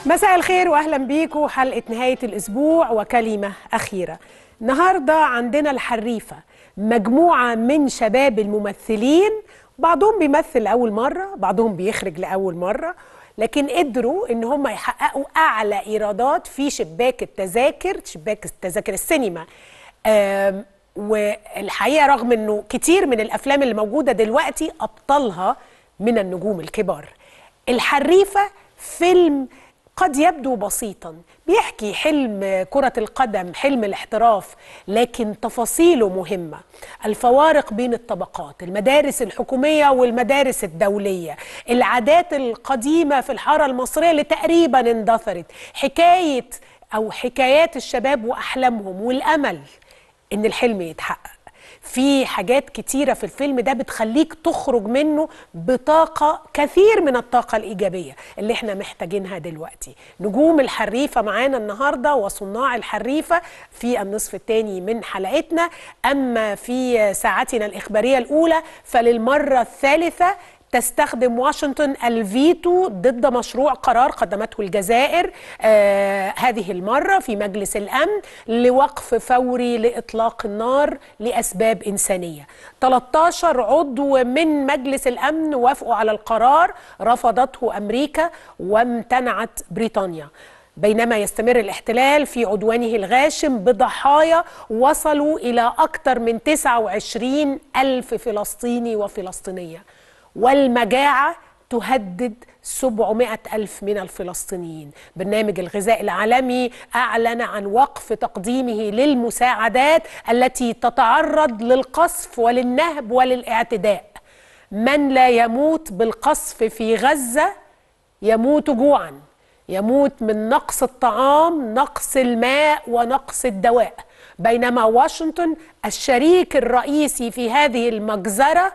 مساء الخير واهلا بيكم حلقه نهايه الاسبوع وكلمه اخيره النهارده عندنا الحريفه مجموعه من شباب الممثلين بعضهم بيمثل لاول مره بعضهم بيخرج لاول مره لكن قدروا ان هم يحققوا اعلى ايرادات في شباك التذاكر شباك التذاكر السينما آم، والحقيقه رغم انه كتير من الافلام اللي موجوده دلوقتي ابطالها من النجوم الكبار الحريفه فيلم قد يبدو بسيطا بيحكي حلم كرة القدم حلم الاحتراف لكن تفاصيله مهمة الفوارق بين الطبقات المدارس الحكومية والمدارس الدولية العادات القديمة في الحارة المصرية اللي تقريبا اندثرت حكاية أو حكايات الشباب وأحلامهم والأمل إن الحلم يتحقق في حاجات كتيرة في الفيلم ده بتخليك تخرج منه بطاقة كثير من الطاقة الإيجابية اللي احنا محتاجينها دلوقتي نجوم الحريفة معانا النهاردة وصناع الحريفة في النصف الثاني من حلقتنا أما في ساعتنا الإخبارية الأولى فللمرة الثالثة تستخدم واشنطن الفيتو ضد مشروع قرار قدمته الجزائر آه هذه المرة في مجلس الأمن لوقف فوري لإطلاق النار لأسباب إنسانية 13 عضو من مجلس الأمن وافقوا على القرار رفضته أمريكا وامتنعت بريطانيا بينما يستمر الاحتلال في عدوانه الغاشم بضحايا وصلوا إلى أكثر من 29 ألف فلسطيني وفلسطينية والمجاعة تهدد 700 ألف من الفلسطينيين برنامج الغذاء العالمي أعلن عن وقف تقديمه للمساعدات التي تتعرض للقصف وللنهب وللاعتداء من لا يموت بالقصف في غزة يموت جوعا يموت من نقص الطعام نقص الماء ونقص الدواء بينما واشنطن الشريك الرئيسي في هذه المجزره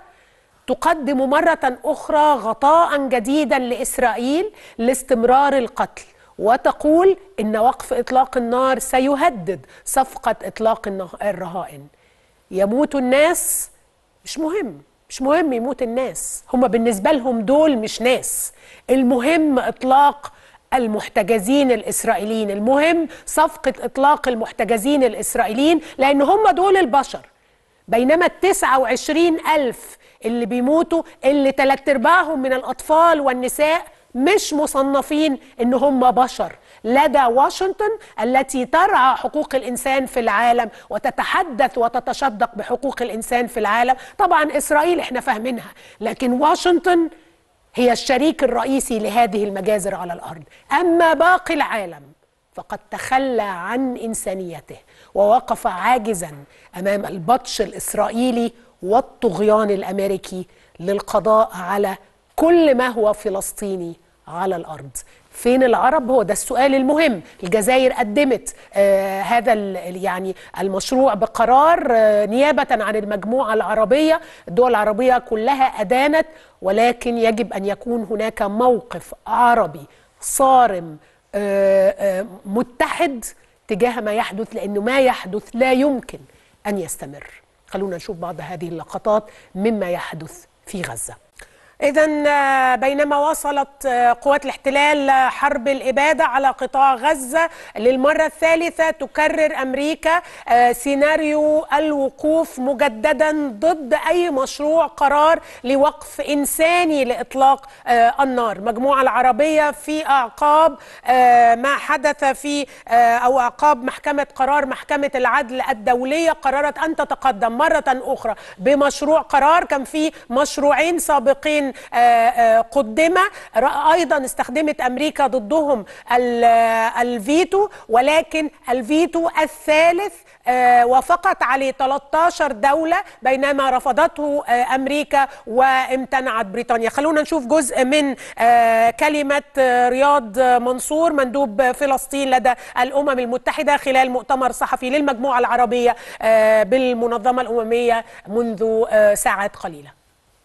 تقدم مرة أخرى غطاء جديدا لإسرائيل لاستمرار القتل وتقول إن وقف إطلاق النار سيهدد صفقة إطلاق النه- الرهائن يموت الناس مش مهم مش مهم يموت الناس هم بالنسبة لهم دول مش ناس المهم إطلاق المحتجزين الإسرائيليين المهم صفقة إطلاق المحتجزين الإسرائيليين لأن هم دول البشر بينما التسعة وعشرين ألف اللي بيموتوا اللي تلات ارباعهم من الأطفال والنساء مش مصنفين إن هم بشر لدى واشنطن التي ترعى حقوق الإنسان في العالم وتتحدث وتتشدق بحقوق الإنسان في العالم طبعا إسرائيل إحنا فاهمينها لكن واشنطن هي الشريك الرئيسي لهذه المجازر على الأرض أما باقي العالم فقد تخلى عن انسانيته ووقف عاجزا امام البطش الاسرائيلي والطغيان الامريكي للقضاء على كل ما هو فلسطيني على الارض فين العرب هو ده السؤال المهم الجزائر قدمت آه هذا ال- يعني المشروع بقرار آه نيابة عن المجموعة العربية الدول العربية كلها أدانت ولكن يجب أن يكون هناك موقف عربي صارم آه، آه، متحد تجاه ما يحدث لأنه ما يحدث لا يمكن أن يستمر خلونا نشوف بعض هذه اللقطات مما يحدث في غزة إذا بينما وصلت آه، قوات الاحتلال آه، حرب الإبادة على قطاع غزة للمرة الثالثة تكرر أمريكا آه، سيناريو الوقوف مجددا ضد أي مشروع قرار لوقف إنساني لإطلاق آه، النار المجموعة العربية في أعقاب آه، ما حدث في آه، أو أعقاب محكمة قرار محكمة العدل الدولية قررت أن تتقدم مرة أخرى بمشروع قرار كان في مشروعين سابقين آه، آه، قدم ر- أيضا استخدمت أمريكا ضدهم ال- آه، الفيتو ولكن الفيتو الثالث آه، وافقت عليه 13 دولة بينما رفضته آه، أمريكا وامتنعت بريطانيا خلونا نشوف جزء من آه، كلمة آه، رياض منصور مندوب فلسطين لدى الأمم المتحدة خلال مؤتمر صحفي للمجموعة العربية آه، بالمنظمة الأممية منذ آه، ساعات قليلة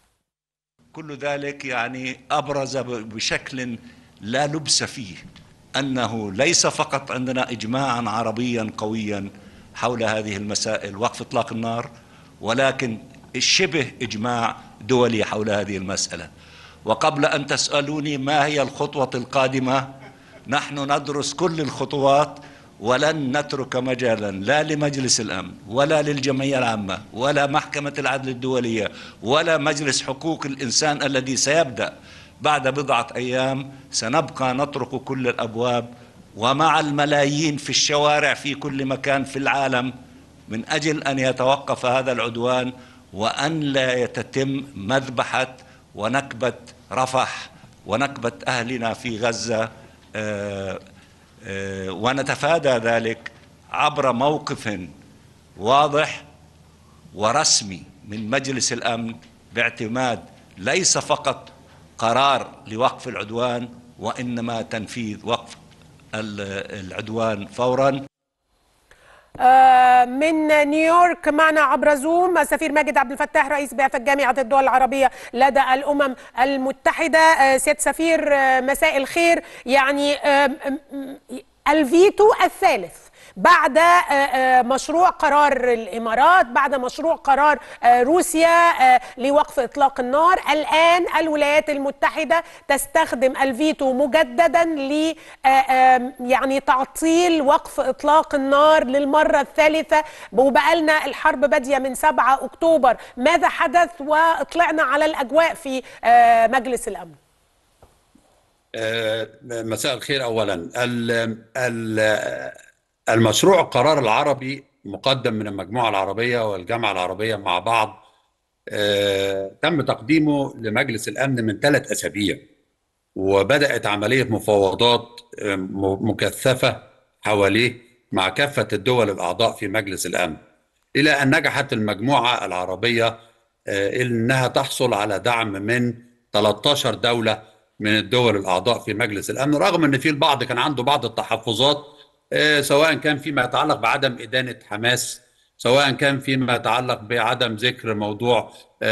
كل ذلك يعني ابرز بشكل لا لبس فيه انه ليس فقط عندنا اجماعا عربيا قويا حول هذه المسائل وقف اطلاق النار ولكن الشبه اجماع دولي حول هذه المساله وقبل ان تسالوني ما هي الخطوه القادمه نحن ندرس كل الخطوات ولن نترك مجالا لا لمجلس الامن ولا للجمعيه العامه ولا محكمه العدل الدوليه ولا مجلس حقوق الانسان الذي سيبدا بعد بضعه ايام سنبقى نطرق كل الابواب ومع الملايين في الشوارع في كل مكان في العالم من اجل ان يتوقف هذا العدوان وان لا يتتم مذبحه ونكبه رفح ونكبه اهلنا في غزه آه ونتفادى ذلك عبر موقف واضح ورسمي من مجلس الامن باعتماد ليس فقط قرار لوقف العدوان وانما تنفيذ وقف العدوان فورا من نيويورك معنا عبر زوم السفير ماجد عبد الفتاح رئيس بعثة جامعة الدول العربية لدى الأمم المتحدة سيد سفير مساء الخير يعني الفيتو الثالث بعد مشروع قرار الامارات بعد مشروع قرار روسيا لوقف اطلاق النار الان الولايات المتحده تستخدم الفيتو مجددا ل يعني تعطيل وقف اطلاق النار للمره الثالثه وبقالنا الحرب باديه من 7 اكتوبر ماذا حدث واطلعنا على الاجواء في مجلس الامن مساء الخير اولا ال ال المشروع القرار العربي مقدم من المجموعه العربيه والجامعه العربيه مع بعض تم تقديمه لمجلس الامن من ثلاث اسابيع وبدات عمليه مفاوضات مكثفه حواليه مع كافه الدول الاعضاء في مجلس الامن الى ان نجحت المجموعه العربيه انها تحصل على دعم من 13 دوله من الدول الاعضاء في مجلس الامن رغم ان في البعض كان عنده بعض التحفظات سواء كان فيما يتعلق بعدم ادانه حماس سواء كان فيما يتعلق بعدم ذكر موضوع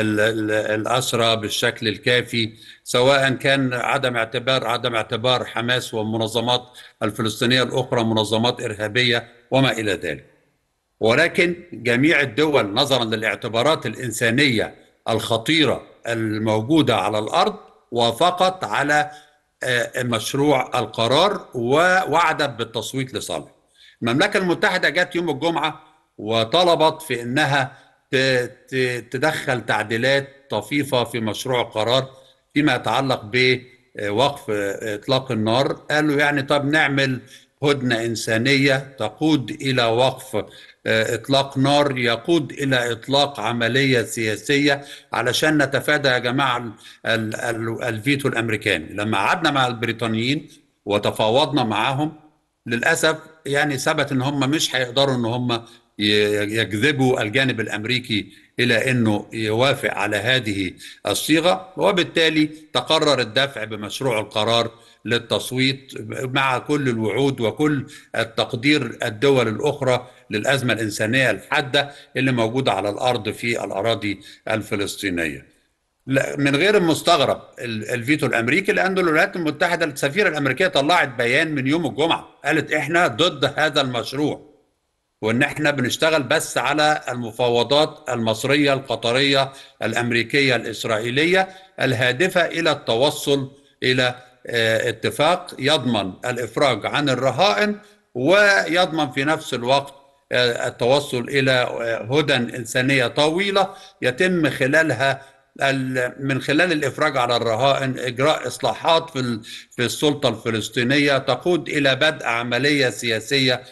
الاسرى بالشكل الكافي سواء كان عدم اعتبار عدم اعتبار حماس والمنظمات الفلسطينيه الاخرى منظمات ارهابيه وما الى ذلك ولكن جميع الدول نظرا للاعتبارات الانسانيه الخطيره الموجوده على الارض وافقت على مشروع القرار ووعدت بالتصويت لصالح المملكة المتحدة جت يوم الجمعة وطلبت في أنها تدخل تعديلات طفيفة في مشروع القرار فيما يتعلق بوقف إطلاق النار قالوا يعني طب نعمل هدنة إنسانية تقود إلى وقف إطلاق نار يقود إلى إطلاق عملية سياسية علشان نتفادى يا جماعة الفيتو الأمريكاني لما قعدنا مع البريطانيين وتفاوضنا معهم للأسف يعني ثبت إن هم مش هيقدروا إن هم يجذبوا الجانب الأمريكي إلى أنه يوافق على هذه الصيغة وبالتالي تقرر الدفع بمشروع القرار للتصويت مع كل الوعود وكل التقدير الدول الأخرى للأزمة الإنسانية الحادة اللي موجودة على الأرض في الأراضي الفلسطينية من غير المستغرب الفيتو الامريكي لان الولايات المتحده السفيره الامريكيه طلعت بيان من يوم الجمعه قالت احنا ضد هذا المشروع وان احنا بنشتغل بس على المفاوضات المصريه القطريه الامريكيه الاسرائيليه الهادفه الى التوصل الى اتفاق يضمن الافراج عن الرهائن ويضمن في نفس الوقت التوصل الى هدى انسانيه طويله يتم خلالها من خلال الافراج على الرهائن اجراء اصلاحات في في السلطه الفلسطينيه تقود الى بدء عمليه سياسيه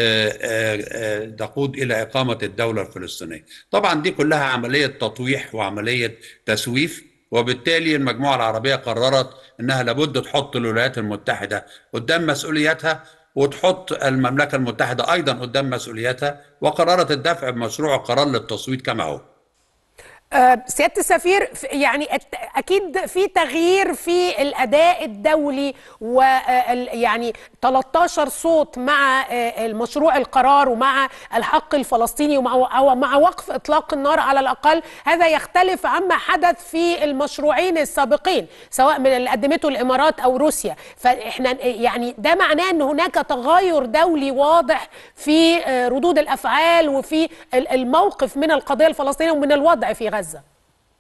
تقود الى اقامه الدوله الفلسطينيه. طبعا دي كلها عمليه تطويح وعمليه تسويف وبالتالي المجموعه العربيه قررت انها لابد تحط الولايات المتحده قدام مسؤولياتها وتحط المملكه المتحده ايضا قدام مسؤولياتها وقررت الدفع بمشروع قرار للتصويت كما هو. سياده السفير يعني اكيد في تغيير في الاداء الدولي ويعني 13 صوت مع المشروع القرار ومع الحق الفلسطيني ومع مع وقف اطلاق النار على الاقل هذا يختلف عما حدث في المشروعين السابقين سواء من اللي قدمته الامارات او روسيا فاحنا يعني ده معناه ان هناك تغير دولي واضح في ردود الافعال وفي الموقف من القضيه الفلسطينيه ومن الوضع في غزه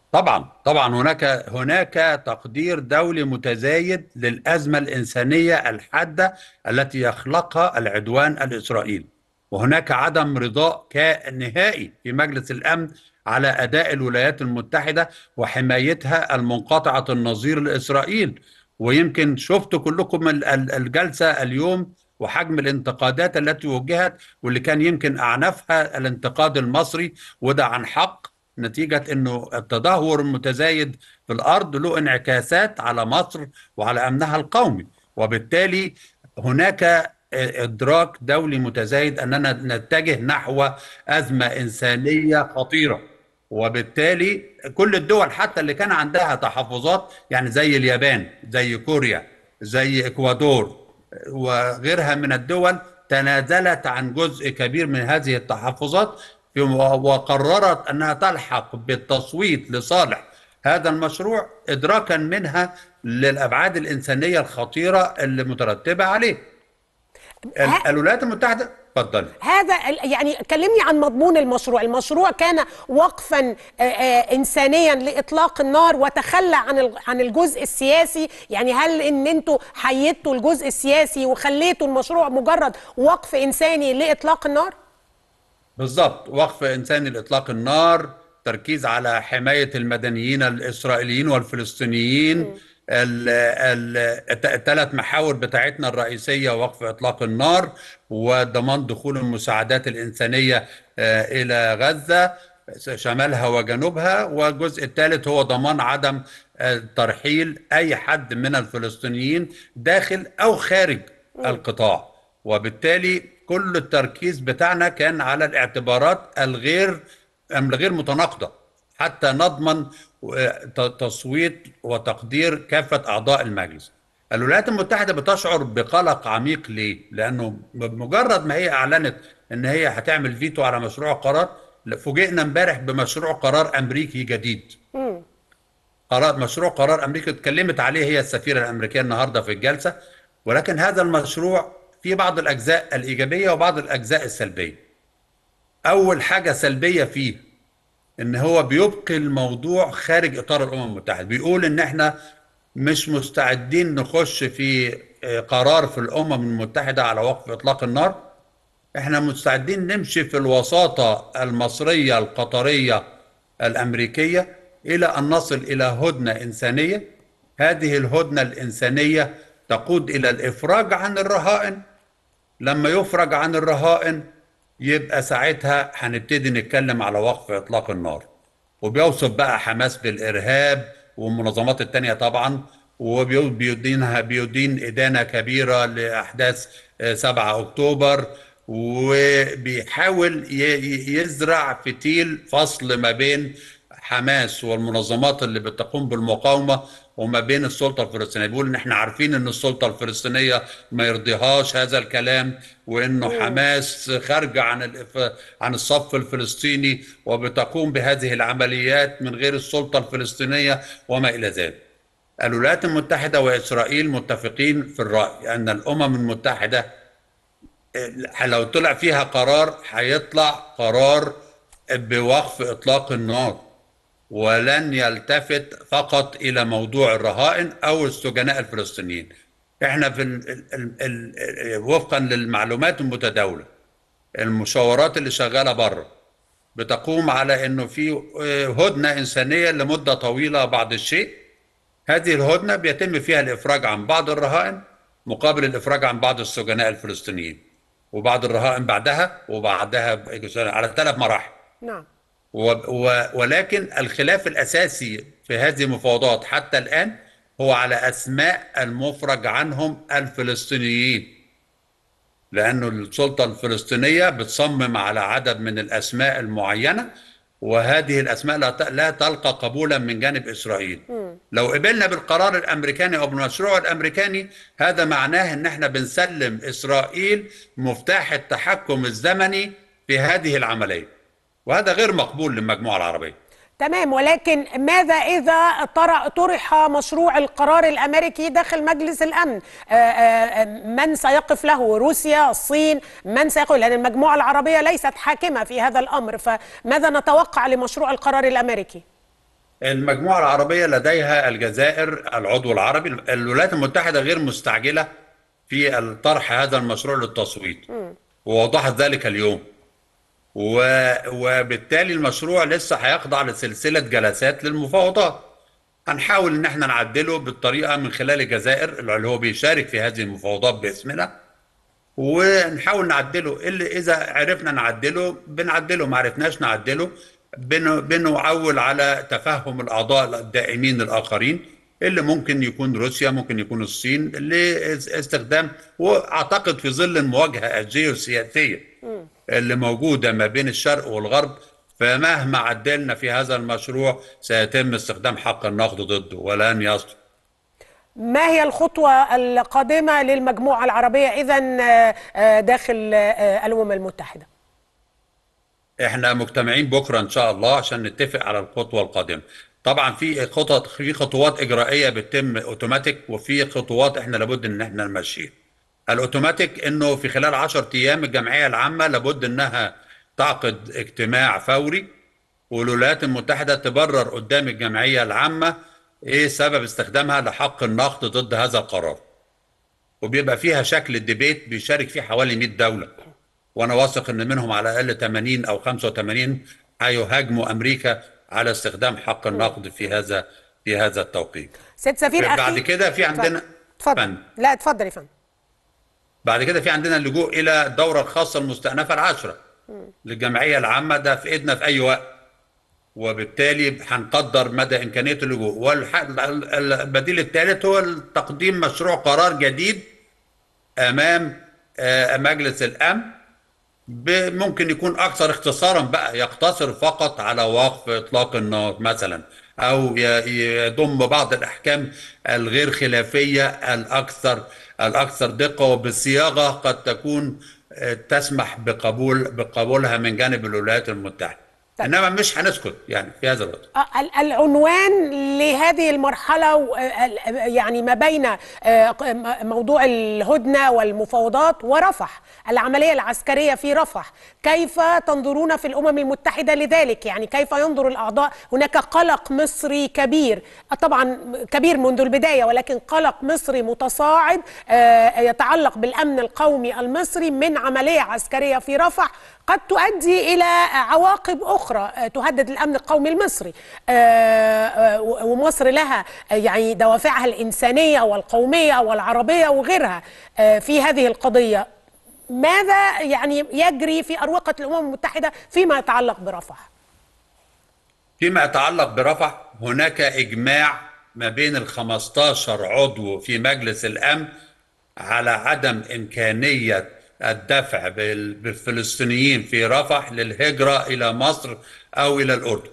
طبعا طبعا هناك هناك تقدير دولي متزايد للأزمة الإنسانية الحادة التي يخلقها العدوان الإسرائيلي وهناك عدم رضاء نهائي في مجلس الأمن على أداء الولايات المتحدة وحمايتها المنقطعة النظير لإسرائيل ويمكن شفتوا كلكم الجلسة اليوم وحجم الانتقادات التي وجهت واللي كان يمكن أعنفها الانتقاد المصري وده عن حق نتيجة أنه التدهور المتزايد في الأرض له انعكاسات على مصر وعلى أمنها القومي وبالتالي هناك إدراك دولي متزايد أننا نتجه نحو أزمة إنسانية خطيرة وبالتالي كل الدول حتى اللي كان عندها تحفظات يعني زي اليابان زي كوريا زي إكوادور وغيرها من الدول تنازلت عن جزء كبير من هذه التحفظات وقررت انها تلحق بالتصويت لصالح هذا المشروع ادراكا منها للابعاد الانسانيه الخطيره اللي مترتبه عليه. الولايات المتحده اتفضلي هذا يعني كلمني عن مضمون المشروع المشروع كان وقفا انسانيا لاطلاق النار وتخلى عن عن الجزء السياسي يعني هل ان انتوا حيدتوا الجزء السياسي وخليتوا المشروع مجرد وقف انساني لاطلاق النار بالضبط وقف انساني لاطلاق النار تركيز على حمايه المدنيين الاسرائيليين والفلسطينيين الثلاث محاور بتاعتنا الرئيسيه وقف اطلاق النار وضمان دخول المساعدات الانسانيه الى غزه شمالها وجنوبها والجزء الثالث هو ضمان عدم ترحيل اي حد من الفلسطينيين داخل او خارج القطاع وبالتالي كل التركيز بتاعنا كان على الاعتبارات الغير الغير متناقضه حتى نضمن تصويت وتقدير كافه اعضاء المجلس. الولايات المتحده بتشعر بقلق عميق ليه؟ لانه بمجرد ما هي اعلنت ان هي هتعمل فيتو على مشروع قرار فوجئنا امبارح بمشروع قرار امريكي جديد. قرار مشروع قرار امريكي اتكلمت عليه هي السفيره الامريكيه النهارده في الجلسه ولكن هذا المشروع في بعض الاجزاء الايجابيه وبعض الاجزاء السلبيه. اول حاجه سلبيه فيه ان هو بيبقي الموضوع خارج اطار الامم المتحده بيقول ان احنا مش مستعدين نخش في قرار في الامم المتحده على وقف اطلاق النار احنا مستعدين نمشي في الوساطه المصريه القطريه الامريكيه الى ان نصل الى هدنه انسانيه هذه الهدنه الانسانيه تقود الى الافراج عن الرهائن لما يفرج عن الرهائن يبقى ساعتها هنبتدي نتكلم على وقف اطلاق النار وبيوصف بقى حماس بالارهاب والمنظمات التانية طبعا وبيدينها بيدين ادانه كبيره لاحداث 7 اكتوبر وبيحاول يزرع فتيل فصل ما بين حماس والمنظمات اللي بتقوم بالمقاومه وما بين السلطه الفلسطينيه بيقول ان احنا عارفين ان السلطه الفلسطينيه ما يرضيهاش هذا الكلام وانه حماس خارجه عن الف... عن الصف الفلسطيني وبتقوم بهذه العمليات من غير السلطه الفلسطينيه وما الى ذلك. الولايات المتحده واسرائيل متفقين في الراي ان الامم المتحده لو طلع فيها قرار هيطلع قرار بوقف اطلاق النار ولن يلتفت فقط الى موضوع الرهائن او السجناء الفلسطينيين احنا في ال ال ال وفقا للمعلومات المتداوله المشاورات اللي شغاله بره بتقوم على انه في هدنه انسانيه لمده طويله بعض الشيء هذه الهدنه بيتم فيها الافراج عن بعض الرهائن مقابل الافراج عن بعض السجناء الفلسطينيين وبعض الرهائن بعدها وبعدها على ثلاث مراحل نعم و و ولكن الخلاف الاساسي في هذه المفاوضات حتى الان هو على اسماء المفرج عنهم الفلسطينيين لانه السلطه الفلسطينيه بتصمم على عدد من الاسماء المعينه وهذه الاسماء لا لا تلقى قبولا من جانب اسرائيل م. لو قبلنا بالقرار الامريكاني او بالمشروع الامريكاني هذا معناه ان احنا بنسلم اسرائيل مفتاح التحكم الزمني في هذه العمليه وهذا غير مقبول للمجموعه العربيه تمام ولكن ماذا إذا طرح مشروع القرار الأمريكي داخل مجلس الأمن آآ آآ من سيقف له روسيا الصين من سيقف لأن المجموعة العربية ليست حاكمة في هذا الأمر فماذا نتوقع لمشروع القرار الأمريكي المجموعة العربية لديها الجزائر العضو العربي الولايات المتحدة غير مستعجلة في الطرح هذا المشروع للتصويت ووضحت ذلك اليوم و... وبالتالي المشروع لسه هيخضع لسلسلة جلسات للمفاوضات هنحاول ان احنا نعدله بالطريقة من خلال الجزائر اللي هو بيشارك في هذه المفاوضات باسمنا ونحاول نعدله اللي اذا عرفنا نعدله بنعدله ما عرفناش نعدله بن... بنعول على تفهم الاعضاء الدائمين الاخرين اللي ممكن يكون روسيا ممكن يكون الصين لاستخدام واعتقد في ظل المواجهه الجيوسياسيه اللي موجوده ما بين الشرق والغرب فمهما عدلنا في هذا المشروع سيتم استخدام حق النقد ضده ولن يصدر ما هي الخطوة القادمة للمجموعة العربية إذا داخل آه، الأمم المتحدة؟ احنا مجتمعين بكره ان شاء الله عشان نتفق على الخطوه القادمه طبعا في خطط في خطوات اجرائيه بتتم اوتوماتيك وفي خطوات احنا لابد ان احنا نمشيها الاوتوماتيك انه في خلال 10 ايام الجمعيه العامه لابد انها تعقد اجتماع فوري والولايات المتحده تبرر قدام الجمعيه العامه ايه سبب استخدامها لحق النقد ضد هذا القرار وبيبقى فيها شكل الديبيت بيشارك فيه حوالي 100 دوله وانا واثق ان منهم على الاقل 80 او 85 هيهاجموا امريكا على استخدام حق النقد في هذا في هذا التوقيت سيد سفير بعد أخي كده في عندنا اتفضل فن. لا اتفضل يا فندم بعد كده في عندنا اللجوء الى الدوره الخاصه المستأنفه العشره للجمعيه العامه ده في ايدنا في اي وقت وبالتالي هنقدر مدى امكانيه اللجوء والبديل الثالث هو تقديم مشروع قرار جديد امام آه، مجلس الامن ب- ممكن يكون اكثر اختصارا بقى يقتصر فقط على وقف اطلاق النار مثلا او ي- يضم بعض الاحكام الغير خلافيه الاكثر الاكثر دقه وبصياغه قد تكون آه، تسمح بقبول بقبولها من جانب الولايات المتحده طيب. انما مش هنسكت يعني في هذا الوقت آه، ال- العنوان لهذه المرحلة و- آه، ال- يعني ما بين آه، ق- م- موضوع الهدنة والمفاوضات ورفح العملية العسكرية في رفح كيف تنظرون في الأمم المتحدة لذلك يعني كيف ينظر الأعضاء هناك قلق مصري كبير آه، طبعا كبير منذ البداية ولكن قلق مصري متصاعد آه، يتعلق بالأمن القومي المصري من عملية عسكرية في رفح قد تؤدي إلى عواقب أخرى آه، تهدد الأمن القومي المصري آه، آه، ومصر لها آه، يعني دوافعها الإنسانية والقومية والعربية وغيرها آه، في هذه القضية ماذا يعني يجري في أروقة الأمم المتحدة فيما يتعلق برفح فيما يتعلق برفح هناك إجماع ما بين ال 15 عضو في مجلس الأمن على عدم إمكانية الدفع بال- بالفلسطينيين في رفح للهجرة إلى مصر أو إلى الأردن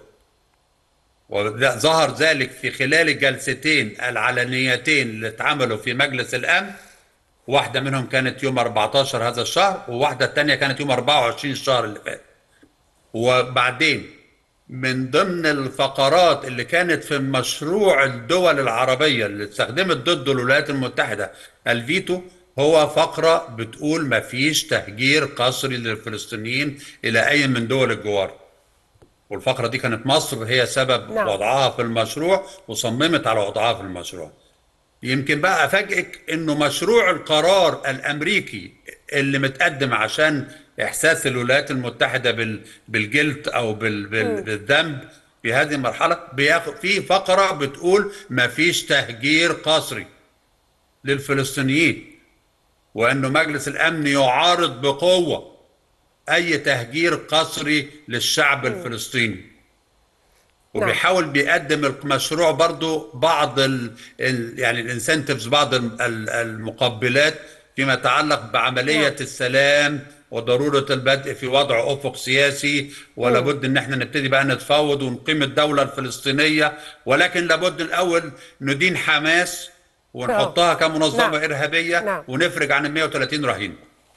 وظهر ذلك في خلال الجلستين العلنيتين اللي اتعملوا في مجلس الأمن واحدة منهم كانت يوم 14 هذا الشهر وواحدة الثانية كانت يوم 24 الشهر اللي فات وبعدين من ضمن الفقرات اللي كانت في مشروع الدول العربية اللي استخدمت ضد الولايات المتحدة الفيتو هو فقرة بتقول مفيش تهجير قسري للفلسطينيين إلى أي من دول الجوار والفقرة دي كانت مصر هي سبب نعم. وضعها في المشروع وصممت على وضعها في المشروع يمكن بقى افاجئك انه مشروع القرار الامريكي اللي متقدم عشان احساس الولايات المتحده بال بالجلد او بال بال بالذنب في هذه المرحله بياخد في فقره بتقول ما فيش تهجير قسري للفلسطينيين وانه مجلس الامن يعارض بقوه اي تهجير قسري للشعب الفلسطيني وبيحاول بيقدم المشروع برضو بعض ال ال يعني الانسنتفز بعض ال- ال- المقبلات فيما يتعلق بعملية نعم. السلام وضرورة البدء في وضع أفق سياسي ولا بد إن احنا نبتدي بقى نتفاوض ونقيم الدولة الفلسطينية ولكن لابد الأول ندين حماس ونحطها كمنظمة نعم. إرهابية نعم. ونفرج عن ال 130 رهين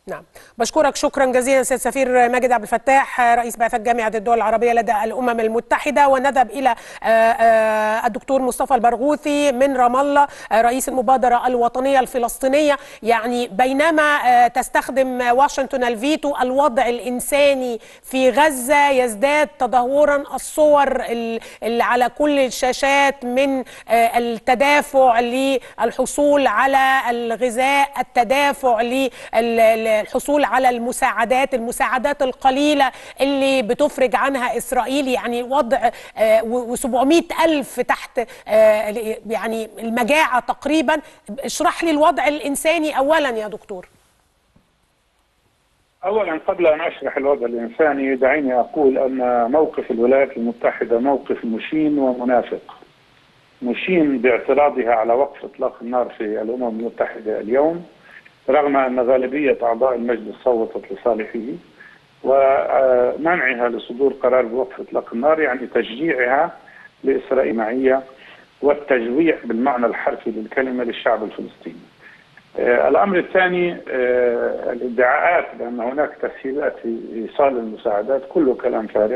نعم بشكرك شكرا جزيلا سيد سفير ماجد عبد الفتاح رئيس بعثة جامعة الدول العربية لدى الأمم المتحدة ونذهب إلى الدكتور مصطفى البرغوثي من رام الله رئيس المبادرة الوطنية الفلسطينية يعني بينما تستخدم واشنطن الفيتو الوضع الإنساني في غزة يزداد تدهورا الصور اللي على كل الشاشات من التدافع للحصول على الغذاء التدافع للحصول على المساعدات المساعدات القليلة اللي بتفرج عنها إسرائيل يعني وضع و700 ألف تحت يعني المجاعة تقريبا اشرح لي الوضع الإنساني أولا يا دكتور اولا قبل ان اشرح الوضع الانساني دعيني اقول ان موقف الولايات المتحده موقف مشين ومنافق. مشين باعتراضها على وقف اطلاق النار في الامم المتحده اليوم رغم ان غالبيه اعضاء المجلس صوتت لصالحه ومنعها لصدور قرار بوقف اطلاق النار يعني تشجيعها لاسرائيل معيه والتجويع بالمعنى الحرفي للكلمه للشعب الفلسطيني. آه الامر الثاني آه الادعاءات بان هناك تسهيلات في ايصال المساعدات كله كلام فارغ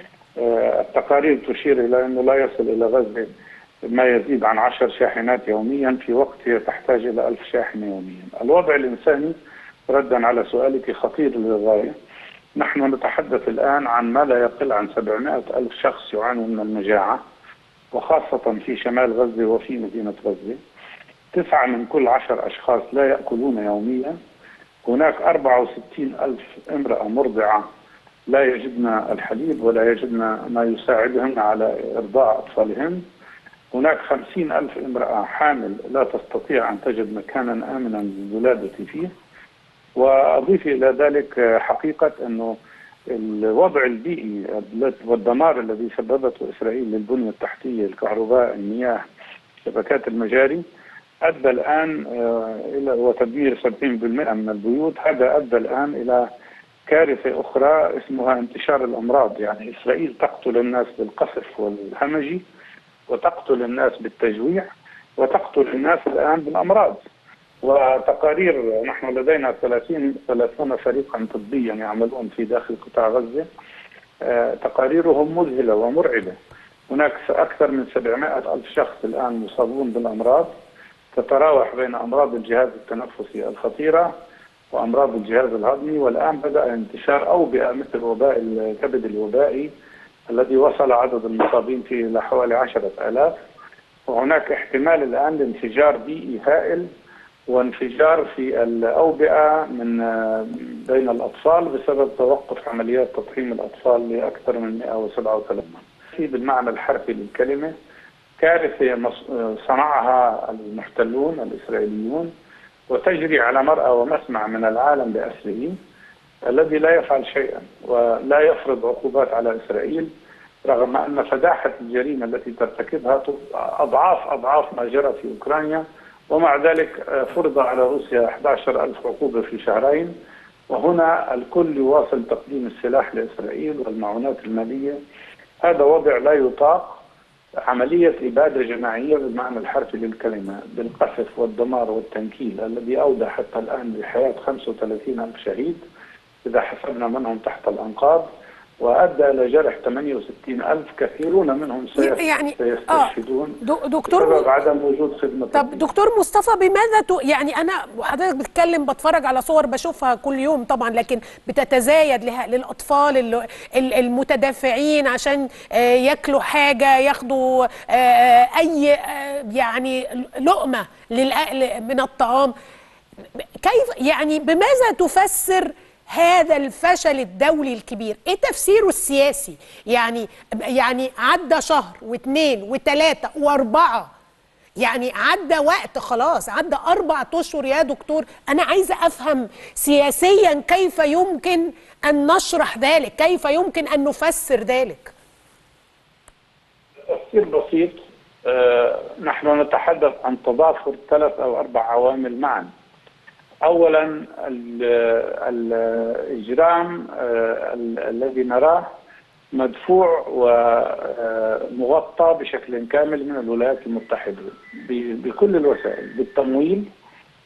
آه التقارير تشير الى انه لا يصل الى غزه ما يزيد عن عشر شاحنات يوميا في وقت هي تحتاج الى ألف شاحنه يوميا الوضع الانساني ردا على سؤالك خطير للغايه نحن نتحدث الان عن ما لا يقل عن 700 ألف شخص يعانون من المجاعه وخاصه في شمال غزه وفي مدينه غزه تسعة من كل عشر أشخاص لا يأكلون يوميا هناك 64 ألف امرأة مرضعة لا يجدن الحليب ولا يجدن ما يساعدهن على إرضاع أطفالهن هناك 50 ألف امرأة حامل لا تستطيع أن تجد مكانا آمنا للولادة فيه وأضيف إلى ذلك حقيقة أنه الوضع البيئي والدمار الذي سببته إسرائيل للبنية التحتية الكهرباء المياه شبكات المجاري ادى الان الى وتدمير 70% من البيوت هذا ادى الان الى كارثه اخرى اسمها انتشار الامراض يعني اسرائيل تقتل الناس بالقصف والهمج وتقتل الناس بالتجويع وتقتل الناس الان بالامراض وتقارير نحن لدينا 30 30 فريقا طبيا يعملون في داخل قطاع غزه تقاريرهم مذهله ومرعبه هناك اكثر من 700 الف شخص الان مصابون بالامراض تتراوح بين امراض الجهاز التنفسي الخطيره وامراض الجهاز الهضمي والان بدا انتشار اوبئه مثل وباء الكبد الوبائي الذي وصل عدد المصابين فيه الى حوالي عشرة آلاف وهناك احتمال الان لانفجار بيئي هائل وانفجار في الاوبئه من بين الاطفال بسبب توقف عمليات تطعيم الاطفال لاكثر من 137 في بالمعنى الحرفي للكلمه كارثة صنعها المحتلون الإسرائيليون وتجري على مرأى ومسمع من العالم بأسره الذي لا يفعل شيئا ولا يفرض عقوبات على إسرائيل رغم أن فداحة الجريمة التي ترتكبها أضعاف أضعاف ما جرى في أوكرانيا ومع ذلك فرض على روسيا 11 ألف عقوبة في شهرين وهنا الكل يواصل تقديم السلاح لإسرائيل والمعونات المالية هذا وضع لا يطاق عملية إبادة جماعية بالمعنى الحرفي للكلمة بالقصف والدمار والتنكيل الذي أودى حتى الآن بحياة 35 ألف شهيد إذا حسبنا منهم تحت الأنقاض وأدى إلى جرح 68 ألف كثيرون منهم يعني سيستشهدون آه دكتور بسبب عدم وجود خدمة طب دكتور مصطفى بماذا ت... يعني أنا وحضرتك بتتكلم بتفرج على صور بشوفها كل يوم طبعا لكن بتتزايد له... للأطفال ال... المتدافعين عشان ياكلوا حاجة ياخدوا أي يعني لقمة للأكل من الطعام كيف يعني بماذا تفسر هذا الفشل الدولي الكبير ايه تفسيره السياسي يعني يعني عدى شهر واثنين وثلاثة واربعة يعني عدى وقت خلاص عدى أربع أشهر يا دكتور أنا عايزة أفهم سياسيا كيف يمكن أن نشرح ذلك كيف يمكن أن نفسر ذلك تفسير بسيط آه نحن نتحدث عن تضافر ثلاث أو أربع عوامل معا اولا الاجرام الذي نراه مدفوع ومغطى بشكل كامل من الولايات المتحده بكل الوسائل بالتمويل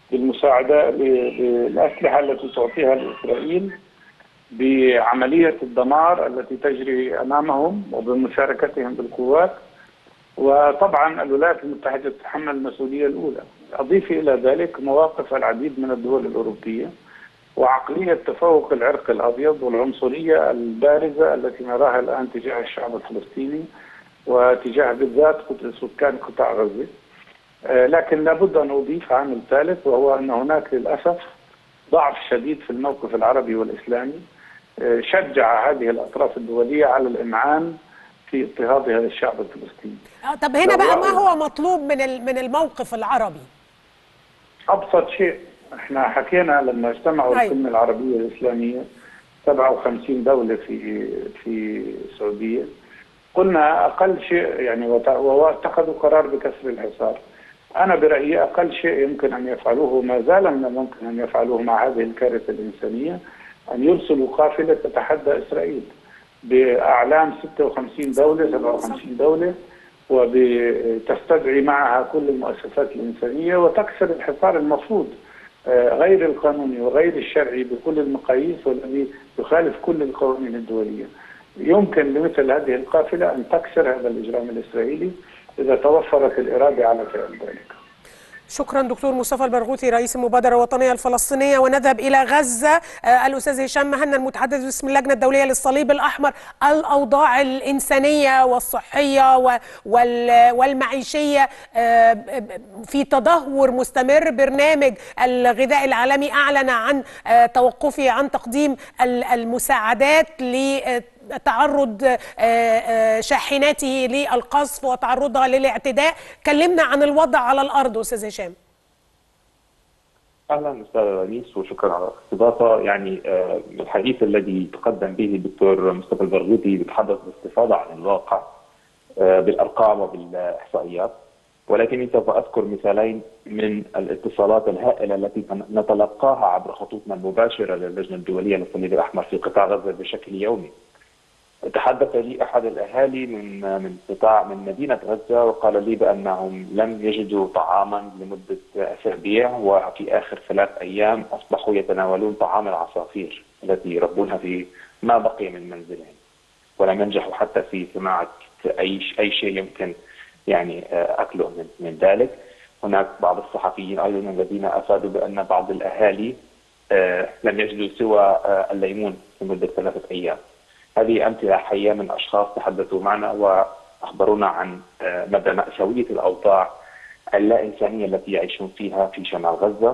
بالمساعدة بالأسلحة التي تعطيها لإسرائيل بعملية الدمار التي تجري أمامهم وبمشاركتهم بالقوات وطبعا الولايات المتحدة تتحمل المسؤولية الأولى أضيف إلى ذلك مواقف العديد من الدول الأوروبية وعقلية تفوق العرق الأبيض والعنصرية البارزة التي نراها الآن تجاه الشعب الفلسطيني وتجاه بالذات سكان قطاع غزة آه، لكن لابد أن أضيف عامل ثالث وهو أن هناك للأسف ضعف شديد في الموقف العربي والإسلامي آه، شجع هذه الأطراف الدولية على الإمعان في اضطهاد هذا الشعب الفلسطيني آه، طب هنا بقى ما هو مطلوب من ال- من الموقف العربي ابسط شيء احنا حكينا لما اجتمعوا أيوة. القمه العربيه الاسلاميه 57 دوله في في السعوديه قلنا اقل شيء يعني وت- واتخذوا قرار بكسر الحصار انا برايي اقل شيء يمكن ان يفعلوه ما زال من الممكن ان يفعلوه مع هذه الكارثه الانسانيه ان يرسلوا قافله تتحدى اسرائيل باعلام 56 دوله 57 دوله وتستدعي معها كل المؤسسات الإنسانية وتكسر الحصار المفروض آه، غير القانوني وغير الشرعي بكل المقاييس والذي يخالف كل القوانين الدولية يمكن لمثل هذه القافلة أن تكسر هذا الإجرام الإسرائيلي إذا توفرت الإرادة على فعل ذلك شكرا دكتور مصطفى البرغوثي رئيس المبادرة الوطنية الفلسطينية ونذهب إلى غزة آه، الأستاذ هشام مهنا المتحدث باسم اللجنة الدولية للصليب الأحمر الأوضاع الإنسانية والصحية و- وال- والمعيشية آه، ب- ب- في تدهور مستمر برنامج الغذاء العالمي أعلن عن آه، توقفه عن تقديم ال- المساعدات ل تعرض آه، آه، شاحناته للقصف وتعرضها للاعتداء كلمنا عن الوضع على الارض استاذ هشام اهلا استاذ انيس وشكرا على الاستضافه يعني آه، الحديث الذي تقدم به الدكتور مصطفى البرغوثي بيتحدث باستفاضه عن الواقع آه، بالارقام وبالاحصائيات ولكني سوف اذكر مثالين من الاتصالات الهائله التي نتلقاها عبر خطوطنا المباشره للجنه الدوليه للصليب الاحمر في قطاع غزه بشكل يومي. تحدث لي احد الاهالي من من قطاع من مدينه غزه وقال لي بانهم لم يجدوا طعاما لمده اسابيع وفي اخر ثلاث ايام اصبحوا يتناولون طعام العصافير التي يربونها في ما بقي من منزلهم ولم ينجحوا حتى في صناعه اي ش- اي شيء يمكن يعني آه، اكله من من ذلك هناك بعض الصحفيين ايضا الذين افادوا بان بعض الاهالي آه، لم يجدوا سوى آه، الليمون لمده ثلاثه ايام هذه أمثلة حية من أشخاص تحدثوا معنا وأخبرونا عن آه، مدى مأساوية الأوضاع اللا إنسانية التي يعيشون فيها في شمال غزة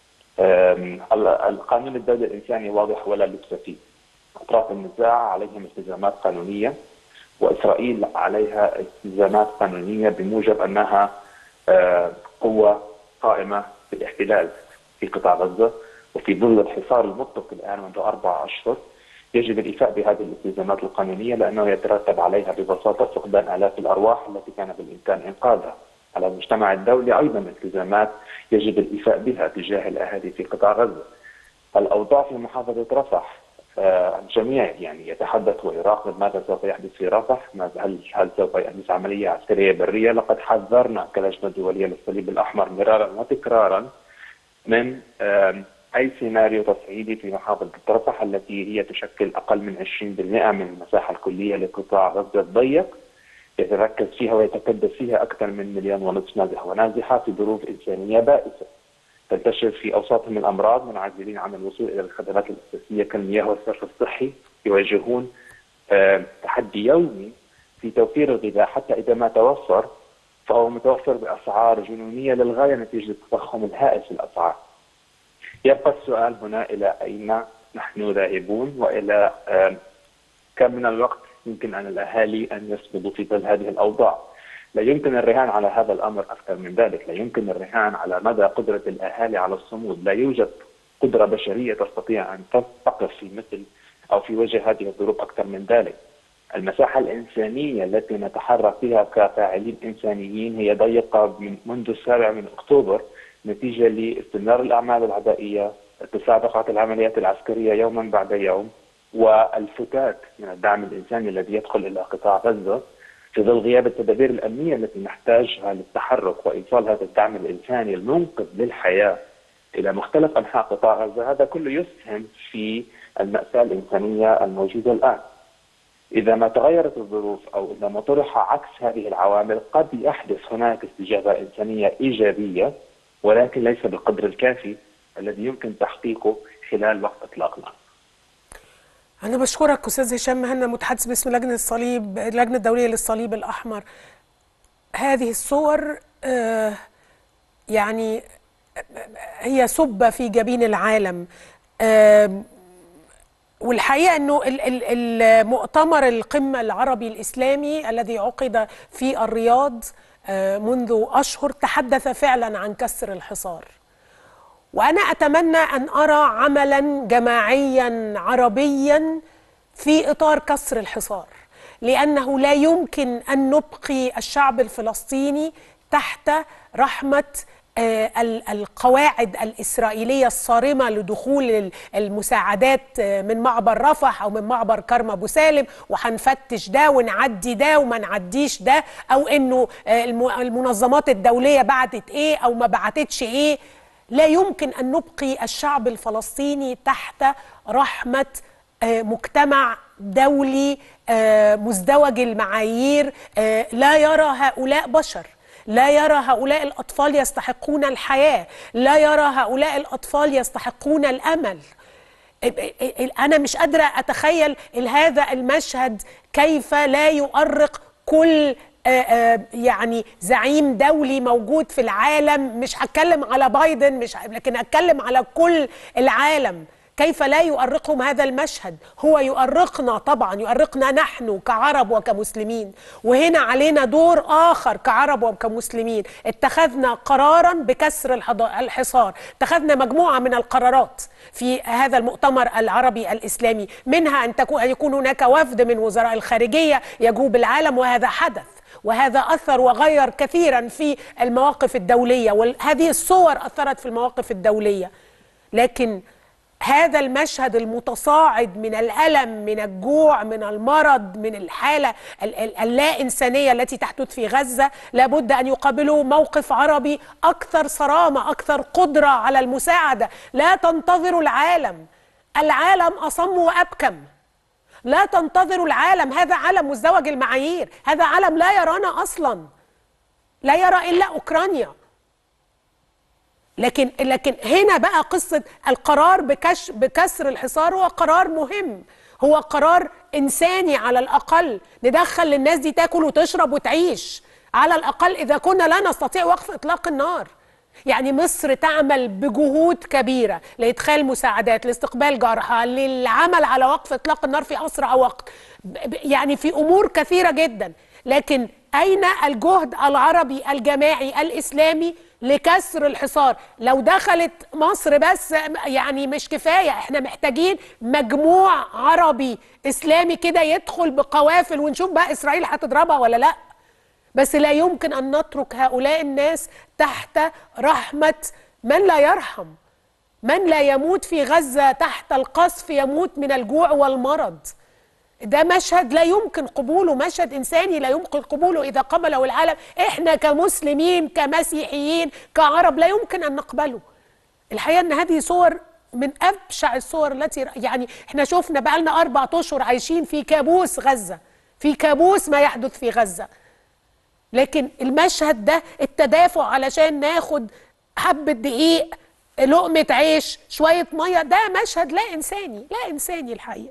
آم، ال- القانون الدولي الإنساني واضح ولا لبس فيه أطراف النزاع عليهم التزامات قانونية وإسرائيل عليها التزامات قانونية بموجب أنها آه، قوة قائمة بالاحتلال في قطاع غزة وفي ظل الحصار المطلق الآن منذ أربع أشهر يجب الإيفاء بهذه الالتزامات القانونية لأنه يترتب عليها ببساطة فقدان آلاف الأرواح التي كان بالإمكان إنقاذها على المجتمع الدولي أيضا التزامات يجب الإيفاء بها تجاه الأهالي في قطاع غزة الأوضاع في محافظة رفح آه، الجميع يعني يتحدث ويراقب ماذا سوف يحدث في رفح ماذا هل هل سوف يحدث عملية عسكرية برية لقد حذرنا كلجنة دولية للصليب الأحمر مرارا وتكرارا من آم، أي سيناريو تصعيدي في محافظة رفح التي هي تشكل أقل من 20% من المساحة الكلية لقطاع غزة الضيق يتركز فيها ويتكدس فيها أكثر من مليون ونصف نازح ونازحة في ظروف إنسانية بائسة تنتشر في أوساطهم الأمراض منعزلين عن الوصول إلى الخدمات الأساسية كالمياه والصرف الصحي يواجهون آه، تحدي يومي في توفير الغذاء حتى إذا ما توفر فهو متوفر بأسعار جنونية للغاية نتيجة التضخم الهائل في الأسعار يبقى السؤال هنا إلى أين نحن ذاهبون وإلى آه، كم من الوقت يمكن أن الأهالي أن يصمدوا في ظل هذه الأوضاع لا يمكن الرهان على هذا الأمر أكثر من ذلك لا يمكن الرهان على مدى قدرة الأهالي على الصمود لا يوجد قدرة بشرية تستطيع أن تقف في مثل أو في وجه هذه الظروف أكثر من ذلك المساحة الإنسانية التي نتحرك فيها كفاعلين إنسانيين هي ضيقة من منذ السابع من أكتوبر نتيجة لاستمرار الأعمال العدائية تسابقات العمليات العسكرية يوما بعد يوم والفتات من الدعم الإنساني الذي يدخل إلى قطاع غزة في ظل غياب التدابير الأمنية التي نحتاجها للتحرك وإيصال هذا الدعم الإنساني المنقذ للحياة الى مختلف انحاء قطاع غزه هذا كله يسهم في الماساه الانسانيه الموجوده الان. اذا ما تغيرت الظروف او اذا ما طرح عكس هذه العوامل قد يحدث هناك استجابه انسانيه ايجابيه ولكن ليس بالقدر الكافي الذي يمكن تحقيقه خلال وقت اطلاق النار. أنا بشكرك أستاذ هشام مهنا متحدث باسم لجنة الصليب اللجنة الدولية للصليب الأحمر هذه الصور آه يعني هي سبة في جبين العالم آه والحقيقة أنه المؤتمر القمة العربي الإسلامي الذي عقد في الرياض آه منذ أشهر تحدث فعلا عن كسر الحصار وانا اتمنى ان ارى عملا جماعيا عربيا في اطار كسر الحصار لانه لا يمكن ان نبقي الشعب الفلسطيني تحت رحمه القواعد الإسرائيلية الصارمة لدخول المساعدات من معبر رفح أو من معبر كرم أبو سالم وهنفتش ده ونعدي ده وما نعديش ده أو إنه المنظمات الدولية بعتت إيه أو ما بعتتش إيه لا يمكن ان نبقي الشعب الفلسطيني تحت رحمه مجتمع دولي مزدوج المعايير لا يرى هؤلاء بشر لا يرى هؤلاء الاطفال يستحقون الحياه لا يرى هؤلاء الاطفال يستحقون الامل انا مش قادره اتخيل هذا المشهد كيف لا يؤرق كل يعني زعيم دولي موجود في العالم مش هتكلم على بايدن مش لكن هتكلم على كل العالم كيف لا يؤرقهم هذا المشهد هو يؤرقنا طبعا يؤرقنا نحن كعرب وكمسلمين وهنا علينا دور آخر كعرب وكمسلمين اتخذنا قرارا بكسر الحصار اتخذنا مجموعة من القرارات في هذا المؤتمر العربي الإسلامي منها أن يكون هناك وفد من وزراء الخارجية يجوب العالم وهذا حدث وهذا أثر وغير كثيرا في المواقف الدولية وهذه الصور أثرت في المواقف الدولية لكن هذا المشهد المتصاعد من الألم من الجوع من المرض من الحالة اللا إنسانية التي تحدث في غزة لابد أن يقابله موقف عربي أكثر صرامة أكثر قدرة على المساعدة لا تنتظروا العالم العالم أصم وأبكم لا تنتظروا العالم هذا عالم مزدوج المعايير هذا عالم لا يرانا اصلا لا يرى الا اوكرانيا لكن لكن هنا بقى قصه القرار بكش بكسر الحصار هو قرار مهم هو قرار انساني على الاقل ندخل للناس دي تاكل وتشرب وتعيش على الاقل اذا كنا لا نستطيع وقف اطلاق النار يعني مصر تعمل بجهود كبيره لادخال مساعدات لاستقبال جرحى للعمل على وقف اطلاق النار في اسرع وقت يعني في امور كثيره جدا لكن اين الجهد العربي الجماعي الاسلامي لكسر الحصار لو دخلت مصر بس يعني مش كفايه احنا محتاجين مجموع عربي اسلامي كده يدخل بقوافل ونشوف بقى اسرائيل هتضربها ولا لا بس لا يمكن ان نترك هؤلاء الناس تحت رحمه من لا يرحم من لا يموت في غزه تحت القصف يموت من الجوع والمرض ده مشهد لا يمكن قبوله مشهد انساني لا يمكن قبوله اذا قبله العالم احنا كمسلمين كمسيحيين كعرب لا يمكن ان نقبله الحقيقه ان هذه صور من ابشع الصور التي يعني احنا شفنا بقى لنا اربع اشهر عايشين في كابوس غزه في كابوس ما يحدث في غزه لكن المشهد ده التدافع علشان ناخد حبة دقيق لقمة عيش شوية مية ده مشهد لا إنساني لا إنساني الحقيقة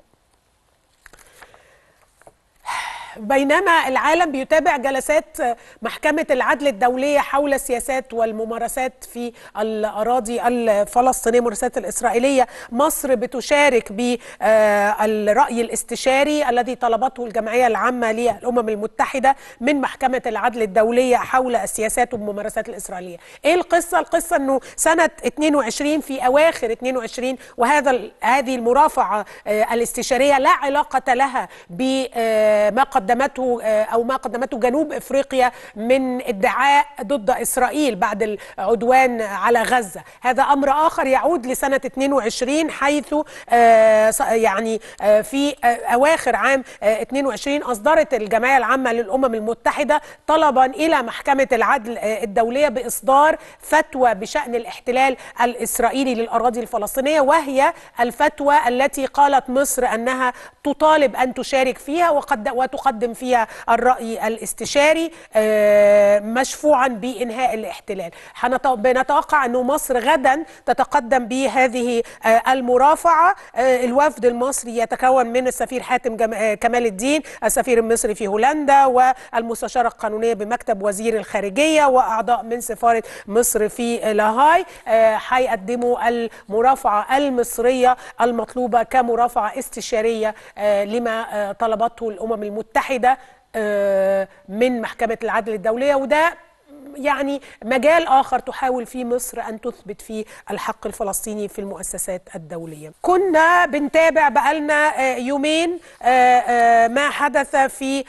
بينما العالم بيتابع جلسات محكمة العدل الدولية حول السياسات والممارسات في الأراضي الفلسطينية الممارسات الإسرائيلية مصر بتشارك بالرأي الاستشاري الذي طلبته الجمعية العامة للأمم المتحدة من محكمة العدل الدولية حول السياسات والممارسات الإسرائيلية إيه القصة؟ القصة أنه سنة 22 في أواخر 22 وهذا هذه المرافعة الاستشارية لا علاقة لها بما قد قدمته آه، او ما قدمته جنوب افريقيا من ادعاء ضد اسرائيل بعد العدوان على غزه هذا امر اخر يعود لسنه 22 حيث آه، ص- يعني آه، في آه، اواخر عام آه، 22 اصدرت الجمعيه العامه للامم المتحده طلبا الى محكمه العدل آه، الدوليه باصدار فتوى بشان الاحتلال الاسرائيلي للاراضي الفلسطينيه وهي الفتوى التي قالت مصر انها تطالب ان تشارك فيها وقد وتقدم فيها الراي الاستشاري آه، مشفوعا بانهاء الاحتلال حنت- بنتوقع انه مصر غدا تتقدم بهذه آه، المرافعه آه، الوفد المصري يتكون من السفير حاتم جم- آه، كمال الدين السفير المصري في هولندا والمستشاره القانونيه بمكتب وزير الخارجيه واعضاء من سفاره مصر في لاهاي آه، هيقدموا المرافعه المصريه المطلوبه كمرافعه استشاريه آه، لما آه، طلبته الامم المتحده آه، من محكمه العدل الدوليه وده يعني مجال آخر تحاول فيه مصر أن تثبت فيه الحق الفلسطيني في المؤسسات الدولية كنا بنتابع بقالنا آه، يومين آه، آه، ما حدث في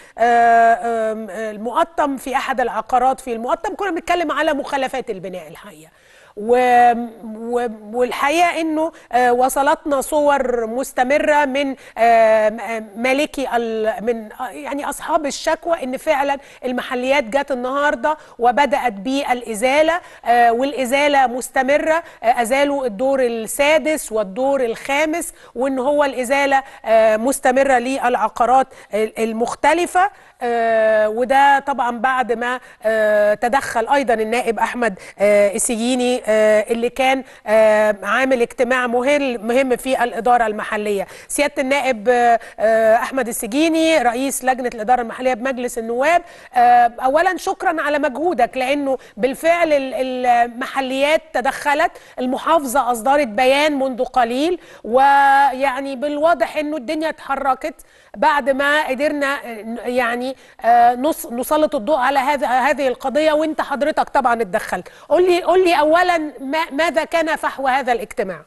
آه، آم، آه، المقطم في أحد العقارات في المقطم كنا بنتكلم على مخالفات البناء الحقيقة و... و... والحقيقه انه آه، وصلتنا صور مستمره من آه، م- مالكي ال... من آه، يعني اصحاب الشكوى ان فعلا المحليات جت النهارده وبدات بالازاله آه، والازاله مستمره آه، ازالوا الدور السادس والدور الخامس وان هو الازاله آه، مستمره للعقارات المختلفه آه، وده طبعا بعد ما آه، تدخل ايضا النائب احمد آه، السجيني آه، اللي كان آه، عامل اجتماع مهم مهم في الاداره المحليه سياده النائب آه، آه، احمد السجيني رئيس لجنه الاداره المحليه بمجلس النواب آه، اولا شكرا على مجهودك لانه بالفعل ال- المحليات تدخلت المحافظه اصدرت بيان منذ قليل ويعني بالواضح انه الدنيا اتحركت بعد ما قدرنا آه، يعني آه، نص نسلط الضوء على هذا هذه القضيه وانت حضرتك طبعا اتدخلت قول لي قول لي اولا ما ماذا كان فحوى هذا الاجتماع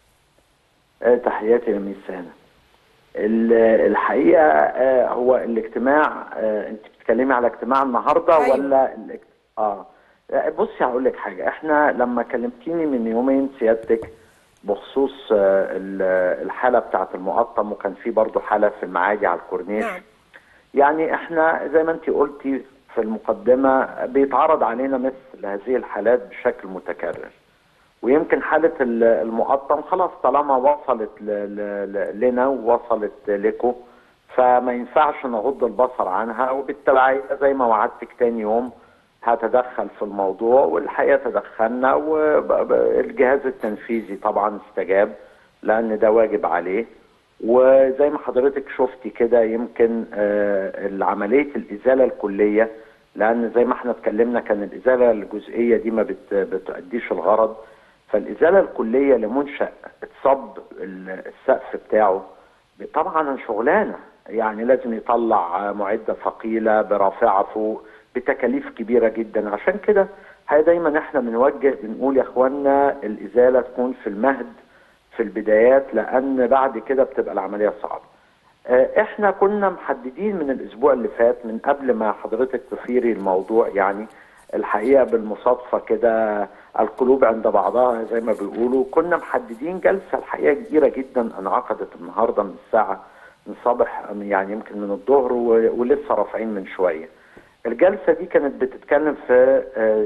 آه، تحياتي لميس سهلة ال- الحقيقة آه، هو الاجتماع آه، انت بتتكلمي على اجتماع النهاردة أيوة. ولا الاج- اه لا، بصي هقول لك حاجة احنا لما كلمتيني من يومين سيادتك بخصوص آه، ال- الحالة بتاعة المقطم وكان في برضه حالة في المعادي على الكورنيش نعم. يعني احنا زي ما انت قلتي في المقدمة بيتعرض علينا مثل هذه الحالات بشكل متكرر ويمكن حالة ال- المقطم خلاص طالما وصلت ل- ل- ل- لنا ووصلت لكم فما ينفعش نغض البصر عنها وبالتبعية زي ما وعدتك تاني يوم هتدخل في الموضوع والحقيقة تدخلنا والجهاز التنفيذي طبعا استجاب لأن ده واجب عليه وزي ما حضرتك شفتي كده يمكن آه، عملية الإزالة الكلية لأن زي ما احنا اتكلمنا كان الإزالة الجزئية دي ما بت- بتؤديش الغرض فالإزالة الكلية لمنشأ اتصب ال- السقف بتاعه طبعا شغلانة يعني لازم يطلع معدة ثقيلة برافعة فوق بتكاليف كبيرة جدا عشان كده هي دايما احنا بنوجه بنقول يا اخوانا الإزالة تكون في المهد في البدايات لأن بعد كده بتبقى العملية صعبة آه، احنا كنا محددين من الاسبوع اللي فات من قبل ما حضرتك تثيري الموضوع يعني الحقيقه بالمصادفه كده القلوب عند بعضها زي ما بيقولوا كنا محددين جلسه الحقيقه كبيره جدا انعقدت النهارده من الساعه من صبح يعني يمكن من الظهر و- ولسه رافعين من شويه. الجلسه دي كانت بتتكلم في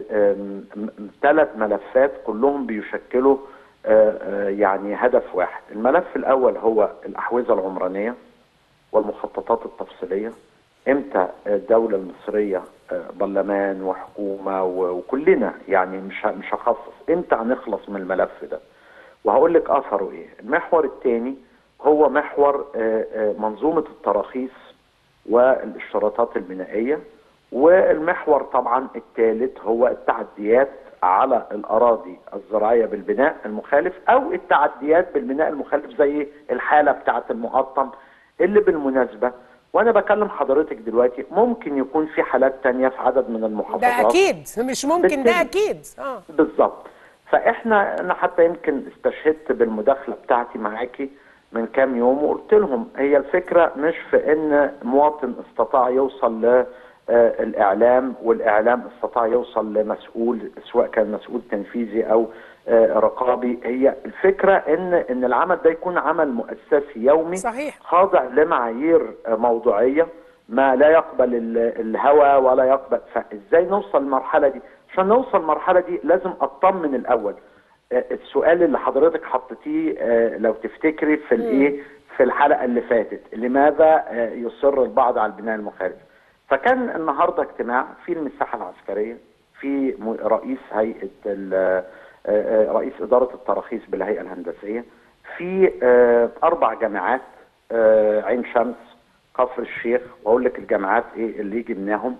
ثلاث ملفات كلهم بيشكلوا آه، آه، يعني هدف واحد الملف الاول هو الاحوزه العمرانيه والمخططات التفصيليه امتى الدوله المصريه آه، برلمان وحكومه و- وكلنا يعني مش ه- مش هخصص امتى هنخلص من الملف ده وهقول لك اثره ايه المحور الثاني هو محور آه، آه، منظومه التراخيص والاشتراطات البنائيه والمحور طبعا الثالث هو التعديات على الاراضي الزراعيه بالبناء المخالف او التعديات بالبناء المخالف زي الحاله بتاعه المقطم اللي بالمناسبه وانا بكلم حضرتك دلوقتي ممكن يكون في حالات تانية في عدد من المحافظات ده اكيد مش ممكن ده بالتالي- اكيد اه بالظبط فاحنا انا حتى يمكن استشهدت بالمداخله بتاعتي معاكي من كام يوم وقلت لهم هي الفكره مش في ان مواطن استطاع يوصل للاعلام والاعلام استطاع يوصل لمسؤول سواء كان مسؤول تنفيذي او آه، رقابي هي الفكره ان ان العمل ده يكون عمل مؤسسي يومي صحيح. خاضع لمعايير آه، موضوعيه ما لا يقبل ال- الهوى ولا يقبل فازاي نوصل للمرحله دي عشان نوصل للمرحله دي لازم اطمن الاول آه، السؤال اللي حضرتك حطيتيه آه، لو تفتكري في الايه في الحلقه اللي فاتت لماذا آه، يصر البعض على البناء المخالف فكان النهارده اجتماع في المساحه العسكريه في م- رئيس هيئه ال- آه، آه، رئيس اداره التراخيص بالهيئه الهندسيه في آه، اربع جامعات آه، عين شمس كفر الشيخ واقول لك الجامعات ايه اللي جبناهم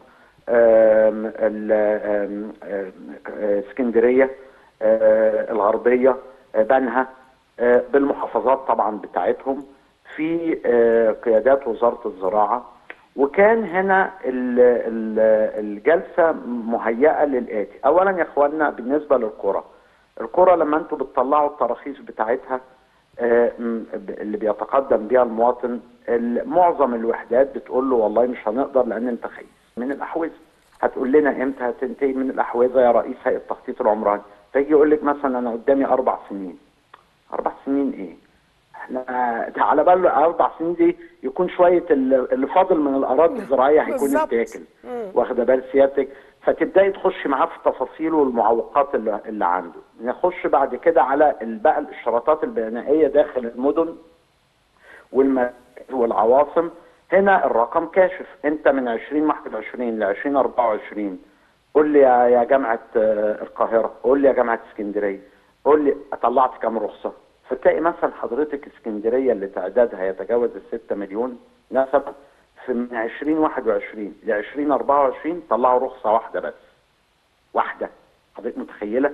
آم، ال- آم، آم، آه، اسكندريه آه، الغربيه آه، بنها آه، بالمحافظات طبعا بتاعتهم في آه، قيادات وزاره الزراعه وكان هنا ال- ال- الجلسه مهيئه للاتي اولا يا اخوانا بالنسبه للقرى القرى لما انتم بتطلعوا التراخيص بتاعتها آه، م- ب- اللي بيتقدم بيها المواطن ال- معظم الوحدات بتقول له والله مش هنقدر لان انت خايف من الاحوزه هتقول لنا امتى هتنتهي من الاحوزه يا رئيس هيئه التخطيط العمراني فيجي يقول لك مثلا انا قدامي اربع سنين اربع سنين ايه احنا ده على بال اربع سنين دي يكون شويه ال- اللي فاضل من الاراضي الزراعيه هيكون بالظبط. اتاكل واخده بال سيادتك فتبداي تخشي معاه في التفاصيل والمعوقات اللي, اللي عنده نخش بعد كده على ال- بقى الاشارات البنائيه داخل المدن والمراكز والعواصم هنا الرقم كاشف انت من 2021 ل 2024 قول لي يا يا جامعه آه، القاهره قول لي يا جامعه اسكندريه قول لي طلعت كام رخصه فتلاقي مثلا حضرتك اسكندريه اللي تعدادها يتجاوز ال 6 مليون نسبه في من 2021 ل 2024 طلعوا رخصه واحده بس واحده حضرتك متخيله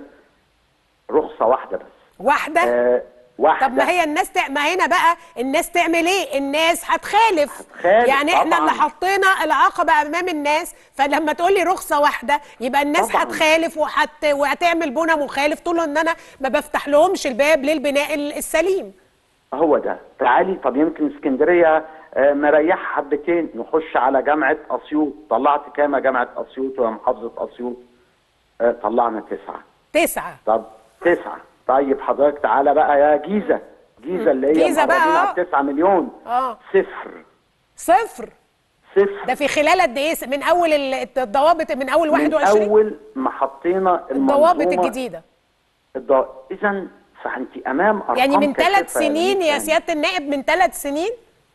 رخصه واحده بس واحده آه واحده طب ما هي الناس تع... ما هنا بقى الناس تعمل ايه الناس هتخالف هتخالف يعني احنا طبعاً. اللي حطينا العقبه امام الناس فلما تقولي رخصه واحده يبقى الناس طبعاً. هتخالف وحت... وهتعمل بنى مخالف طول ان انا ما بفتح لهمش الباب للبناء ال- السليم هو ده تعالي طب يمكن اسكندريه آه، مريحه حبتين نخش على جامعه اسيوط طلعت كام يا جامعه اسيوط ويا محافظه اسيوط آه، طلعنا تسعه تسعه طب تسعه طيب حضرتك تعالى بقى يا جيزه جيزه اللي هي جيزة بقى، مقربين آه. على 9 مليون اه صفر صفر صفر ده في خلال قد ايه من اول ال- الضوابط من اول من 21 اول ما حطينا الضوابط المنظومة الجديده الض... اذا فانت امام ارقام يعني من كاشفة ثلاث سنين يا للإنسان. سياده النائب من ثلاث سنين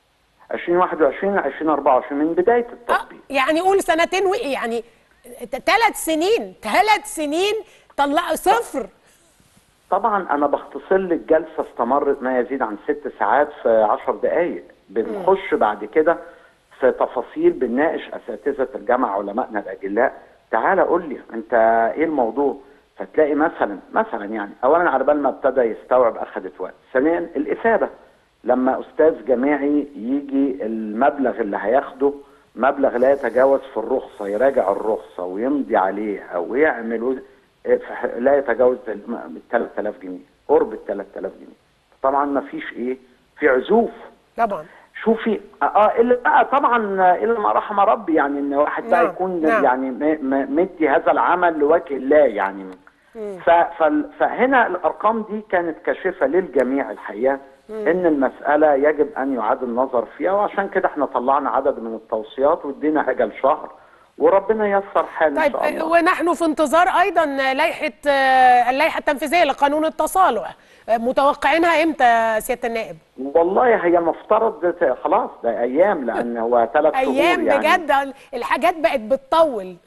2021 2024 من بدايه آه التطبيق يعني قول سنتين و... يعني ثلاث سنين ثلاث سنين طلع صفر طبعا انا بختصر لك جلسه استمرت ما يزيد عن ست ساعات في عشر دقائق بنخش بعد كده في تفاصيل بنناقش اساتذه الجامعه علمائنا الاجلاء تعالى قول لي انت ايه الموضوع فتلاقي مثلا مثلا يعني اولا على بال ما ابتدى يستوعب اخذت وقت ثانيا الافاده لما استاذ جامعي يجي المبلغ اللي هياخده مبلغ لا يتجاوز في الرخصه يراجع الرخصه ويمضي عليها ويعمل وز- فح- لا يتجاوز ال 3000 جنيه قرب ال 3000 جنيه طبعا ما فيش ايه في عزوف طبعا شوفي اه الا بقى طبعا الا ما رحم ربي يعني ان واحد بقى نعم، يكون نعم. يعني م- م- مدي هذا العمل لوجه الله يعني ف فال- فهنا الارقام دي كانت كاشفه للجميع الحقيقه ان المساله يجب ان يعاد النظر فيها وعشان كده احنا طلعنا عدد من التوصيات وادينا اجل شهر وربنا ييسر حال ان طيب شاء الله ونحن في انتظار ايضا لائحه آه، اللائحه التنفيذيه لقانون التصالح آه، متوقعينها امتى يا سياده النائب والله هي مفترض ت- خلاص ده ايام لان هو ثلاث شهور ايام يعني بجد الحاجات بقت بتطول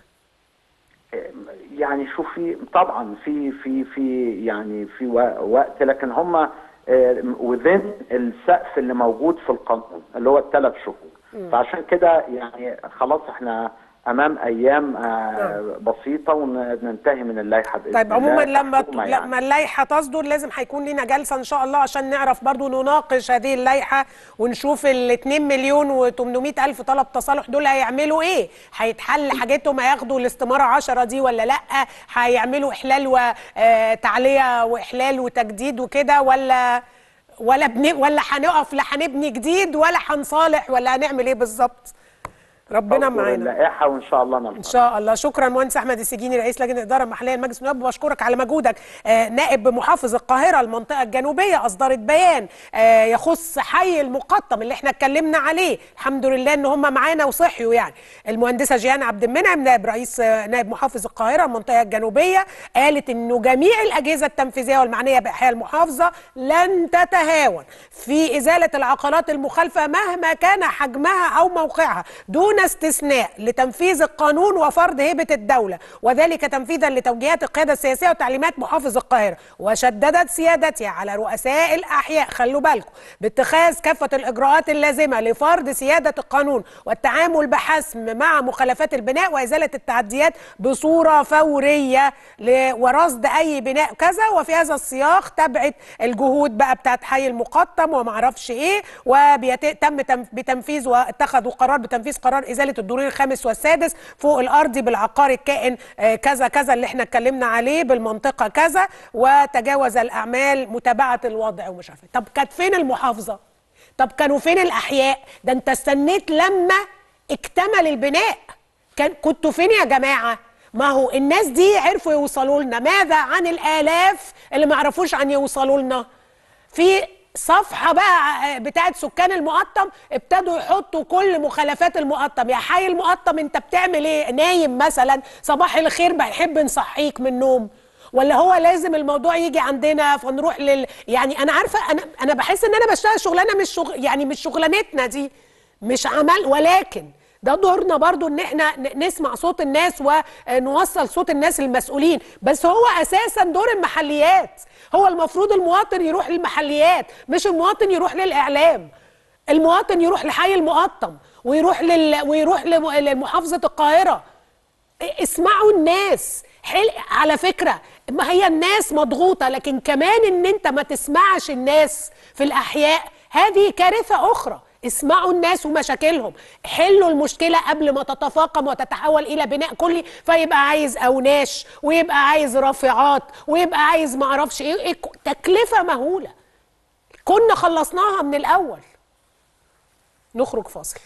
يعني شوفي طبعا في في في يعني في و- وقت لكن هم وذن السقف اللي موجود في القانون اللي هو الثلاث شهور فعشان كده يعني خلاص احنا امام ايام آه، بسيطه وننتهي من اللائحه باذن طيب الله عموما لما كحكومة يعني. لما اللائحه تصدر لازم هيكون لنا جلسه ان شاء الله عشان نعرف برضو نناقش هذه اللائحه ونشوف ال 2 مليون و800 الف طلب تصالح دول هيعملوا ايه هيتحل حاجتهم هياخدوا الاستماره 10 دي ولا لا هيعملوا احلال وتعليه واحلال وتجديد وكده ولا ولا بن ولا هنقف لا هنبني جديد ولا هنصالح ولا هنعمل ايه بالظبط ربنا أصدر معانا اللائحه وان شاء الله ان نلحق شاء الله شكرا مهندس احمد السجيني رئيس لجنه الاداره المحليه لمجلس النواب بشكرك على مجهودك آه نائب محافظ القاهره المنطقه الجنوبيه اصدرت بيان آه يخص حي المقطم اللي احنا اتكلمنا عليه الحمد لله ان هم معانا وصحيوا يعني المهندسه جيهان عبد المنعم نائب رئيس آه نائب محافظ القاهره المنطقه الجنوبيه قالت انه جميع الاجهزه التنفيذيه والمعنيه باحياء المحافظه لن تتهاون في ازاله العقارات المخالفه مهما كان حجمها او موقعها دون استثناء لتنفيذ القانون وفرض هيبه الدوله وذلك تنفيذا لتوجيهات القياده السياسيه وتعليمات محافظ القاهره وشددت سيادتها على رؤساء الاحياء خلوا بالكم باتخاذ كافه الاجراءات اللازمه لفرض سياده القانون والتعامل بحسم مع مخالفات البناء وازاله التعديات بصوره فوريه ل- ورصد اي بناء كذا وفي هذا السياق تبعت الجهود بقى بتاعت حي المقطم وما اعرفش ايه وتم بتنفيذ واتخذوا قرار بتنفيذ قرار ازاله الدورين الخامس والسادس فوق الارض بالعقار الكائن آه، كذا كذا اللي احنا اتكلمنا عليه بالمنطقه كذا وتجاوز الاعمال متابعه الوضع ومش عارفه طب كانت فين المحافظه طب كانوا فين الاحياء ده انت استنيت لما اكتمل البناء كان كنتوا فين يا جماعه ما هو الناس دي عرفوا يوصلوا لنا ماذا عن الالاف اللي ما عرفوش عن يوصلوا لنا في صفحة بقى بتاعت سكان المقطم ابتدوا يحطوا كل مخالفات المقطم يا حي المقطم انت بتعمل ايه نايم مثلا صباح الخير بيحب نصحيك من النوم ولا هو لازم الموضوع يجي عندنا فنروح لل يعني انا عارفه انا انا بحس ان انا بشتغل شغلانه مش شغل يعني مش شغلانتنا دي مش عمل ولكن ده دورنا برضو ان احنا ن- نسمع صوت الناس ونوصل صوت الناس المسؤولين بس هو اساسا دور المحليات هو المفروض المواطن يروح للمحليات مش المواطن يروح للاعلام المواطن يروح لحي المقطم ويروح لل... ويروح لم- لمحافظه القاهره اسمعوا الناس حل... على فكرة ما هي الناس مضغوطة لكن كمان ان انت ما تسمعش الناس في الاحياء هذه كارثة اخرى اسمعوا الناس ومشاكلهم حلوا المشكلة قبل ما تتفاقم وتتحول إلى بناء كلي فيبقى عايز أوناش ويبقى عايز رافعات ويبقى عايز معرفش إيه, إيه تكلفة مهولة كنا خلصناها من الأول نخرج فاصل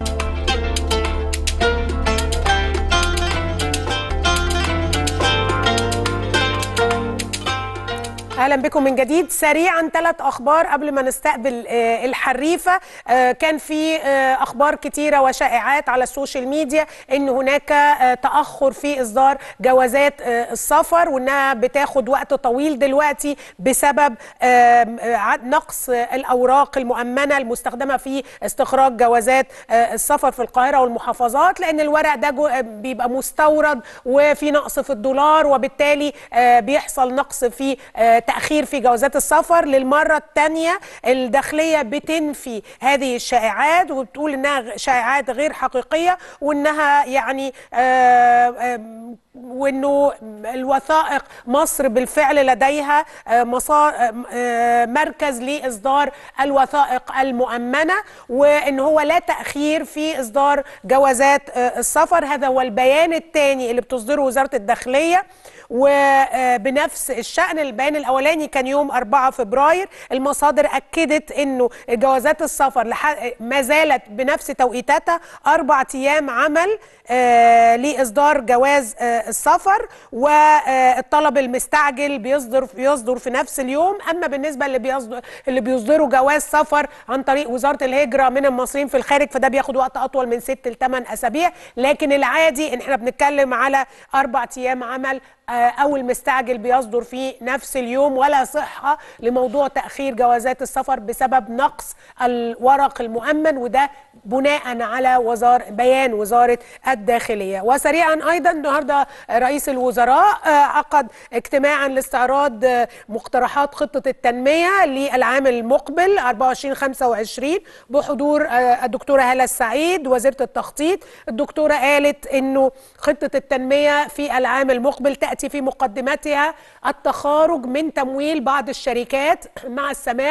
اهلا بكم من جديد سريعا ثلاث اخبار قبل ما نستقبل آه، الحريفه آه، كان في آه، اخبار كتيره وشائعات على السوشيال ميديا ان هناك آه، تاخر في اصدار جوازات آه، السفر وانها بتاخد وقت طويل دلوقتي بسبب آم، آه، عد- نقص آه، الاوراق المؤمنه المستخدمه في استخراج جوازات آه، السفر في القاهره والمحافظات لان الورق ده جو- آه، بيبقى مستورد وفي نقص في الدولار وبالتالي آه، بيحصل نقص في آه، تاخير في جوازات السفر للمره الثانيه الداخليه بتنفي هذه الشائعات وبتقول انها غ- شائعات غير حقيقيه وانها يعني آه، آم، وانه الوثائق مصر بالفعل لديها آه، مسار آه، آه، مركز لاصدار الوثائق المؤمنه وان هو لا تاخير في اصدار جوازات آه، السفر هذا هو البيان الثاني اللي بتصدره وزاره الداخليه وبنفس الشأن البيان الأولاني كان يوم 4 فبراير المصادر أكدت أنه جوازات السفر لح- ما زالت بنفس توقيتاتها أربع أيام عمل آه، لإصدار جواز آه، السفر والطلب المستعجل بيصدر بيصدر في نفس اليوم أما بالنسبة اللي بيصدر اللي بيصدروا جواز سفر عن طريق وزارة الهجرة من المصريين في الخارج فده بياخد وقت أطول من ست لثمان أسابيع لكن العادي إن احنا بنتكلم على أربع أيام عمل آه، او المستعجل بيصدر في نفس اليوم ولا صحه لموضوع تاخير جوازات السفر بسبب نقص الورق المؤمن وده بناء على وزار بيان وزاره الداخليه وسريعا ايضا النهارده رئيس الوزراء آه، عقد اجتماعا لاستعراض آه، مقترحات خطه التنميه للعام المقبل 24 25 بحضور آه، الدكتوره هاله السعيد وزيره التخطيط الدكتوره قالت انه خطه التنميه في العام المقبل تاتي في مقدمتها التخارج من تمويل بعض الشركات مع السماح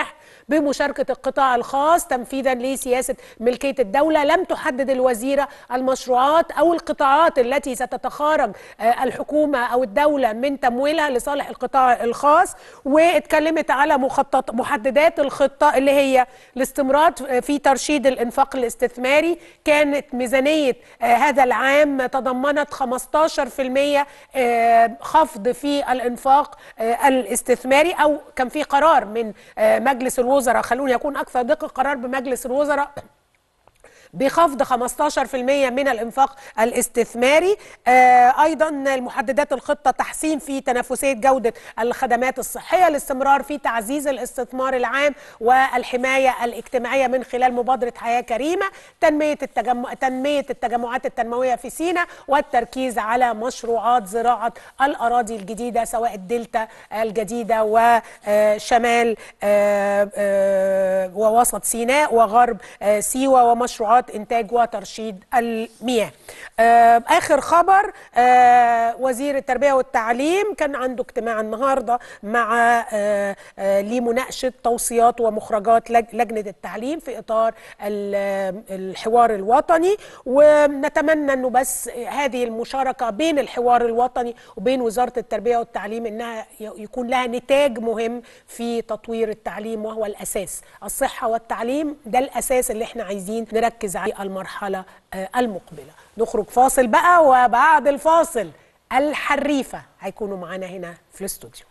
بمشاركة القطاع الخاص تنفيذا لسياسة ملكية الدولة لم تحدد الوزيرة المشروعات أو القطاعات التي ستتخارج آه، الحكومة أو الدولة من تمويلها لصالح القطاع الخاص واتكلمت على مخطط محددات الخطة اللي هي الاستمرار في ترشيد الإنفاق الاستثماري كانت ميزانية آه، هذا العام تضمنت 15% آه، خفض في الإنفاق آه، الاستثماري أو كان في قرار من آه، مجلس الوزراء خلوني أكون أكثر دقة قرار بمجلس الوزراء بخفض 15% من الانفاق الاستثماري آه، ايضا المحددات الخطه تحسين في تنافسيه جوده الخدمات الصحيه الاستمرار في تعزيز الاستثمار العام والحمايه الاجتماعيه من خلال مبادره حياه كريمه تنميه التجمع تنميه التجمعات التنمويه في سيناء والتركيز على مشروعات زراعه الاراضي الجديده سواء الدلتا الجديده وشمال آه، آه، ووسط سيناء وغرب آه، سيوه ومشروعات انتاج وترشيد المياه. آه، اخر خبر آه، وزير التربيه والتعليم كان عنده اجتماع النهارده مع آه، آه، لمناقشه توصيات ومخرجات لج- لجنه التعليم في اطار ال- الحوار الوطني ونتمنى انه بس هذه المشاركه بين الحوار الوطني وبين وزاره التربيه والتعليم انها ي- يكون لها نتاج مهم في تطوير التعليم وهو الاساس الصحه والتعليم ده الاساس اللي احنا عايزين نركز عليه المرحله آه، المقبله نخرج فاصل بقى وبعد الفاصل الحريفه هيكونوا معانا هنا في الاستوديو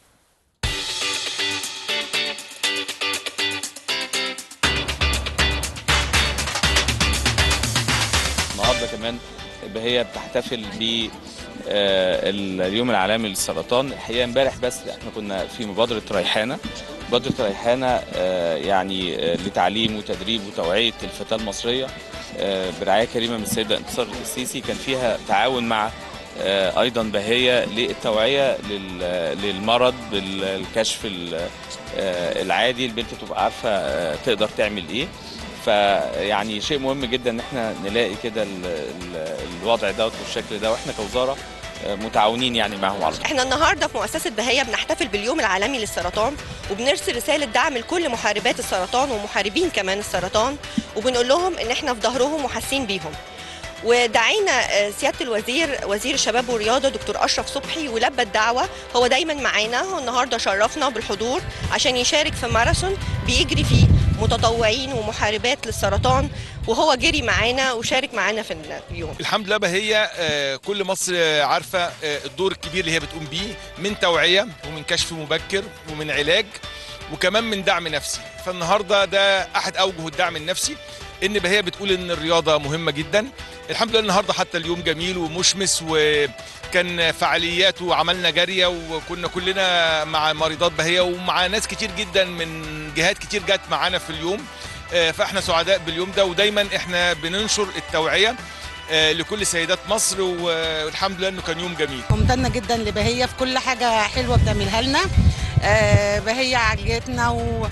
النهارده كمان هي بتحتفل ب آه، اليوم العالمي للسرطان الحقيقه امبارح بس احنا كنا في مبادره ريحانه مبادره ريحانه آه، يعني آه، لتعليم وتدريب وتوعيه الفتاه المصريه آه، برعايه كريمه من السيده انتصار السيسي كان فيها تعاون مع آه، ايضا بهيه للتوعيه لل- للمرض بالكشف ال- آه، العادي البنت تبقى عارفه آه، تقدر تعمل ايه فيعني شيء مهم جدا ان احنا نلاقي كده ال- ال- الوضع دوت والشكل ده واحنا كوزاره آه، متعاونين يعني معهم على طول. احنا النهارده في مؤسسه بهيه بنحتفل باليوم العالمي للسرطان وبنرسل رساله دعم لكل محاربات السرطان ومحاربين كمان السرطان وبنقول لهم ان احنا في ظهرهم وحاسين بيهم ودعينا آه، سياده الوزير وزير الشباب والرياضه دكتور اشرف صبحي ولبى الدعوه هو دايما معانا هو النهارده شرفنا بالحضور عشان يشارك في ماراثون بيجري فيه متطوعين ومحاربات للسرطان وهو جري معانا وشارك معانا في اليوم الحمد لله بهي آه، كل مصر آه، عارفه آه، الدور الكبير اللي هي بتقوم بيه من توعيه ومن كشف مبكر ومن علاج وكمان من دعم نفسي فالنهارده ده احد اوجه الدعم النفسي ان بهي بتقول ان الرياضه مهمه جدا الحمد لله النهارده حتى اليوم جميل ومشمس وكان فعاليات وعملنا جاريه وكنا كلنا مع مريضات بهيه ومع ناس كتير جدا من جهات كتير جت معانا في اليوم آه، فاحنا سعداء باليوم ده ودايما احنا بننشر التوعيه آه، لكل سيدات مصر والحمد لله انه كان يوم جميل ممتنة جدا لبهية في كل حاجة حلوة بتعملها لنا آه، بهية عالجتنا و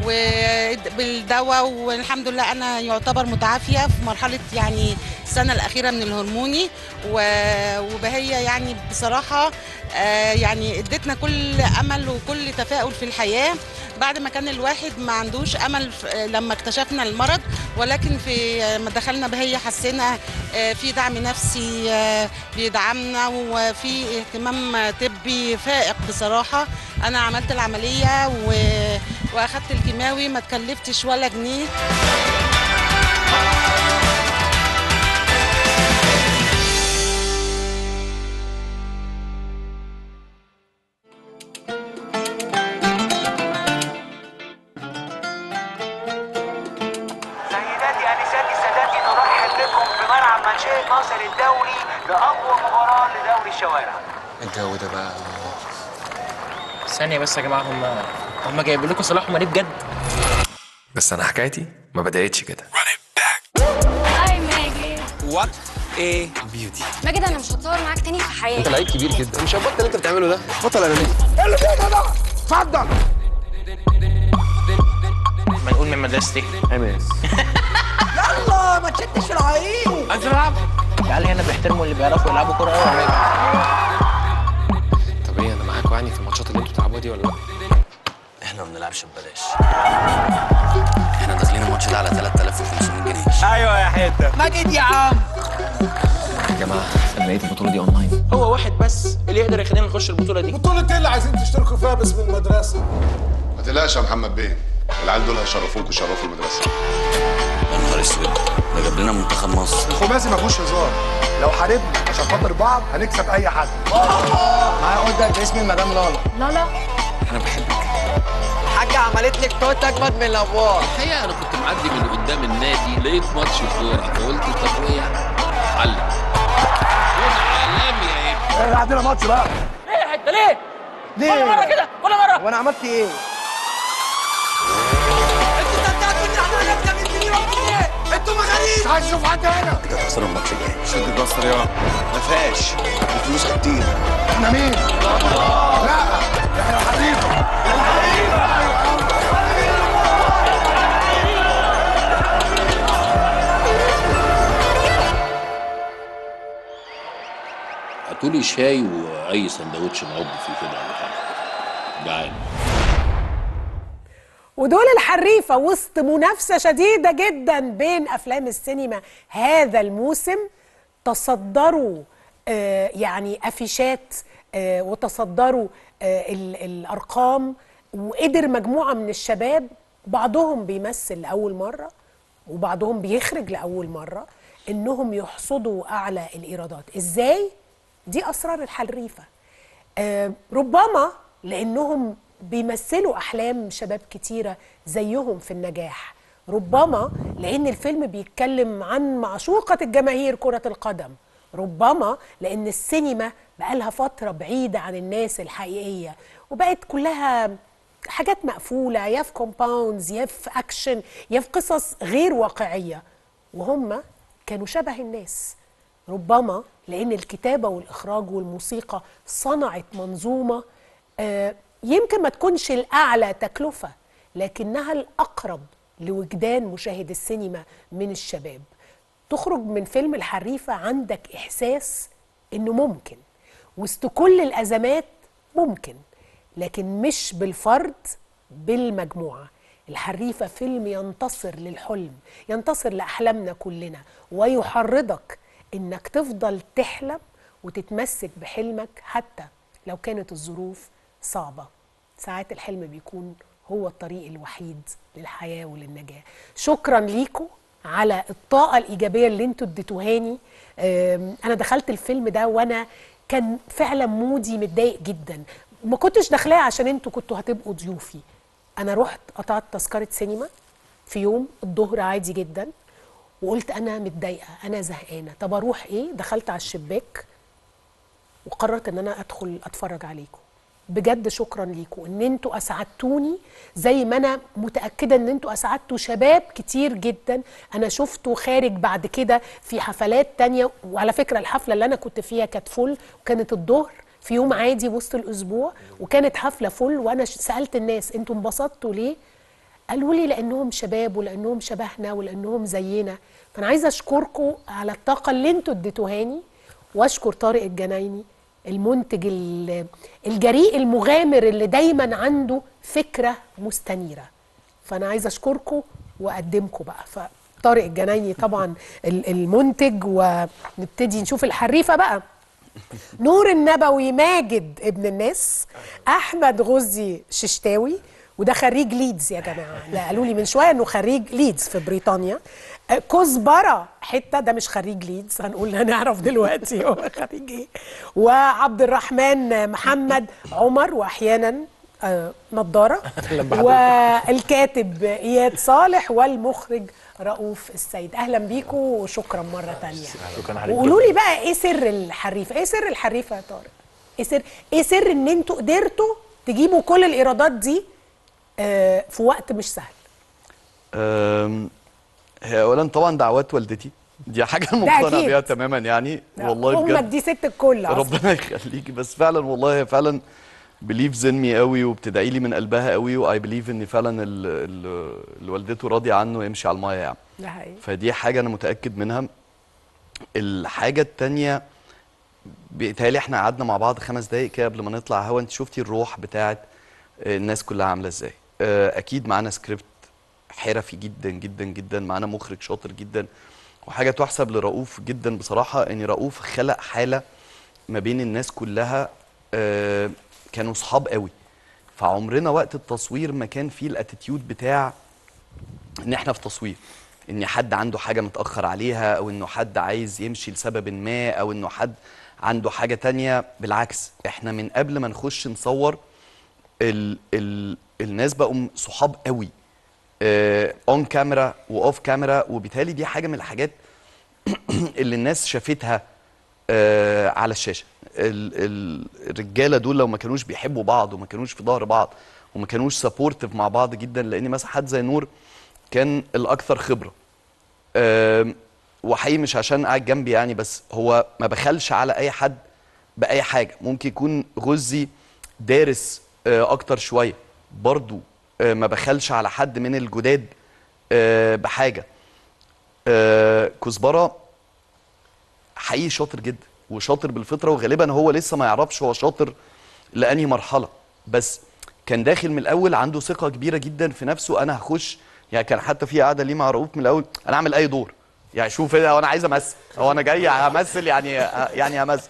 وبالدواء والحمد لله انا يعتبر متعافيه في مرحله يعني السنه الاخيره من الهرموني و- وبهية يعني بصراحه آه، يعني ادتنا كل امل وكل تفاؤل في الحياه بعد ما كان الواحد ما عندوش امل في- لما اكتشفنا المرض ولكن في ما دخلنا بهية حسينا آه، في دعم نفسي آه، بيدعمنا وفي اهتمام طبي فائق بصراحه انا عملت العمليه و... واخدت الكيماوي ما تكلفتش ولا جنيه سيداتي انساتي سادتي نرحب بكم في ملعب منشئة ناصر الدولي لأقوى مباراة لدوري الشوارع الجو ده بقى ثانية بس يا جماعة هم هم جايبين لكم صلاح ماني بجد بس انا حكايتي ما بدأتش كده هاي ماجد وات ايه بيوتي ماجد انا مش هتصور معاك تاني في حياتي انت لعيب كبير جدا مش هتبطل اللي انت بتعمله ده بطل انانيه ايه اللي فيها ده؟ اتفضل ما نقول من مدرستي امس يلا ما تشدش في العقيق عايز العب العيال هنا بيحترموا اللي بيعرفوا يلعبوا كورة قوي يا ماجد طب ايه انا معاكوا يعني في الماتشات اللي انتوا بتلعبوها دي ولا لا احنا ما بنلعبش ببلاش احنا داخلين الماتش ده على 3500 جنيه ايوه يا حته ماجد يا عم يا جماعه انا لقيت البطوله دي اونلاين هو واحد بس اللي يقدر يخلينا نخش البطوله دي بطولة ايه اللي عايزين تشتركوا فيها باسم المدرسة؟ ما تقلقش يا محمد بيه العيال دول هيشرفوك ويشرفوا المدرسه يا نهار اسود ده جاب لنا منتخب مصر الخماسي ما فيهوش هزار لو حاربنا عشان خاطر بعض هنكسب اي حد معايا اوردر باسم المدام لالا لالا انا بحبك الحاجه عملت لك توت اجمد من الابواب الحقيقه انا كنت معدي من قدام النادي لقيت ماتش كوره فقلت طب وايه يعني؟ علم جون عالمي يا ابني احنا عندنا ماتش بقى ليه يا حته ليه؟ ليه؟ كل مره كده كل مره وانا عملت ايه؟ انتوا مغاليب عايز اشوف حد هنا كده هتخسروا الماتش الجاي شد البصر يا ما فيهاش الفلوس كتير احنا مين؟ لا احنا الحريفة هاتولي شاي واي سندوتش معب فيه كده ولا حاجه جعان ودول الحريفة وسط منافسة شديدة جدا بين أفلام السينما هذا الموسم تصدروا آه، يعني أفيشات آه، وتصدروا آه، ال- الأرقام وقدر مجموعة من الشباب بعضهم بيمثل لأول مرة وبعضهم بيخرج لأول مرة إنهم يحصدوا أعلى الإيرادات إزاي؟ دي أسرار الحريفة آه، ربما لانهم بيمثلوا احلام شباب كتيره زيهم في النجاح ربما لان الفيلم بيتكلم عن معشوقه الجماهير كره القدم ربما لان السينما بقالها فتره بعيده عن الناس الحقيقيه وبقت كلها حاجات مقفوله يا في كومباوندز يا في اكشن يا في قصص غير واقعيه وهم كانوا شبه الناس ربما لان الكتابه والاخراج والموسيقى صنعت منظومه آه، يمكن ما تكونش الاعلى تكلفه لكنها الاقرب لوجدان مشاهد السينما من الشباب تخرج من فيلم الحريفه عندك احساس انه ممكن وسط كل الازمات ممكن لكن مش بالفرد بالمجموعه الحريفه فيلم ينتصر للحلم ينتصر لاحلامنا كلنا ويحرضك انك تفضل تحلم وتتمسك بحلمك حتى لو كانت الظروف صعبه ساعات الحلم بيكون هو الطريق الوحيد للحياه وللنجاه شكرا ليكم على الطاقه الايجابيه اللي انتوا اديتوهاني أم، انا دخلت الفيلم ده وانا كان فعلا مودي متضايق جدا ما كنتش داخلاه عشان انتوا كنتوا هتبقوا ضيوفي انا رحت قطعت تذكره سينما في يوم الظهر عادي جدا وقلت انا متضايقه انا زهقانه طب اروح ايه دخلت على الشباك وقررت ان انا ادخل اتفرج عليكم بجد شكرا ليكم ان انتوا اسعدتوني زي ما انا متاكده ان انتوا اسعدتوا شباب كتير جدا انا شفته خارج بعد كده في حفلات تانية وعلى فكره الحفله اللي انا كنت فيها كانت فل وكانت الظهر في يوم عادي وسط الاسبوع وكانت حفله فل وانا ش- سالت الناس انتوا انبسطتوا ليه قالوا لي لانهم شباب ولانهم شبهنا ولانهم زينا فانا عايزه اشكركم على الطاقه اللي انتوا اديتوهاني واشكر طارق الجنايني المنتج ال- الجريء المغامر اللي دايما عنده فكره مستنيره فانا عايزه اشكركم واقدمكم بقى فطارق الجنايني طبعا ال- المنتج ونبتدي نشوف الحريفه بقى نور النبوي ماجد ابن الناس احمد غزي ششتاوي وده خريج ليدز يا جماعه لا قالوا لي من شويه انه خريج ليدز في بريطانيا آه، كزبره حته ده مش خريج ليدز هنقول هنعرف دلوقتي هو خريج ايه وعبد الرحمن محمد عمر واحيانا آه، نضاره والكاتب اياد صالح والمخرج رؤوف السيد اهلا بيكم وشكرا مره تانية شكرا حضرتك وقولوا لي بقى ايه سر الحريفه ايه سر الحريفه يا طارق ايه سر ايه سر ان انتوا قدرتوا تجيبوا كل الايرادات دي آه في وقت مش سهل أم، هي اولا طبعا دعوات والدتي دي حاجه أنا مقتنع أكيد. بيها تماما يعني والله امك بجد دي ست الكل أصلاً. ربنا يخليكي بس فعلا والله هي فعلا بليفز ان مي قوي وبتدعي لي من قلبها قوي واي بليف ان فعلا ال- ال- اللي والدته راضيه عنه يمشي على المايه يعني ده حقيقي فدي حاجه انا متاكد منها الحاجه التانية بيتهيألي احنا قعدنا مع بعض خمس دقايق كده قبل ما نطلع هوا انت شفتي الروح بتاعت الناس كلها عامله ازاي آه، اكيد معانا سكريبت حرفي جدا جدا جدا معانا مخرج شاطر جدا وحاجه تحسب لرؤوف جدا بصراحه ان رؤوف خلق حاله ما بين الناس كلها آه، كانوا صحاب قوي فعمرنا وقت التصوير ما كان فيه الاتيتيود بتاع ان احنا في تصوير ان حد عنده حاجه متاخر عليها او انه حد عايز يمشي لسبب ما او انه حد عنده حاجه تانية بالعكس احنا من قبل ما نخش نصور ال ال الناس بقوا صحاب قوي اون كاميرا واوف كاميرا وبالتالي دي حاجه من الحاجات اللي الناس شافتها آه، على الشاشه ال- ال- الرجاله دول لو ما كانوش بيحبوا بعض وما كانوش في ظهر بعض وما كانوش سبورتيف مع بعض جدا لان مثلا حد زي نور كان الاكثر خبره آم، وحقيقي مش عشان قاعد جنبي يعني بس هو ما بخلش على اي حد باي حاجه ممكن يكون غزي دارس آه، اكتر شويه برضو آه، ما بخلش على حد من الجداد آه، بحاجه آه، كزبره حقيقي شاطر جدا وشاطر بالفطره وغالبا هو لسه ما يعرفش هو شاطر لانهي مرحله بس كان داخل من الاول عنده ثقه كبيره جدا في نفسه انا هخش يعني كان حتى في قعده ليه مع رؤوف من الاول انا اعمل اي دور يعني شوف هو انا عايز امثل هو انا جاي همثل يعني يعني همثل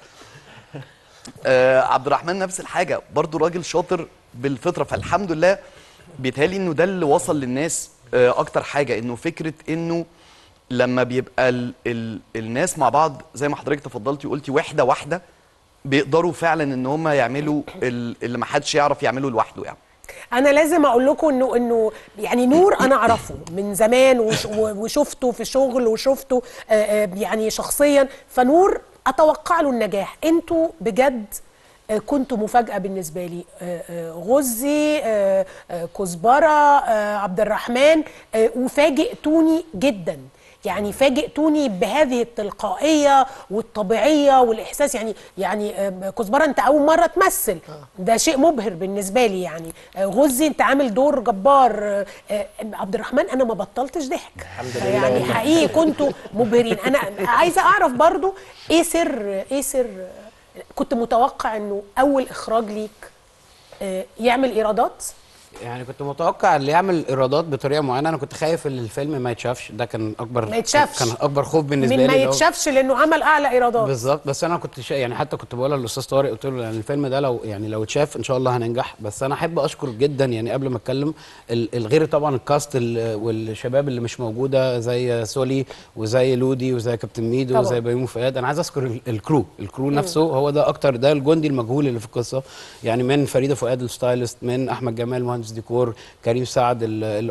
آه عبد الرحمن نفس الحاجه برضو راجل شاطر بالفطره فالحمد لله بيتهيألي انه ده اللي وصل للناس آه اكتر حاجه انه فكره انه لما بيبقى ال ال الناس مع بعض زي ما حضرتك تفضلتي وقلتي وحده واحده بيقدروا فعلا ان هم يعملوا ال- اللي ما حدش يعرف يعمله لوحده يعني انا لازم اقول لكم انه انه يعني نور انا اعرفه من زمان وش- وشفته في شغل وشفته آه، آه، يعني شخصيا فنور اتوقع له النجاح انتوا بجد آه، كنتوا مفاجاه بالنسبه لي آه، آه، غزي آه، آه، كزبره آه، عبد الرحمن آه، وفاجئتوني جدا يعني فاجئتوني بهذه التلقائيه والطبيعيه والاحساس يعني يعني آه، كزبره انت اول مره تمثل ده شيء مبهر بالنسبه لي يعني آه، غزي انت عامل دور جبار آه، آه، عبد الرحمن انا ما بطلتش ضحك الحمد لله. يعني حقيقي كنتوا مبهرين انا عايزه اعرف برضو ايه سر ايه سر كنت متوقع انه اول اخراج ليك آه، يعمل ايرادات يعني كنت متوقع اللي يعمل ايرادات بطريقه معينه انا كنت خايف ان الفيلم ما يتشافش ده كان اكبر ما يتشافش. كان اكبر خوف بالنسبه من لي ما اللي هو- يتشافش لانه عمل اعلى ايرادات بالظبط بس انا كنت شا... يعني حتى كنت بقولها للاستاذ طارق قلت له يعني الفيلم ده لو يعني لو اتشاف ان شاء الله هننجح بس انا احب اشكر جدا يعني قبل ما اتكلم ال- الغير طبعا الكاست ال- والشباب اللي مش موجوده زي سولي وزي لودي وزي كابتن ميدو طبعاً. وزي بيومي فؤاد انا عايز اذكر ال- الكرو الكرو نفسه هو ده اكتر ده الجندي المجهول اللي في القصه يعني من فريده فؤاد الستايلست من احمد جمال مهندس ديكور كريم سعد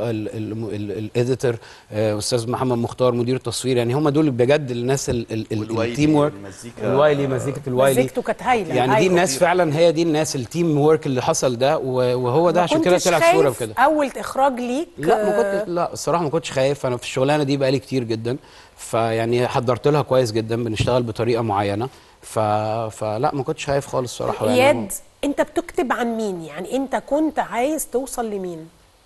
الايديتور استاذ محمد مختار مدير التصوير يعني هم دول بجد الناس ال- ال- ال- والوايلي التيم ورك المزيكا. الوايلي مزيكه الوايلي مزيكته كانت هايله يعني دي هايلة. الناس فعلا هي دي الناس التيم ورك اللي حصل ده و- وهو ده ما عشان كده كنتش طلع خايف صوره بكده اول اخراج ليك لا ما آه، كنت لا الصراحه ما كنتش خايف انا في الشغلانه دي بقالي كتير جدا فيعني حضرت لها كويس جدا بنشتغل بطريقه معينه ف... فلا ما كنتش خايف خالص الصراحه يعني اياد انت بتكتب عن مين يعني انت كنت عايز توصل لمين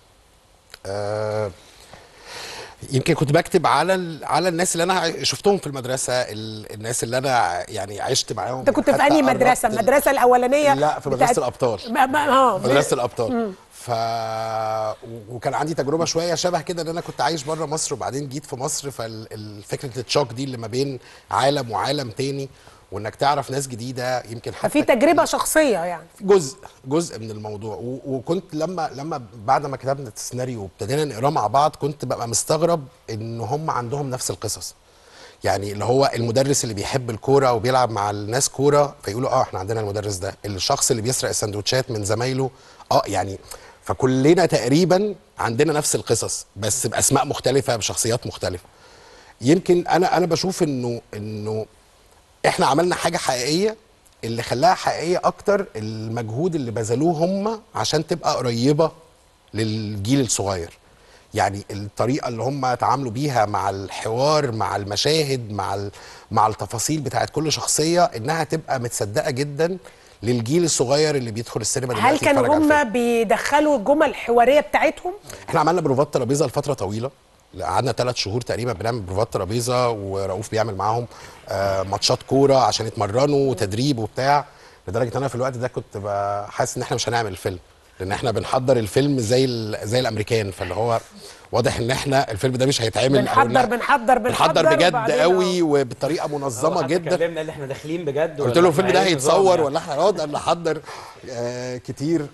آه، يمكن كنت بكتب على ال- على الناس اللي انا ع- شفتهم في المدرسه ال- الناس اللي انا يعني عشت معاهم انت كنت في حتى انهي قربت مدرسه ال- المدرسه الاولانيه لا في بتاعت- مدرسه الابطال ما ما اه مدرسه الابطال مم. ف و- وكان عندي تجربه شويه شبه كده ان انا كنت عايش بره مصر وبعدين جيت في مصر فالفكره التشوك دي اللي ما بين عالم وعالم تاني وانك تعرف ناس جديده يمكن حتى ففي تجربه شخصيه يعني جزء جزء من الموضوع و- وكنت لما لما بعد ما كتبنا السيناريو وابتدينا نقراه مع بعض كنت ببقى مستغرب ان هم عندهم نفس القصص يعني اللي هو المدرس اللي بيحب الكوره وبيلعب مع الناس كوره فيقولوا اه احنا عندنا المدرس ده الشخص اللي بيسرق السندوتشات من زمايله اه يعني فكلنا تقريبا عندنا نفس القصص بس باسماء مختلفه بشخصيات مختلفه يمكن انا انا بشوف انه انه احنا عملنا حاجه حقيقيه اللي خلاها حقيقيه اكتر المجهود اللي بذلوه هم عشان تبقى قريبه للجيل الصغير يعني الطريقه اللي هم اتعاملوا بيها مع الحوار مع المشاهد مع ال- مع التفاصيل بتاعت كل شخصيه انها تبقى متصدقه جدا للجيل الصغير اللي بيدخل السينما دلوقتي هل كانوا يتفرج على الفيلم. هم بيدخلوا الجمل الحواريه بتاعتهم احنا عملنا بروفات ترابيزه لفتره طويله قعدنا ثلاث شهور تقريبا بنعمل بروفات ترابيزه ورؤوف بيعمل معاهم آه، ماتشات كوره عشان يتمرنوا وتدريب وبتاع لدرجه ان انا في الوقت ده كنت ب- حاسس ان احنا مش هنعمل الفيلم لان احنا بنحضر الفيلم زي ال- زي الامريكان فاللي هو واضح ان احنا الفيلم ده مش هيتعمل بنحضر إن- بنحضر بنحضر بجد وبعدين قوي وبطريقه منظمه حتى جدا كلمنا اللي احنا داخلين بجد قلت ولا له إحنا الفيلم ده إيه النظام هيتصور يعني؟ ولا احنا هنقعد نحضر آه كتير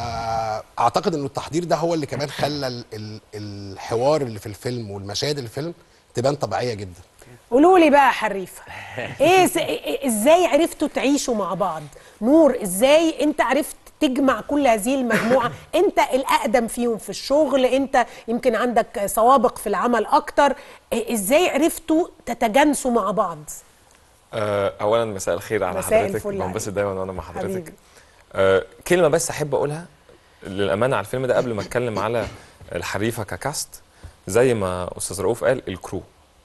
فاعتقد انه التحضير ده هو اللي كمان خلى ال- ال- الحوار اللي في الفيلم والمشاهد اللي في الفيلم تبان طبيعيه جدا قولوا لي بقى حريفه ايه ز- إيه- ازاي عرفتوا تعيشوا مع بعض نور ازاي انت عرفت تجمع كل هذه المجموعه انت الاقدم فيهم في الشغل انت يمكن عندك سوابق في العمل اكتر إيه- ازاي عرفتوا تتجانسوا مع بعض آه، اولا مساء الخير على مساء حضرتك الفل بنبسط دايما وانا مع حضرتك حبيبي. آه، كلمه بس احب اقولها للامانه على الفيلم ده قبل ما اتكلم على الحريفه ككاست زي ما استاذ رؤوف قال الكرو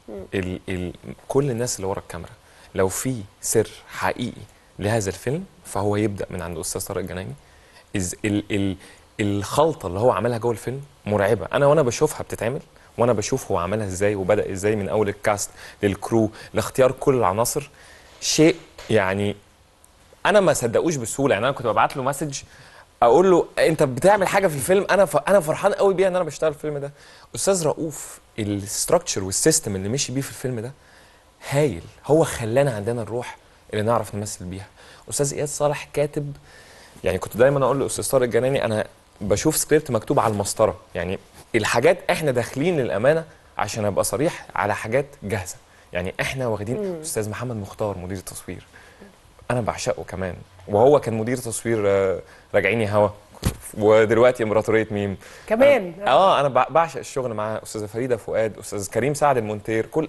ال ال كل الناس اللي ورا الكاميرا لو في سر حقيقي لهذا الفيلم فهو يبدا من عند الاستاذ طارق الجنايني إز ال ال الخلطه اللي هو عملها جوه الفيلم مرعبه انا وانا بشوفها بتتعمل وانا بشوف هو عملها ازاي وبدا ازاي من اول الكاست للكرو لاختيار كل العناصر شيء يعني انا ما صدقوش بسهوله يعني انا كنت ببعت له مسج اقول له انت بتعمل حاجه في الفيلم انا ف... انا فرحان قوي بيها ان انا بشتغل في الفيلم ده استاذ رؤوف الستراكشر والسيستم اللي مشي بيه في الفيلم ده هايل هو خلانا عندنا الروح اللي نعرف نمثل بيها استاذ اياد صالح كاتب يعني كنت دايما اقول لاستاذ طارق الجناني انا بشوف سكريبت مكتوب على المسطره يعني الحاجات احنا داخلين للامانه عشان ابقى صريح على حاجات جاهزه يعني احنا واخدين مم. استاذ محمد مختار مدير التصوير انا بعشقه كمان وهو كان مدير تصوير آه، راجعيني هوا ودلوقتي امبراطوريه ميم كمان اه انا بع- بعشق الشغل معاه استاذه فريده فؤاد استاذ كريم سعد المونتير كل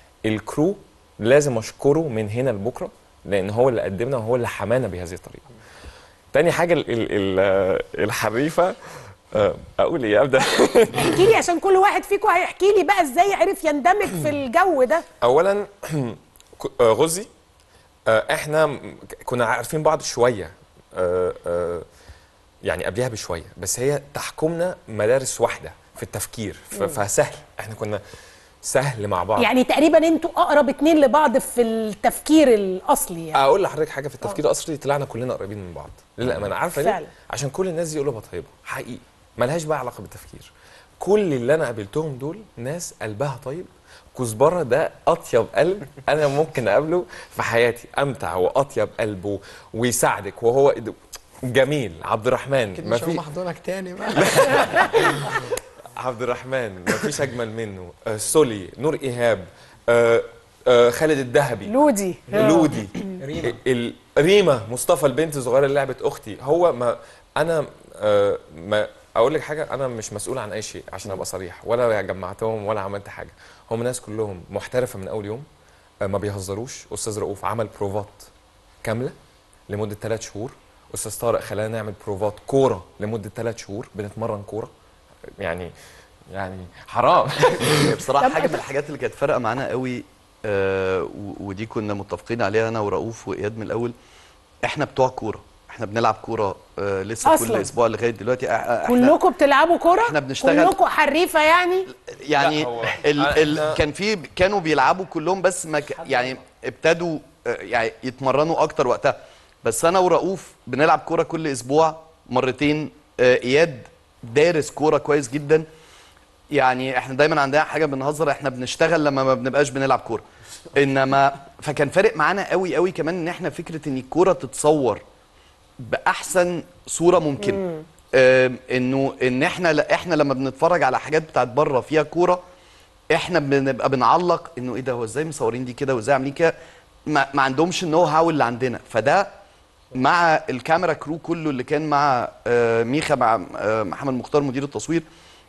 الكرو لازم اشكره من هنا لبكره لان هو اللي قدمنا وهو اللي حمانا بهذه الطريقه تاني حاجه ال ال ال آه، الحريفه آه، اقول ايه ابدا احكي لي عشان كل واحد فيكم هيحكي لي بقى ازاي عرف يندمج في الجو ده اولا ك- آه، غزي آه، احنا م- كنا عارفين بعض شويه آه، آه، يعني قبلها بشويه بس هي تحكمنا مدارس واحده في التفكير ف- مم. فسهل احنا كنا سهل مع بعض يعني تقريبا انتوا اقرب اتنين لبعض في التفكير الاصلي يعني اقول لحضرتك حاجه في التفكير الاصلي طلعنا كلنا قريبين من بعض للامانه عارفه ليه فعلا. عشان كل الناس دي قلوبها طيبه حقيقي ملهاش بقى علاقه بالتفكير كل اللي انا قابلتهم دول ناس قلبها طيب كزبره ده اطيب قلب انا ممكن اقابله في حياتي امتع واطيب قلب و- ويساعدك وهو جميل عبد الرحمن اكيد ما مش في هقوم احضنك تاني بقى عبد الرحمن ما فيش اجمل منه آه سولي نور ايهاب آه آه خالد الذهبي لودي لودي ريما. ال- ريما مصطفى البنت الصغيره اللي لعبت اختي هو ما انا آه ما اقول لك حاجه انا مش مسؤول عن اي شيء عشان ابقى صريح ولا جمعتهم ولا عملت حاجه هم ناس كلهم محترفه من اول يوم آه ما بيهزروش استاذ رؤوف عمل بروفات كامله لمده ثلاث شهور استاذ طارق خلانا نعمل بروفات كوره لمده ثلاث شهور بنتمرن كوره يعني يعني حرام بصراحه حاجه من الحاجات اللي كانت فارقه معانا قوي آه و- ودي كنا متفقين عليها انا ورؤوف واياد من الاول احنا بتوع كوره احنا بنلعب كوره آه لسه أصلاً. كل اسبوع لغايه دلوقتي آه، آه، احنا كلكم بتلعبوا كوره احنا بنشتغل- كلكم حريفه يعني يعني لا، هو- ال ال إحنا- كان في كانوا بيلعبوا كلهم بس ما ك يعني ابتدوا آه، يعني يتمرنوا اكتر وقتها بس انا ورؤوف بنلعب كوره كل اسبوع مرتين آه، اياد دارس كوره كويس جدا يعني احنا دايما عندنا حاجه بنهزر احنا بنشتغل لما ما بنبقاش بنلعب كوره انما فكان فارق معانا قوي قوي كمان ان احنا فكره ان الكوره تتصور باحسن صوره ممكنه آم، انه ان احنا لا احنا لما بنتفرج على حاجات بتاعت بره فيها كوره احنا بنبقى بنعلق انه ايه ده هو ازاي مصورين دي كده وازاي عاملين كده ما, ما عندهمش النو هاو اللي عندنا فده مع الكاميرا كرو كله اللي كان مع آه، ميخا مع آه، محمد مختار مدير التصوير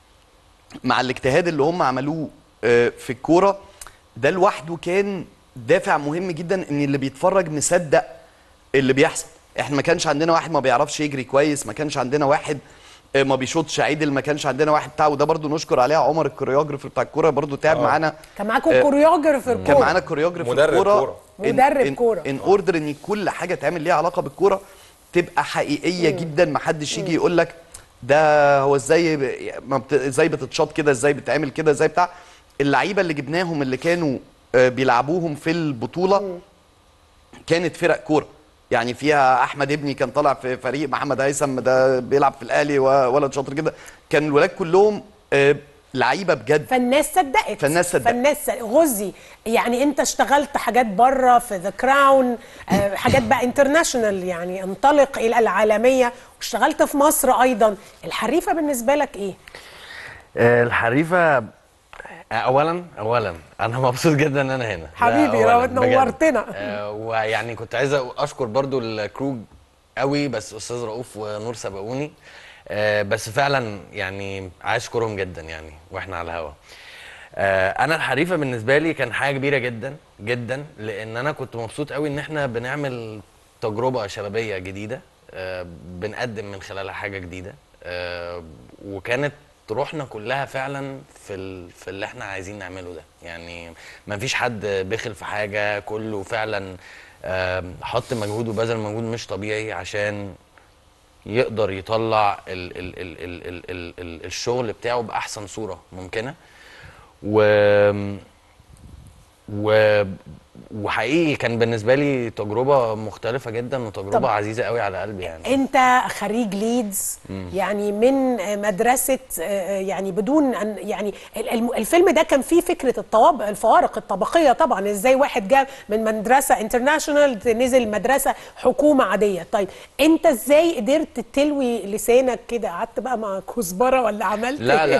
مع الاجتهاد اللي هم عملوه آه، في الكوره ده لوحده كان دافع مهم جدا ان اللي بيتفرج مصدق اللي بيحصل احنا ما كانش عندنا واحد ما بيعرفش يجري كويس ما كانش عندنا واحد آه، ما بيشوطش عدل ما كانش عندنا واحد بتاع وده برضو نشكر عليها عمر الكوريوجرافر بتاع الكوره برضو تعب معانا كان معاكم آه، كوريوجرافر كان كوره معانا كوريوجرافر مدرب كوره كورة. مدرب كورة. ان اوردر ان كل حاجه تعمل ليها علاقه بالكوره تبقى حقيقيه مم. جدا ما حدش يجي يقول لك ده هو ازاي ب- ما بت... ازاي بتتشاط كده ازاي بتعمل كده ازاي بتاع اللعيبه اللي جبناهم اللي كانوا آه، بيلعبوهم في البطوله كانت فرق كوره يعني فيها احمد ابني كان طالع في فريق محمد هيثم ده بيلعب في الاهلي وولد شاطر جدا كان الولاد كلهم آه، لعيبه بجد فالناس صدقت فالناس صدقت. فالناس صدقت. غزي يعني انت اشتغلت حاجات بره في ذا كراون حاجات بقى انترناشونال يعني انطلق الى العالميه واشتغلت في مصر ايضا الحريفه بالنسبه لك ايه آه، الحريفه اولا اولا انا مبسوط جدا ان انا هنا ده حبيبي أولاً، روت بجد. نورتنا آه، ويعني كنت عايز اشكر برضو الكرو قوي بس استاذ رؤوف ونور سبقوني آه، بس فعلا يعني عايز اشكرهم جدا يعني واحنا على الهوا آه، انا الحريفه بالنسبه لي كان حاجه كبيره جدا جدا لان انا كنت مبسوط قوي ان احنا بنعمل تجربه شبابيه جديده آه، بنقدم من خلالها حاجه جديده آه، وكانت روحنا كلها فعلا في ال... في اللي احنا عايزين نعمله ده يعني ما فيش حد بخل في حاجه كله فعلا آم، حط مجهود وبذل مجهود مش طبيعي عشان يقدر يطلع ال ال ال ال ال ال ال الشغل بتاعه باحسن صوره ممكنه و و وحقيقي كان بالنسبه لي تجربه مختلفه جدا وتجربه طب. عزيزه قوي على قلبي يعني انت خريج ليدز مم. يعني من مدرسه آه، يعني بدون ان يعني ال- الم- الفيلم ده كان فيه فكره الطواب الفوارق الطبقيه طبعا ازاي واحد جاء من مدرسه انترناشونال نزل مدرسه حكومه عاديه طيب انت ازاي قدرت تلوي لسانك كده قعدت بقى مع كزبره ولا عملت لا إيه؟ لا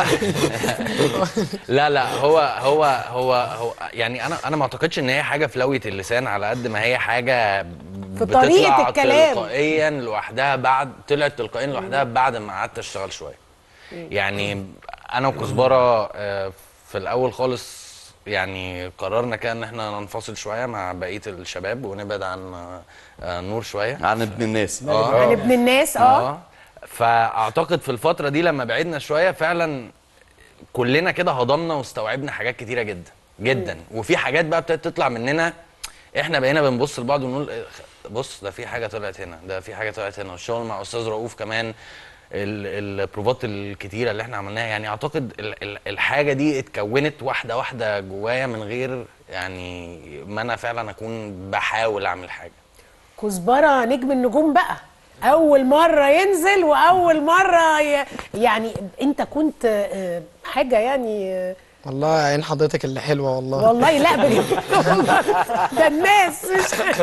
لا لا لا هو هو هو هو يعني انا انا ما اعتقدش ان هي حاجه في لويه اللسان على قد ما هي حاجه في طريقة الكلام. تلقائيا لوحدها بعد طلعت تلقائيا لوحدها بعد ما قعدت اشتغل شويه يعني انا وكزبره آه، في الاول خالص يعني قررنا كده ان احنا ننفصل شويه مع بقيه الشباب ونبعد عن آه، آه، نور شويه عن ابن الناس عن ابن الناس اه فاعتقد في الفتره دي لما بعدنا شويه فعلا كلنا كده هضمنا واستوعبنا حاجات كتيره جدا جدا وفي حاجات بقى ابتدت تطلع مننا احنا بقينا بنبص لبعض ونقول إيه، بص ده في حاجه طلعت هنا ده في حاجه طلعت هنا والشغل مع استاذ رؤوف كمان ال- البروفات الكتيره اللي احنا عملناها يعني اعتقد ال- ال- الحاجه دي اتكونت واحده واحده جوايا من غير يعني ما انا فعلا اكون بحاول اعمل حاجه كزبره نجم النجوم بقى اول مره ينزل واول مره ي... يعني انت كنت آه، حاجه يعني آه، والله عين حضرتك اللي حلوه والله والله لا بجد ده الناس مش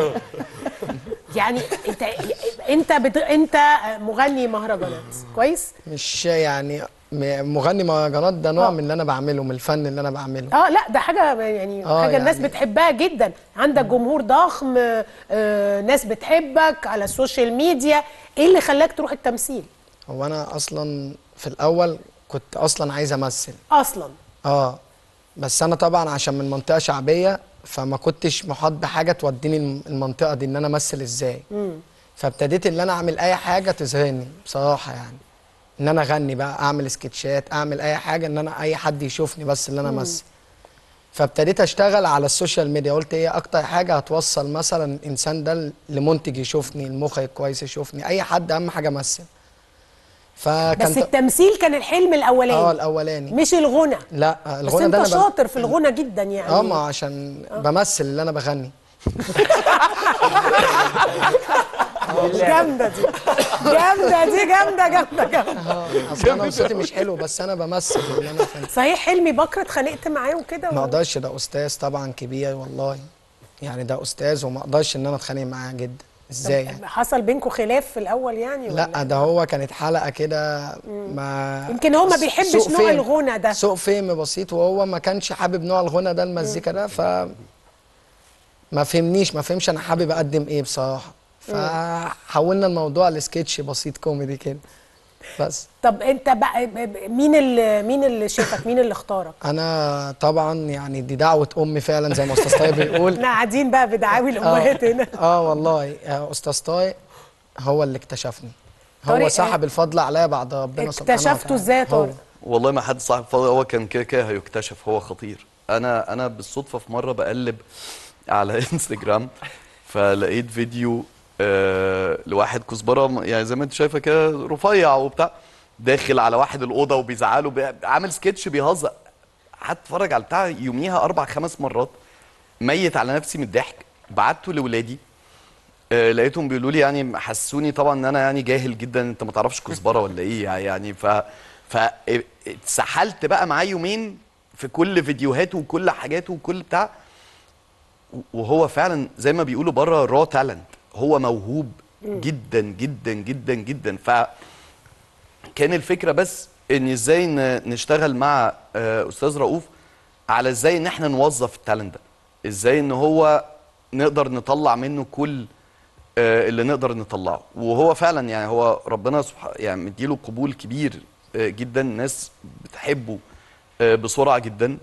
يعني انت انت بت... انت مغني مهرجانات كويس مش يعني م- مغني مهرجانات ده نوع من اللي انا بعمله من الفن اللي انا بعمله اه لا ده حاجه يعني آه حاجه الناس يعني- بتحبها جدا عندك جمهور ضخم آه، آه، ناس بتحبك على السوشيال ميديا ايه اللي خلاك تروح التمثيل هو انا اصلا في الاول كنت اصلا عايز امثل اصلا اه بس انا طبعا عشان من منطقه شعبيه فما كنتش محاط بحاجه توديني الم- المنطقه دي ان انا امثل ازاي مم. فابتديت ان انا اعمل اي حاجه تظهرني بصراحه يعني ان انا اغني بقى اعمل سكتشات اعمل اي حاجه ان انا اي حد يشوفني بس اللي انا مم. امثل فابتديت اشتغل على السوشيال ميديا قلت ايه اكتر حاجه هتوصل مثلا الانسان ده لمنتج يشوفني المخرج كويس يشوفني اي حد اهم حاجه امثل فكان بس التمثيل كان الحلم الاولاني اه الاولاني مش الغنى لا بس الغنى انت ده انا ب- شاطر في الغنى جدا يعني اه ما عشان بمثل اللي انا بغني جامده دي جامده دي جامده جامده جامده اصل انا صوتي مش حلو بس انا بمثل اللي انا فن صحيح حلمي بكر اتخانقت معاه وكده ما و- اقدرش ده استاذ طبعا كبير والله يعني ده استاذ وما اقدرش ان انا اتخانق معاه جدا ازاي يعني حصل بينكم خلاف في الاول يعني ولا لا ده هو كانت حلقه كده ما يمكن هو ما بيحبش سوء نوع فهم. الغنى ده سوء فهم بسيط وهو ما كانش حابب نوع الغنى ده المزيكا ده ف ما فهمنيش ما فهمش انا حابب اقدم ايه بصراحه فحولنا الموضوع لسكتش بسيط كوميدي كده بس طب انت بقى ب- ب- مين اللي مين اللي شافك مين اللي اختارك انا طبعا يعني دي دعوه امي فعلا زي ما استاذ طارق بيقول احنا قاعدين بقى بدعاوي الامهات هنا اه والله آه، استاذ طارق هو اللي اكتشفني طارق هو إيه؟ صاحب الفضل عليا بعد ربنا سبحانه وتعالى اكتشفته ازاي يا هو. طارق والله ما حد صاحب فضل هو كان كده كده هيكتشف هو خطير انا انا بالصدفه في مره بقلب على انستجرام فلقيت فيديو آه لواحد كزبره م- يعني زي ما انت شايفه كده رفيع وبتاع داخل على واحد الاوضه وبيزعله بي- عامل سكتش بيهزر قعدت اتفرج على بتاع يوميها اربع خمس مرات ميت على نفسي من الضحك بعته لاولادي آه، لقيتهم بيقولوا لي يعني حسوني طبعا ان انا يعني جاهل جدا انت ما تعرفش كزبره ولا ايه يعني ف ف اتسحلت بقى معاه يومين في كل فيديوهاته وكل حاجاته وكل بتاع وهو فعلا زي ما بيقولوا بره را تالنت هو موهوب جدا جدا جدا جدا ف كان الفكره بس ان ازاي ن- نشتغل مع آه، استاذ رؤوف على ازاي ان احنا نوظف التالنت ده ازاي ان هو نقدر نطلع منه كل آه، اللي نقدر نطلعه وهو فعلا يعني هو ربنا سبحانه يعني مديله قبول كبير آه، جدا الناس بتحبه آه، بسرعه جدا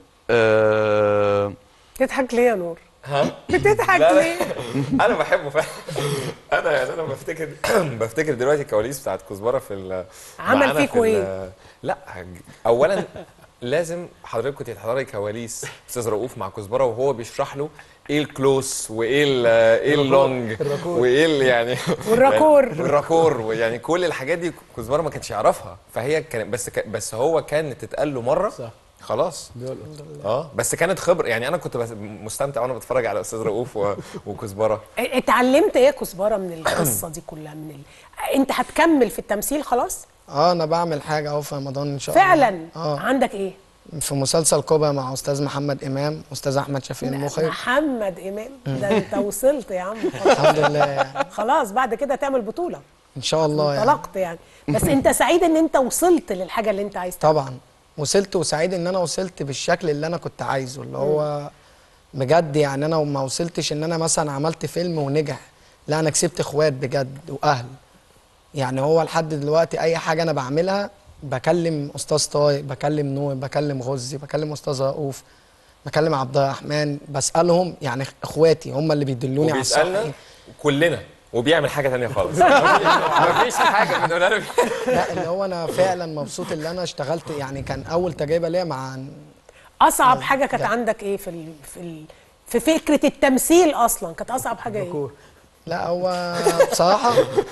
آه، تضحك ليه يا نور؟ ها بتضحك لا، لا. ليه؟ انا بحبه فعلا انا يعني انا بفتكر بفتكر دلوقتي الكواليس بتاعت كزبره في ال- عمل معانا فيكوا في ال- إيه؟ لا اولا لازم حضرتك كنت تحضري كواليس استاذ رؤوف مع كزبره وهو بيشرح له ايه الكلوس وايه ال- ايه اللونج الراكور. وايه ال- يعني والراكور. والراكور ويعني كل الحاجات دي كزبره ما كانش يعرفها فهي كان بس ك- بس هو كانت تتقال له مره صح خلاص اه بس كانت خبره يعني انا كنت بس مستمتع وانا بتفرج على استاذ رؤوف و- وكزبره اتعلمت ايه يا كزبره من القصه دي كلها من ال... انت هتكمل في التمثيل خلاص؟ اه انا بعمل حاجه اهو في رمضان ان شاء الله فعلا اه عندك ايه؟ في مسلسل كوبا مع استاذ محمد امام استاذ احمد شفيق المخرج محمد امام ده انت وصلت يا عم الحمد لله خلاص بعد كده تعمل بطوله ان شاء الله يعني انطلقت يعني بس انت سعيد ان انت وصلت للحاجه اللي انت عايز طبعا وصلت وسعيد ان انا وصلت بالشكل اللي انا كنت عايزه اللي هو بجد يعني انا وما وصلتش ان انا مثلا عملت فيلم ونجح لا انا كسبت اخوات بجد واهل يعني هو لحد دلوقتي اي حاجه انا بعملها بكلم استاذ طارق بكلم نور بكلم غزي بكلم استاذ رؤوف بكلم عبد الرحمن بسالهم يعني اخواتي هم اللي بيدلوني على الصح وبيسالنا كلنا وبيعمل حاجه تانية خالص مفيش حاجه بنقولها له لا اللي هو انا فعلا مبسوط ان انا اشتغلت يعني كان اول تجربه ليا مع اصعب حاجه كانت عندك ايه في ال... في ال... في فكره التمثيل اصلا كانت اصعب حاجه ايه؟ لا هو بصراحه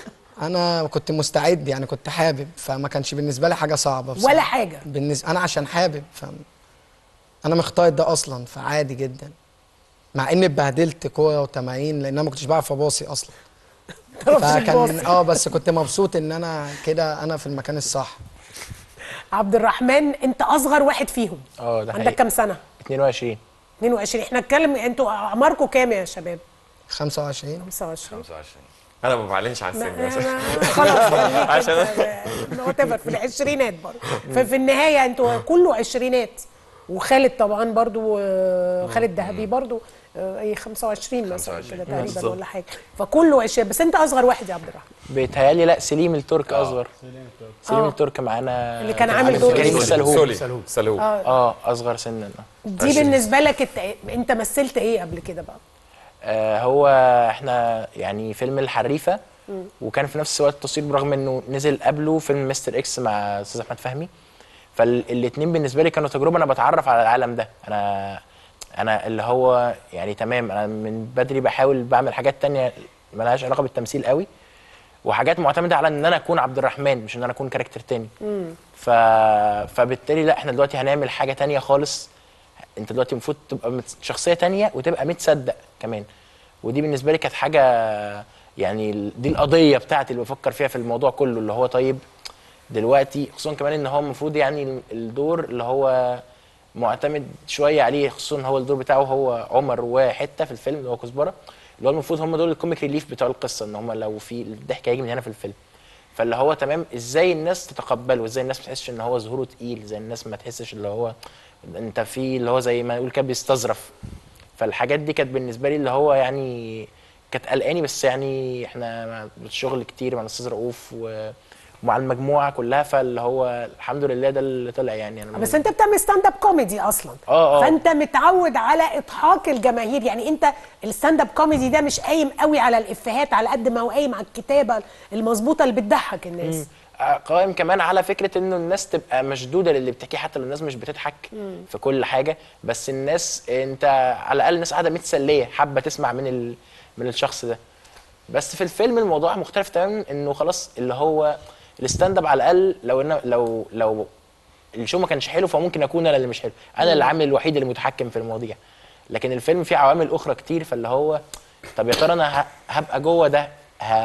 انا كنت مستعد يعني كنت حابب فما كانش بالنسبه لي حاجه صعبه بصراحة. ولا حاجه بالنسبه انا عشان حابب ف انا مختار ده اصلا فعادي جدا مع اني اتبهدلت كوره وتمارين لان انا ما كنتش بعرف اباصي اصلا تعرفش فكان تباصي. اه بس كنت مبسوط ان انا كده انا في المكان الصح عبد الرحمن انت اصغر واحد فيهم اه ده عندك حقيقي كام سنه 22 22 احنا نتكلم انتوا اعماركم كام يا شباب 25 25 25 انا ما بعلنش عن سني بس. خلاص عشان وات ايفر في العشرينات برضه ففي النهايه انتوا كله عشرينات وخالد طبعا برضو آه، خالد دهبي برضو آه، ايه 25 مثلا 25. كده تقريبا بالظبط. ولا حاجه فكله 20 بس انت اصغر واحد يا عبد الرحمن بيتهيألي لا سليم الترك اصغر سليم آه. الترك معانا اللي كان عامل دور كريم سولي. السلهوب سولي. سلهوب. آه. اه اصغر سنا دي بالنسبه لك انت انت مثلت ايه قبل كده بقى آه هو احنا يعني فيلم الحريفه مم. وكان في نفس الوقت التصوير برغم انه نزل قبله فيلم مستر اكس مع استاذ احمد فهمي فالاثنين بالنسبه لي كانوا تجربه انا بتعرف على العالم ده انا انا اللي هو يعني تمام انا من بدري بحاول بعمل حاجات تانية ملهاش علاقه بالتمثيل قوي وحاجات معتمده على ان انا اكون عبد الرحمن مش ان انا اكون كاركتر تاني ف... فبالتالي لا احنا دلوقتي هنعمل حاجه تانية خالص انت دلوقتي المفروض تبقى مت- شخصيه تانية وتبقى متصدق كمان ودي بالنسبه لي كانت حاجه يعني ال- دي القضيه بتاعتي اللي بفكر فيها في الموضوع كله اللي هو طيب دلوقتي خصوصا كمان ان هو المفروض يعني ال- الدور اللي هو معتمد شويه عليه خصوصا هو الدور بتاعه هو عمر وحته في الفيلم اللي هو كزبره اللي هو المفروض هم دول الكوميك ريليف بتوع القصه ان هم لو في الضحك هيجي من هنا في الفيلم فاللي هو تمام ازاي الناس تتقبله ازاي الناس ما تحسش ان هو ظهوره تقيل ازاي الناس ما تحسش اللي هو انت في اللي هو زي ما نقول كده بيستظرف فالحاجات دي كانت بالنسبه لي اللي هو يعني كانت قلقاني بس يعني احنا مع الشغل كتير مع الاستاذ رؤوف و- ومع المجموعه كلها فاللي هو الحمد لله ده اللي طلع يعني انا بس انت بتعمل ستاند اب كوميدي اصلا اه اه فانت متعود على اضحاك الجماهير يعني انت الستاند اب كوميدي ده مش قايم قوي على الافيهات على قد ما هو قايم على الكتابه المظبوطه اللي بتضحك الناس مم. آه، قائم كمان على فكره انه الناس تبقى مشدوده للي بتحكيه حتى لو الناس مش بتضحك مم. في كل حاجه بس الناس انت على الاقل الناس قاعده متسليه حابه تسمع من ال... من الشخص ده بس في الفيلم الموضوع مختلف تماما انه خلاص اللي هو الستاند اب على الاقل لو إن لو لو الشو ما كانش حلو فممكن اكون انا اللي مش حلو انا اللي عامل الوحيد اللي متحكم في المواضيع لكن الفيلم فيه عوامل اخرى كتير فاللي هو طب يا ترى انا ه- هبقى جوه ده ه...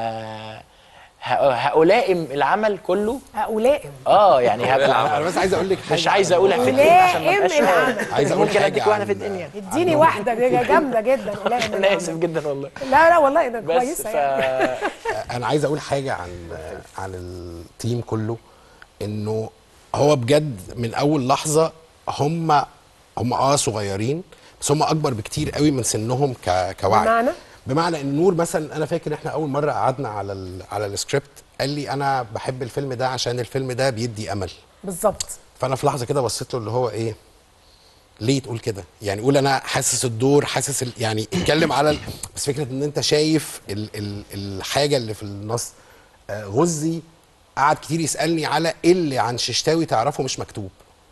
ه... هألائم العمل كله ألائم اه يعني انا بس عايز اقول لك حاجه مش عايز اقولها في الدنيا عشان ما ألائم ابقاش العمل. عايز اقول ممكن حاجه اديك واحده في عن- الدنيا اديني واحدة دي جامدة جدا قليل انا اسف جدا والله لا لا والله ده بس كويسة ف يعني انا عايز اقول حاجه عن عن التيم كله انه هو بجد من اول لحظه هم هم اه صغيرين بس هم اكبر بكتير قوي من سنهم ك كوعي بمعنى؟ بمعنى ان نور مثلا انا فاكر احنا اول مره قعدنا على ال على السكريبت قال لي انا بحب الفيلم ده عشان الفيلم ده بيدي امل بالظبط فانا في لحظه كده بصيت له اللي هو ايه ليه تقول كده يعني قول انا حاسس الدور حاسس ال... يعني اتكلم على ال... بس فكره ان انت شايف ال... ال... الحاجه اللي في النص آه غزي قعد كتير يسالني على ايه اللي عن ششتاوي تعرفه مش مكتوب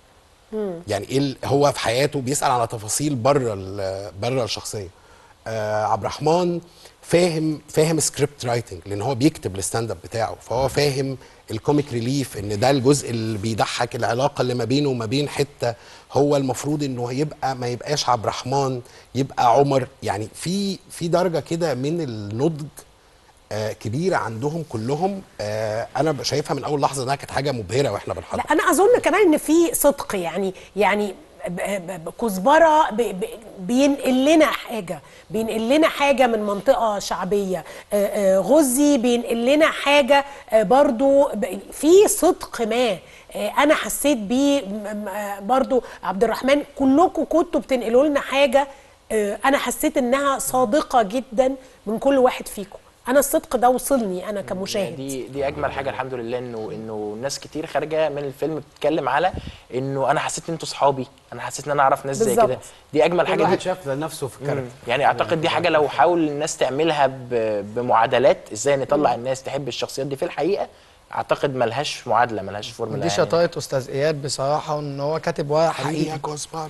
يعني ايه ال- هو في حياته بيسال على تفاصيل بره ال- بره الشخصيه آه عبد الرحمن فاهم فاهم سكريبت رايتنج لان هو بيكتب الستاند اب بتاعه فهو فاهم الكوميك ريليف ان ده الجزء اللي بيضحك العلاقه اللي ما بينه وما بين حته هو المفروض انه يبقى ما يبقاش عبد الرحمن يبقى عمر يعني في في درجه كده من النضج آه كبيره عندهم كلهم آه انا شايفها من اول لحظه انها كانت حاجه مبهره واحنا بنحضر لا انا اظن كمان ان في صدق يعني يعني ب- ب- ب- كزبره ب- ب- بينقل لنا حاجه بينقل لنا حاجه من منطقه شعبيه آه، آه، غزي بينقل لنا حاجه آه، برضو ب- في صدق ما آه، انا حسيت بيه م- م- آه، برضو عبد الرحمن كلكم كنتوا بتنقلوا لنا حاجه آه، انا حسيت انها صادقه جدا من كل واحد فيكم انا الصدق ده وصلني انا كمشاهد دي دي اجمل حاجه الحمد لله انه انه ناس كتير خارجه من الفيلم بتتكلم على انه انا حسيت ان انتوا صحابي انا حسيت ان انا اعرف ناس زي بالظبط. كده دي اجمل كل حاجه واحد دي شاف نفسه في الكاركتر يعني اعتقد دي حاجه لو حاول الناس تعملها ب- بمعادلات ازاي نطلع الناس تحب الشخصيات دي في الحقيقه اعتقد ملهاش معادله ملهاش فورمولا دي يعني. شطاره استاذ اياد بصراحه ان هو كاتب ورق حقيقي يا كزبره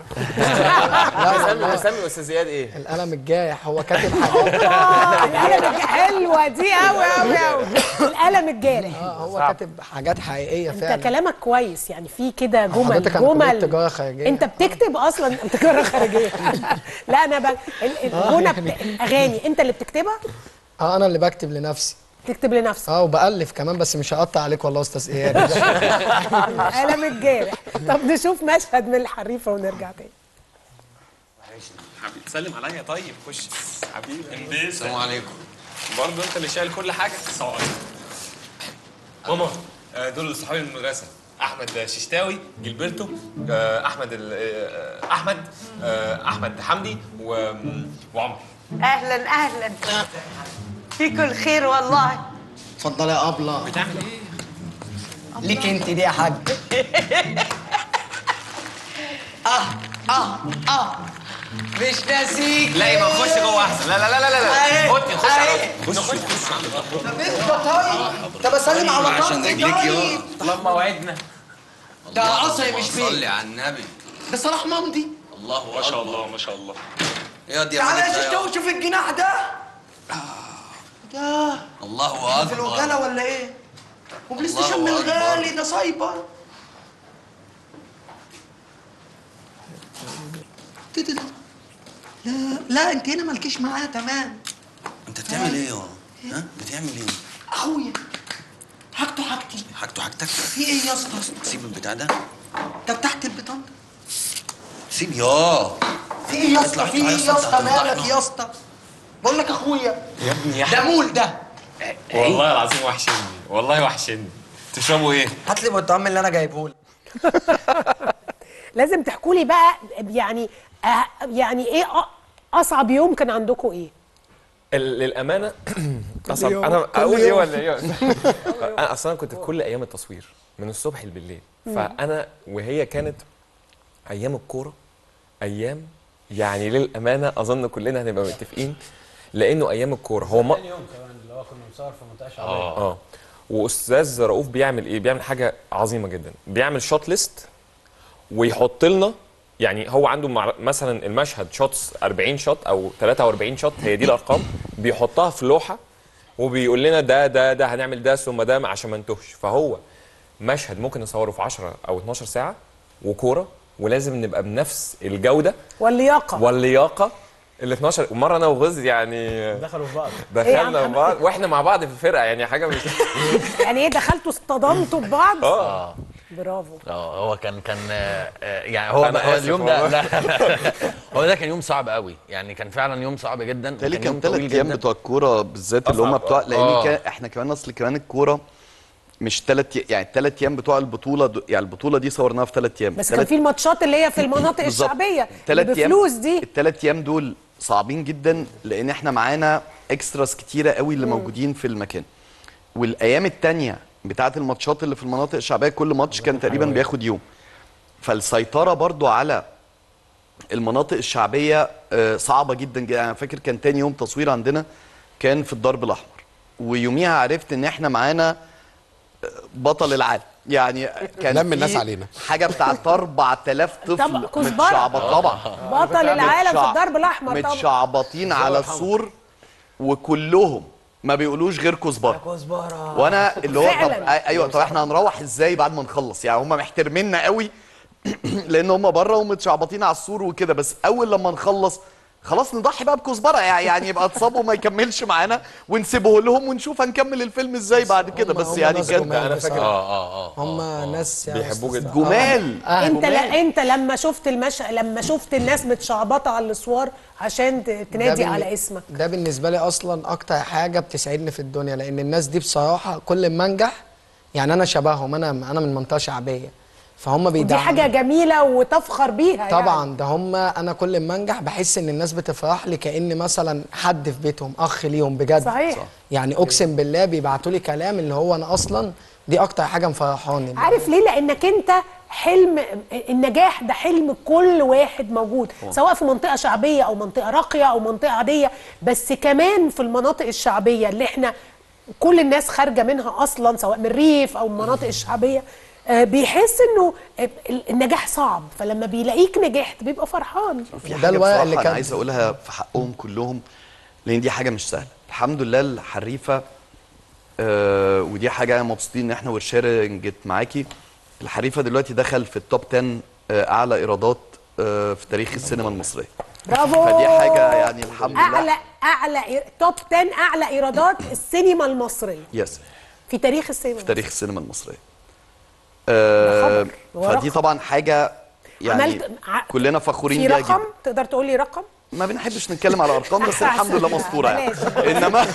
لا اسامي استاذ اياد ايه؟ القلم الجايح هو كاتب حاجات آه، القلم الج- حلوه دي قوي قوي قوي القلم الجارح اه هو كاتب حاجات حقيقيه انت فعلا كلامك كويس يعني في كده جمل حضرتك أنا كلية جمل تجارة خارجية. انت بتكتب اصلا تجاره خارجيه لا انا بقى ال- آه، الغنى يعني. بت- الاغاني انت اللي بتكتبها اه انا اللي بكتب لنفسي تكتب لنفسك اه وبالف كمان بس مش هقطع عليك والله يا استاذ اياد القلم الجارح طب نشوف مشهد من الحريفه ونرجع تاني حبيبي سلم عليا طيب خش حبيبي السلام عليكم برضه انت اللي شايل كل حاجه السلام عليكم ماما آه، دول صحابي من المدرسه احمد ششتاوي جilberto آه، احمد ال- آه، احمد آه، احمد حمدي و- وعمر اهلا اهلا فيكم الخير والله اتفضلي يا ابله بتعمل ايه ليك انت دي يا حاج اه اه اه مش ناسيك لا يبقى نخش جوه احسن لا لا لا لا لا أهي، خدني نخش على أهي. خش خش خش طب انت طيب طب اسلم على عشان طنطي رجليك طيب يا اللهم وعدنا ده عصي مش صلي بيه على النبي ده صلاح ممضي الله اكبر ما شاء الله ما شاء الله يا دي تعالى يا ملك ده ششتاوي شوف الجناح ده ده الله في اكبر الوكاله ولا ايه؟ وبلاي الله ستيشن من أكبر. الغالي ده سايبر ده- ده- ده. لا لا انت هنا مالكيش معايا تمام انت بتعمل ايه يا ها بتعمل ايه اخويا حاجته حاجتي حاجته حاجتك في ايه يا اسطى؟ سيب البتاع ده ده تحت البطانه سيب يا في ايه يا اطلع، اسطى؟ في اطلع ايه يا يا اسطى، اسطى هتفضحنا. مالك يا اسطى؟ بقول لك اخويا يا ابني يا ده مول ده والله العظيم وحشني والله وحشني تشربوا ايه؟ هات لي الطعم اللي انا جايبه لك لازم تحكوا لي بقى يعني آه، يعني ايه أ- اصعب يوم كان عندكم ايه ال- للامانه اصعب يوم. انا كل اقول ايه يوم. ولا ايه انا اصلا كنت في كل ايام التصوير من الصبح بالليل مم. فانا وهي كانت ايام الكوره ايام يعني للامانه اظن كلنا هنبقى متفقين لانه ايام الكوره هو ما تاني يوم كمان اللي هو كنا مصور في منطقه شعبيه اه اه واستاذ رؤوف بيعمل ايه بيعمل حاجه عظيمه جدا بيعمل شوت ليست ويحط لنا يعني هو عنده مع مثلا المشهد شوتس 40 شوت او 43 شوت هي دي الارقام بيحطها في لوحه وبيقول لنا ده ده ده هنعمل ده ثم ده عشان ما نتوهش فهو مشهد ممكن نصوره في 10 او 12 ساعه وكوره ولازم نبقى بنفس الجوده واللياقه واللياقه ال 12 ومره انا وغز يعني دخلوا في بعض دخلنا إيه في بعض واحنا مع بعض في الفرقه يعني حاجه مش يعني ايه دخلتوا اصطدمتوا ببعض اه برافو اه هو كان كان آه، آه، يعني هو أنا هو آسف اليوم ده والله. لا هو ده كان يوم صعب قوي يعني كان فعلا يوم صعب جدا بالتالي وكان كان يوم ثلاث طويل ايام جدا. بتوع الكوره بالذات اللي هم أصعب، بتوع آه. لان آه. كان احنا كمان اصل كمان الكوره مش ثلاث يعني الثلاث ايام بتوع البطوله دو- يعني البطوله دي صورناها في ثلاث ايام بس كان في الماتشات اللي هي في المناطق بالظبط. الشعبيه اللي تلات أيام- بفلوس دي الثلاث ايام دول صعبين جدا لان احنا معانا اكستراس كتيره قوي اللي مم. موجودين في المكان والايام التانية بتاعت الماتشات اللي في المناطق الشعبيه كل ماتش كان تقريبا بياخد يوم فالسيطره برضو على المناطق الشعبيه آه، صعبه جدا جدا انا فاكر كان تاني يوم تصوير عندنا كان في الدرب الاحمر ويوميها عرفت ان احنا معانا آه، بطل العالم يعني كان لم في الناس علينا. حاجه بتاعت 4000 طفل طبعا، كزبرة. متشعبط طبعا بطل العالم في متشع- الضرب الاحمر طبعا متشعبطين على السور وكلهم ما بيقولوش غير كزبره كزبره وانا اللي هو طب فعلاً. ايوه طب احنا هنروح ازاي بعد ما نخلص يعني هم محترميننا قوي لان هم بره ومتشعبطين على السور وكده بس اول لما نخلص خلاص نضحي بقى بكزبره يعني يعني يبقى اتصاب وما يكملش معانا ونسيبه لهم ونشوف هنكمل الفيلم ازاي بعد كده هم- بس هم يعني ناس كان جمال انا بصراحة. فاكر اه اه هم ناس يعني بيحبوه جدا. جمال آه. انت جمال. لا انت لما شفت المش... لما شفت الناس متشعبطه على الاسوار عشان ت- تنادي ده بالن- على اسمك ده بالنسبه لي اصلا اكتر حاجه بتسعدني في الدنيا لان الناس دي بصراحه كل ما انجح يعني انا شبههم انا انا من منطقه شعبيه فهم ودي بيدعموا حاجه جميله وتفخر بيها طبعا ده هم انا كل ما انجح بحس ان الناس بتفرح لي كان مثلا حد في بيتهم اخ ليهم بجد صحيح. صح. يعني اقسم بالله بيبعتوا لي كلام اللي هو انا اصلا دي اكتر حاجه مفرحاني عارف ليه لانك انت حلم النجاح ده حلم كل واحد موجود سواء في منطقه شعبيه او منطقه راقيه او منطقه عاديه بس كمان في المناطق الشعبيه اللي احنا كل الناس خارجه منها اصلا سواء من الريف او المناطق الشعبيه آه، بيحس انه آه، النجاح صعب فلما بيلاقيك نجحت بيبقى فرحان في حاجه بصراحه انا عايز اقولها في حقهم كلهم لان دي حاجه مش سهله الحمد لله الحريفه آه ودي حاجه مبسوطين ان احنا والشيرنج معاكي الحريفه دلوقتي دخل في التوب 10 آه اعلى ايرادات آه في تاريخ السينما المصريه برافو فدي حاجه يعني الحمد لله اعلى اعلى إير- توب 10 اعلى ايرادات السينما المصريه يس في تاريخ السينما في تاريخ السينما المصريه آه ده هو فدي رقم. طبعا حاجه يعني عملت ع- كلنا فخورين في بيها رقم جدا تقدر تقول لي رقم ما بنحبش نتكلم على ارقام بس الحمد لله مسطوره يعني بلاش. انما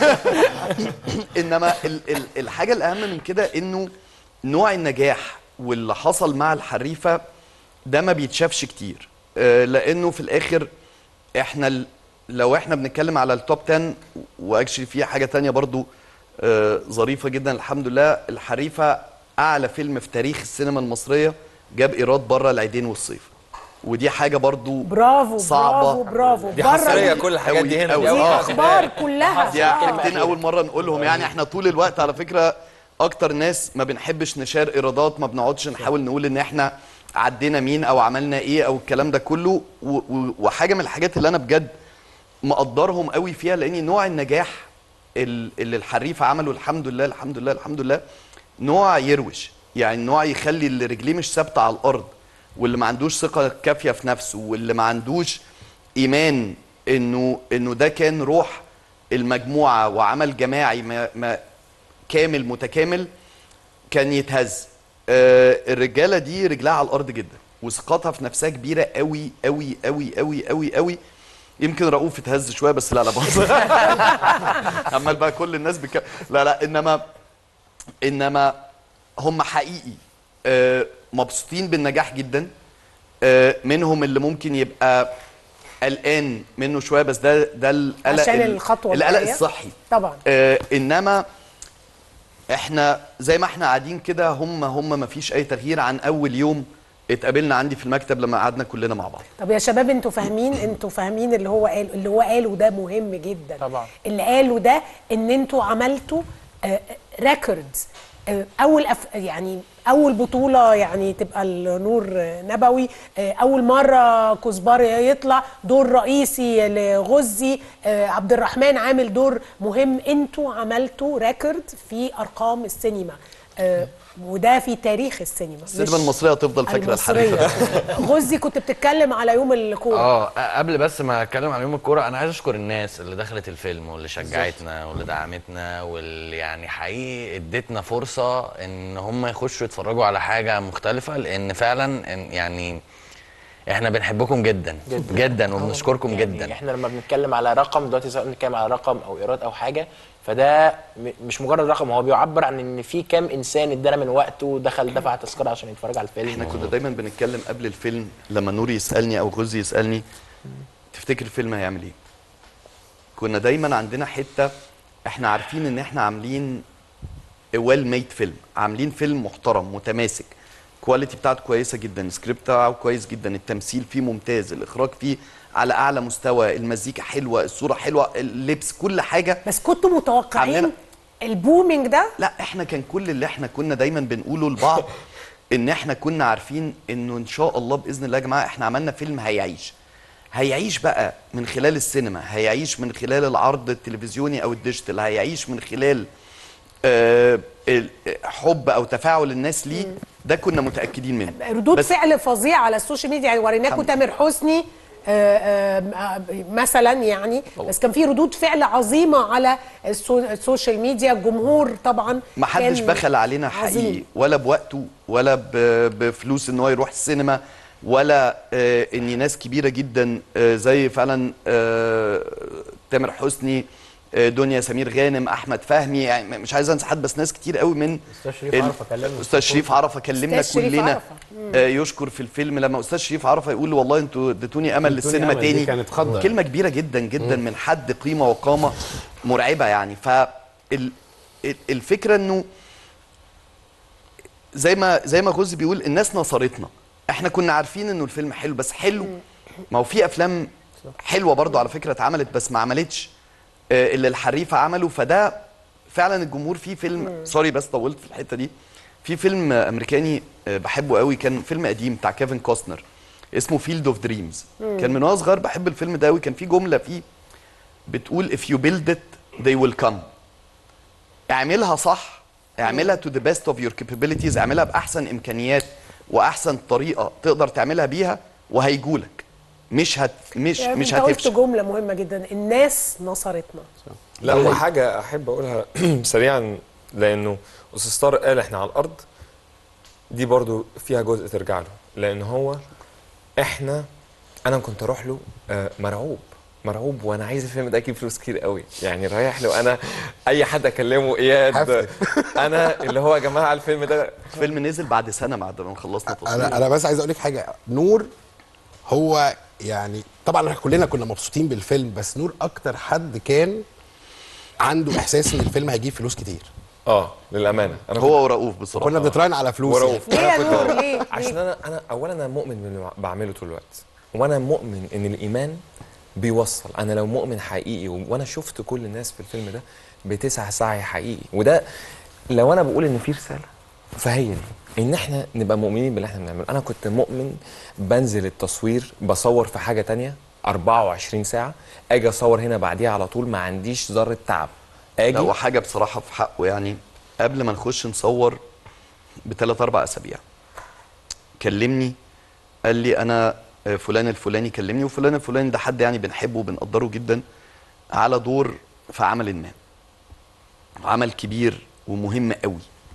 انما ال ال الحاجه الاهم من كده انه نوع النجاح واللي حصل مع الحريفه ده ما بيتشافش كتير آه، لانه في الاخر احنا ال- لو احنا بنتكلم على التوب 10 واكشلي في حاجه تانية برضو آه، ظريفه جدا الحمد لله الحريفه اعلى فيلم في تاريخ السينما المصريه جاب ايراد بره العيدين والصيف ودي حاجه برضو برافو صعبه برافو برافو دي بره حصريه ال- كل الحاجات دي هنا أوي. دي أوي. آه. اخبار كلها دي حاجتين اول مره نقولهم يعني احنا طول الوقت على فكره اكتر ناس ما بنحبش نشار ايرادات ما بنقعدش نحاول نقول ان احنا عدينا مين او عملنا ايه او الكلام ده كله و- و- وحاجه من الحاجات اللي انا بجد مقدرهم قوي فيها لان نوع النجاح ال- اللي الحريف عمله الحمد لله الحمد لله الحمد لله نوع يروش يعني نوع يخلي اللي رجليه مش ثابته على الارض واللي ما عندوش ثقه كافيه في نفسه واللي ما عندوش ايمان انه انه ده كان روح المجموعه وعمل جماعي ما ما كامل متكامل كان يتهز آه الرجاله دي رجلها على الارض جدا وثقتها في نفسها كبيره قوي قوي قوي قوي قوي قوي يمكن رؤوف اتهز شويه بس لا لا بهزر عمال بقى كل الناس بك... لا لا انما انما هم حقيقي آه، مبسوطين بالنجاح جدا آه، منهم اللي ممكن يبقى قلقان منه شويه بس ده ده القلق عشان ال- الخطوه القلق الجاية. الصحي طبعا آه انما احنا زي ما احنا قاعدين كده هم هم ما فيش اي تغيير عن اول يوم اتقابلنا عندي في المكتب لما قعدنا كلنا مع بعض طب يا شباب انتوا فاهمين انتوا فاهمين اللي هو قال اللي هو قاله ده مهم جدا طبعا. اللي قاله ده ان انتوا عملتوا ريكوردز اول أف يعني اول بطوله يعني تبقى النور آه، نبوي آه، اول مره كزبار يطلع دور رئيسي لغزي آه، عبد الرحمن عامل دور مهم انتوا عملتوا ريكورد في ارقام السينما آه، وده في تاريخ السينما السينما مش المصريه هتفضل فاكره المصرية. الحريفه غزي كنت بتتكلم على يوم الكوره اه قبل بس ما اتكلم عن يوم الكوره انا عايز اشكر الناس اللي دخلت الفيلم واللي شجعتنا واللي دعمتنا واللي يعني حقيقي ادتنا فرصه ان هم يخشوا يتفرجوا على حاجه مختلفه لان فعلا إن- يعني احنا بنحبكم جدا جدا, جدا وبنشكركم جدا احنا لما بنتكلم على رقم دلوقتي سواء بنتكلم على رقم او ايراد او حاجه فده م- مش مجرد رقم هو بيعبر عن ان في كام انسان ادانا من وقته دخل دفع تذكره عشان يتفرج على الفيلم احنا كنا دايما بنتكلم قبل الفيلم لما نور يسالني او غزي يسالني تفتكر الفيلم هيعمل ايه كنا دايما عندنا حته احنا عارفين ان احنا عاملين ويل ميد فيلم عاملين فيلم محترم متماسك الكواليتي بتاعته كويسه جدا السكريبت بتاعه كويس جدا التمثيل فيه ممتاز الاخراج فيه على اعلى مستوى المزيكا حلوه الصوره حلوه اللبس كل حاجه بس كنتوا متوقعين عندنا- البومينج ده لا احنا كان كل اللي احنا كنا دايما بنقوله لبعض ان احنا كنا عارفين انه ان شاء الله باذن الله يا جماعه احنا عملنا فيلم هيعيش هيعيش بقى من خلال السينما هيعيش من خلال العرض التلفزيوني او الديجيتال هيعيش من خلال آه، ال- حب او تفاعل الناس ليه ده كنا متاكدين منه ردود بس فعل فظيعه على السوشيال ميديا يعني وريناكم تامر حسني آه، آه، آه، مثلا يعني بس كان في ردود فعل عظيمه على السو- السوشيال ميديا الجمهور طبعا ما حدش كان بخل علينا عظيم. حقيقي ولا بوقته ولا ب- بفلوس ان هو يروح السينما ولا آه ان ناس كبيره جدا آه زي فعلا آه تامر حسني آه دنيا سمير غانم احمد فهمي يعني مش عايز انسى حد بس ناس كتير قوي من استاذ شريف ال- عرفة كلمنا. استاذ شريف عرفه كلمنا أستاذ شريف كلنا عرفة. مم. آه يشكر في الفيلم لما استاذ شريف عرفه يقول والله انتوا اديتوني امل اديتوني للسينما أمل، دي تاني كانت خضة. كلمه كبيره جدا جدا من حد قيمه وقامه مرعبه يعني ف ال- ال- الفكره انه زي ما زي ما غزي بيقول الناس نصرتنا احنا كنا عارفين انه الفيلم حلو بس حلو ما هو في افلام حلوه برضو على فكره اتعملت بس ما عملتش آه، اللي الحريفه عمله فده فعلا الجمهور في فيلم سوري بس طولت في الحته دي في فيلم آه، امريكاني آه، بحبه قوي كان فيلم قديم بتاع كيفن كوستنر اسمه فيلد اوف دريمز مم. كان من وانا صغير بحب الفيلم ده قوي كان في جمله فيه بتقول if you build it they will come اعملها صح اعملها to the best of your capabilities اعملها باحسن امكانيات واحسن طريقه تقدر تعملها بيها وهيجولك مش هت مش يعني مش انت قلت هتفشل جمله مهمه جدا الناس نصرتنا لا هو حاجه احب اقولها سريعا لانه استاذ طارق قال احنا على الارض دي برضو فيها جزء ترجع له لان هو احنا انا كنت اروح له آه، مرعوب مرعوب وانا عايز الفيلم ده اجيب فلوس كتير قوي يعني رايح له انا اي حد اكلمه اياد انا اللي هو يا جماعه الفيلم ده الفيلم نزل بعد سنه بعد ما خلصنا تصوير انا انا بس عايز اقول لك حاجه نور هو يعني طبعا احنا كلنا كنا مبسوطين بالفيلم بس نور اكتر حد كان عنده احساس ان الفيلم هيجيب فلوس كتير اه للامانه انا هو ورؤوف بصراحه كنا بنتراهن على فلوس ورؤوف يعني. ليه يا أنا كنت- نور؟ ليه؟ عشان ليه؟ انا انا اولا انا مؤمن باللي بعمله طول الوقت وانا مؤمن ان الايمان بيوصل انا لو مؤمن حقيقي و- وانا شفت كل الناس في الفيلم ده بتسعى سعي حقيقي وده لو انا بقول ان في رساله فهي دي ان احنا نبقى مؤمنين باللي احنا بنعمله انا كنت مؤمن بنزل التصوير بصور في حاجه تانية 24 ساعه اجي اصور هنا بعديها على طول ما عنديش ذره تعب اجي لا وحاجه بصراحه في حقه يعني قبل ما نخش نصور بثلاث اربع اسابيع كلمني قال لي انا آه، فلان الفلاني كلمني وفلان الفلاني ده حد يعني بنحبه وبنقدره جدا على دور في عمل ما عمل كبير ومهم قوي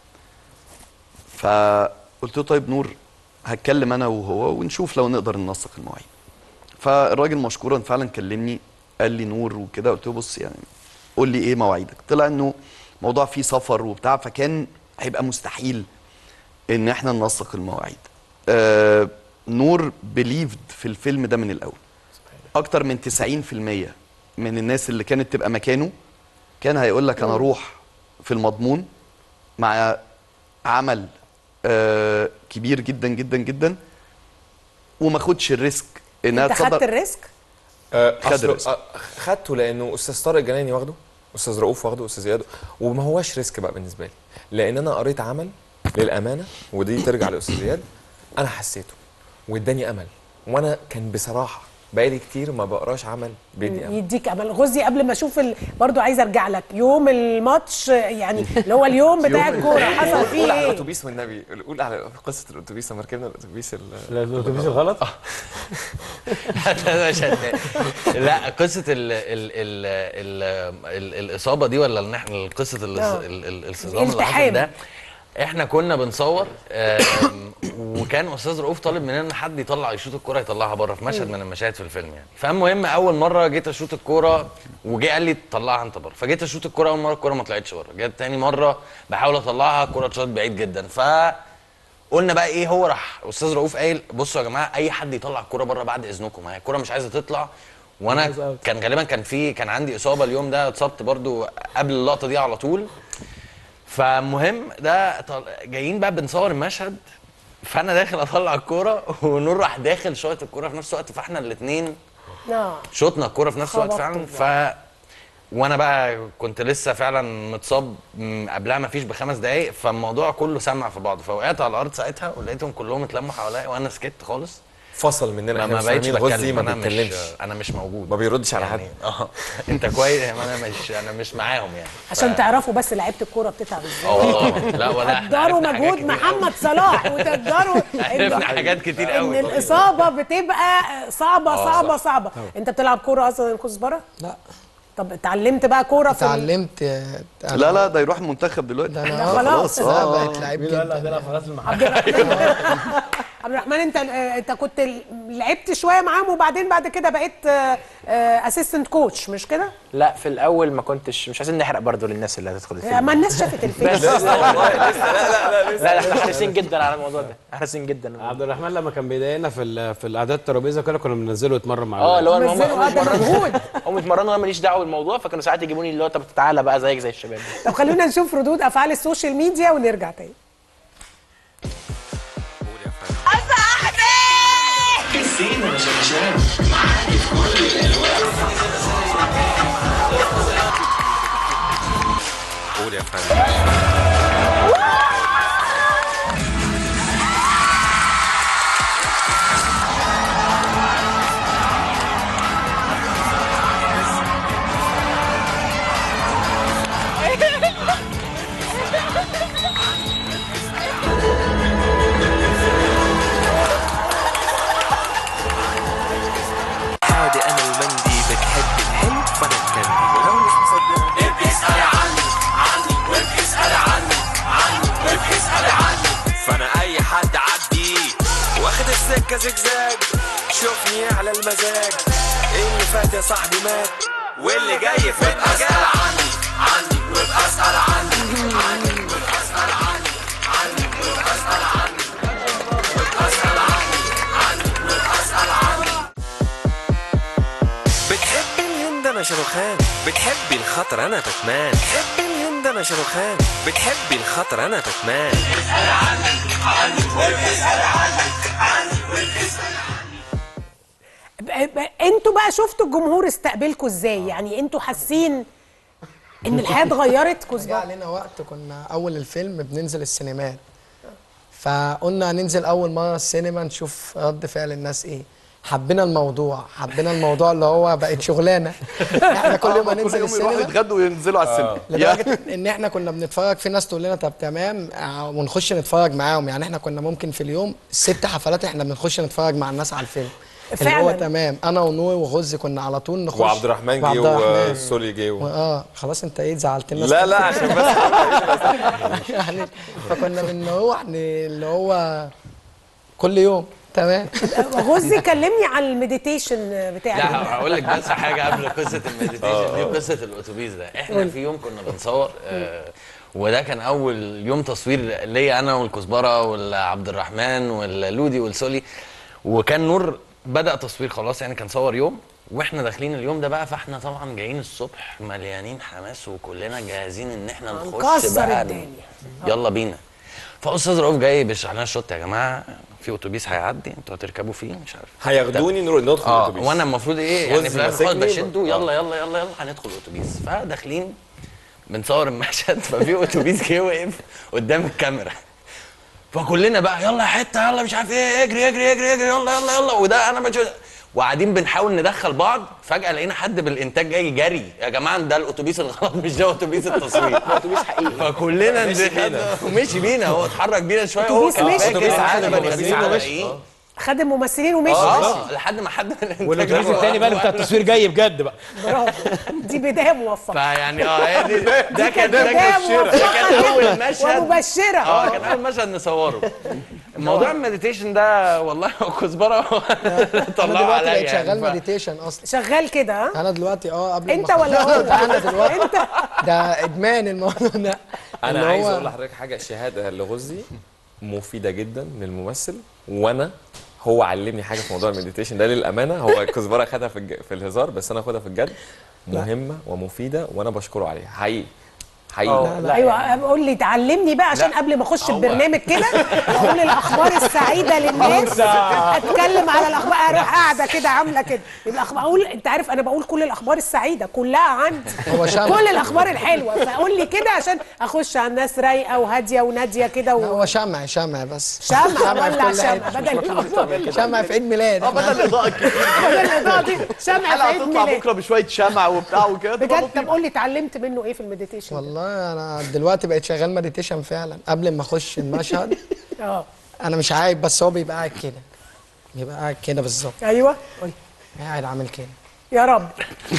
فقلت له طيب نور هتكلم انا وهو ونشوف لو نقدر ننسق المواعيد فالراجل مشكورا فعلا كلمني قال لي نور وكده قلت له بص يعني قول لي ايه مواعيدك طلع انه موضوع فيه سفر وبتاع فكان هيبقى مستحيل ان احنا ننسق المواعيد آه نور بليفد في الفيلم ده من الاول اكتر من 90% من الناس اللي كانت تبقى مكانه كان هيقول لك انا اروح في المضمون مع عمل آه كبير جدا جدا جدا وما اخدش الريسك انها انت خدت تصدر الريسك آه، خد أصله- الريسك. آه، خدته لانه استاذ طارق جناني واخده استاذ رؤوف واخده استاذ زياد وما هواش ريسك بقى بالنسبه لي لان انا قريت عمل للامانه ودي ترجع لاستاذ زياد انا حسيته واداني امل وانا كان بصراحه بقالي كتير ما بقراش عمل بيدي امل يديك امل غزي قبل ما اشوف ال... برضو عايزه ارجع لك يوم الماتش يعني اللي هو اليوم بتاع الكوره حصل قول فيه على ايه الاتوبيس والنبي قول على قصه الاتوبيس لما ركبنا الاتوبيس ال- الاتوبيس الغلط لا مش هتلاقي. لا قصه ال ال ال ال ال الاصابه دي ولا ان احنا قصه ال- آه. ال- ال- الصدام اللي الالتحام. حصل ده احنا كنا بنصور آم، وكان استاذ رؤوف طالب مننا حد يطلع يشوط الكوره يطلعها بره في مشهد من المشاهد في الفيلم يعني فالمهم اول مره جيت اشوط الكوره وجه قال لي طلعها انت بره فجيت اشوط الكوره اول مره الكوره ما طلعتش بره جت تاني مره بحاول اطلعها الكوره اتشاط بعيد جدا ف قلنا بقى ايه هو راح استاذ رؤوف قايل بصوا يا جماعه اي حد يطلع الكوره بره بعد اذنكم هي الكوره مش عايزه تطلع وانا كان غالبا كان في كان عندي اصابه اليوم ده اتصبت برضو قبل اللقطه دي على طول فالمهم ده طل... جايين بقى بنصور المشهد فانا داخل اطلع الكوره ونور راح داخل شايط الكوره في نفس الوقت فاحنا الاثنين اه شوطنا الكوره في نفس الوقت خبطتوا فعلا ف وانا بقى كنت لسه فعلا متصاب م- قبلها ما فيش بخمس دقايق فالموضوع كله سمع في بعضه فوقعت على الارض ساعتها ولقيتهم كلهم اتلموا حواليا وانا سكت خالص فصل مننا ما, احنا ما مش بقتش فاهمين غزي بتكلم ما انا مش بيتكلمش انا مش موجود ما بيردش على حد اه انت كويس انا مش انا مش معاهم يعني عشان تعرفوا بس لعيبه الكوره بتتعب ازاي اه والله لا ولا احنا تقدروا عرفنا حاجات مجهود كتير محمد صلاح وتقدروا عرفنا إن- حاجات كتير ان قوي الاصابه بتبقى صعبه آه، صعبه صح. صعبه انت بتلعب كوره اصلا يا كزبره لا طب اتعلمت بقى كوره في ال- اتعلمت لا لا ده يروح المنتخب دلوقتي ده ده انا خلاص. لا آه. بقيت لعيب جدا ده خلاص عبد الرحمن عبد الرحمن انت آه، انت كنت ال- لعبت شويه معاهم وبعدين بعد كده بقيت اسيستنت كوتش مش كده؟ لا في الاول ما كنتش مش عايزين نحرق برضو للناس اللي هتدخل الفيلم ما الناس شافت الفيلم بس لا لا لا لا احنا حريصين جدا على الموضوع ده حريصين جدا عبد الرحمن لما كان بيضايقنا في ال- في الاعداد الترابيزه كده كنا بننزله يتمرن مع اه اللي هو الولاد. هم هم يتمرنوا هم يتمرنوا وانا ماليش دعوه بالموضوع فكانوا ساعات يجيبوني اللي هو طب تعالى بقى زيك زي الشباب طب خلونا نشوف ردود افعال السوشيال ميديا ونرجع تاني السينما يا شباب معاكي في كل الالوان قول يا فندم عادي انا المندي بتحب الحلو فانا الكندي ولو مش مصدق ابقي اسألي عني عني وابقي اسألي عني عني وابقي اسألي عني فانا اي حد عدي واخد السكة زجزاج شوفني على المزاج اللي فات يا صاحبي مات واللي جاي في المجال عني عني وابقى اسأل عني عني وابقى اسأل عني عني وابقى اسأل عني وابقى اسأل عني عني وابقى اسأل عني بتحبي الهند انا شاروخان بتحبي الخطر انا باتمان بتحبي الهند انا شاروخان بتحبي الخطر انا باتمان اسأل عني عني واسأل عني عني واسأل ب- ب- انتوا بقى شفتوا الجمهور استقبلكوا ازاي يعني انتوا حاسين ان الحياه اتغيرت جه كزبره علينا وقت كنا اول الفيلم بننزل السينمات فقلنا هننزل اول مره السينما نشوف رد فعل الناس ايه حبينا الموضوع حبينا الموضوع اللي هو بقت شغلانه احنا كل يوم آه، هننزل كل يوم يروحوا السينما يتغدوا وينزلوا على السينما لدرجه ان احنا كنا بنتفرج في ناس تقول لنا طب تمام آه، ونخش نتفرج معاهم يعني احنا كنا ممكن في اليوم ست حفلات احنا بنخش نتفرج مع الناس على الفيلم اللي هو فعلاً. تمام انا ونور وغزي كنا على طول نخش وعبد الرحمن وعبد جه الرحمن. وسولي جه و- اه خلاص انت ايه زعلت الناس لا كده؟ لا عشان بس يعني فكنا بنروح ن- اللي هو كل يوم تمام غزي كلمني عن المديتيشن بتاعك لا هقول لك بس حاجه قبل قصه المديتيشن دي قصه الاتوبيس ده احنا قول. في يوم كنا بنصور آه وده كان اول يوم تصوير ليا انا والكزبره والعبد الرحمن واللودي والسولي وكان نور بدا تصوير خلاص يعني كان صور يوم واحنا داخلين اليوم ده بقى فاحنا طبعا جايين الصبح مليانين حماس وكلنا جاهزين ان احنا نخش هنكسر بقى الدنيا. يلا بينا فاستاذ رؤوف جاي بيشرح لنا الشوط يا جماعه في اتوبيس هيعدي انتوا هتركبوا فيه مش عارف هياخدوني نروح ندخل اه الاتوبيس وانا المفروض ايه يعني غزي في الاخر خالص ماسكني. بشده آه. يلا يلا يلا يلا هندخل الاتوبيس فداخلين بنصور المشهد ففي اتوبيس جه وقف قدام الكاميرا فكلنا بقى يلا يا حته يلا مش عارف ايه اجري اجري اجري اجري يلا يلا يلا وده انا بشوف وقاعدين بنحاول ندخل بعض فجاه لقينا حد بالانتاج جاي جري يا جماعه ده الاتوبيس الغلط مش ده اتوبيس التصوير اتوبيس حقيقي فكلنا مشي نزلنا بينا. ومشي بينا هو اتحرك بينا شويه هو أتوبيس كان مشي. فاكر أتوبيس إن عادي، إحنا أتوبيس بني آدمين عادي. وماشيين. خد الممثلين ومشي اه لحد ما حد من الإنتاج والاتوبيس راح الثاني بقى اللي بتاع وقال- التصوير جاي بجد بقى برافو دي بدايه موفقه فيعني اه هي دي ده دي كان كانت ده بدايه كان ده كان موفقه اول جدا مشهد ومبشره اه كان اول مشهد نصوره موضوع المديتيشن ده والله كزبره انا طلعوا دلوقتي عليا بقيت يعني شغال ف- مديتيشن اصلا شغال كده ها انا دلوقتي اه قبل انت ما ولا هو؟ لا انا دلوقتي انت ده ادمان الموضوع ده انا اللي عايز هو- اقول لحضرتك حاجه شهاده لغزي مفيده جدا للممثل وانا هو علمني حاجه في موضوع المديتيشن ده للامانه هو كزبره خدها في الج... في الهزار بس انا اخدها في الجد مهمه ومفيده وانا بشكره عليها حقيقي حقيقي ايوه قول لي تعلمني بقى عشان لا. قبل ما اخش هو- البرنامج كده اقول الاخبار السعيده للناس أنت. اتكلم على الاخبار اروح قاعده كده عامله كده يبقى اخبار اقول انت عارف انا بقول كل الاخبار السعيده كلها عندي هو شامل. كل الاخبار الحلوه فقول لي كده عشان اخش على الناس رايقه وهاديه وناديه كده و... هو شمع شمع بس شمع في ولع كل شمع حتة. بدل الأخبار. شمع في عيد ميلاد اه بدل الاضاءه الكتير بدل الاضاءه دي شمع في الحلقه عيد هتطلع ميلاد بكره بشويه شمع وبتاع وكده تبقى بجد طب قول لي اتعلمت منه ايه في المديتيشن والله انا دلوقتي بقيت شغال مديتيشن فعلا قبل ما اخش المشهد اه انا مش عارف بس هو بيبقى قاعد كده بيبقى قاعد كده بالظبط ايوه قول. قاعد عامل كده يا رب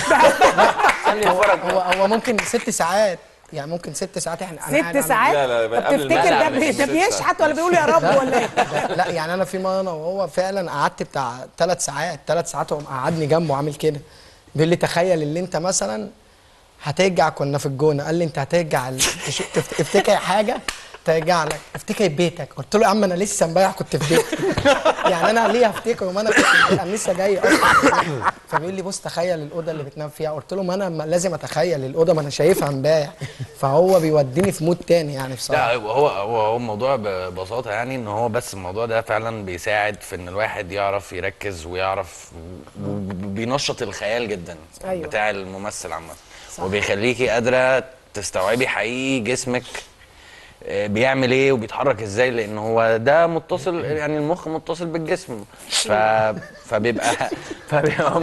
هو, هو, هو ممكن ست ساعات يعني ممكن ست ساعات احنا أنا قاعد ست عامل- ساعات لا، لا، طب قبل تفتكر ده الملعب بي- مش ده ست بيشحت ولا بيقول يا رب ولا ايه لا يعني انا في مره انا وهو فعلا قعدت بتاع ثلاث ساعات ثلاث ساعات وقام قعدني جنبه عامل كده بيقول لي تخيل اللي انت مثلا هترجع كنا في الجونه قال لي انت هترجع ال- تش- تفت- افتكر حاجه ترجع لك افتكر بيتك قلت له يا عم انا لسه امبارح كنت في بيتي يعني انا ليه افتكر ما انا كنت في بيتي؟ انا لسه جاي اصلا فبيقول لي بص تخيل الاوضه اللي بتنام فيها قلت له ما انا ما لازم اتخيل الاوضه ما انا شايفها امبارح فهو بيوديني في مود تاني يعني بصراحه لا هو هو هو هو الموضوع ببساطه يعني ان هو بس الموضوع ده فعلا بيساعد في ان الواحد يعرف يركز ويعرف وبينشط الخيال جدا أيوة. بتاع الممثل عامه وبيخليكي قادره تستوعبي حقيقي جسمك آه، بيعمل ايه وبيتحرك ازاي لان هو ده متصل يعني المخ متصل بالجسم ف... فبيبقى فبيبقى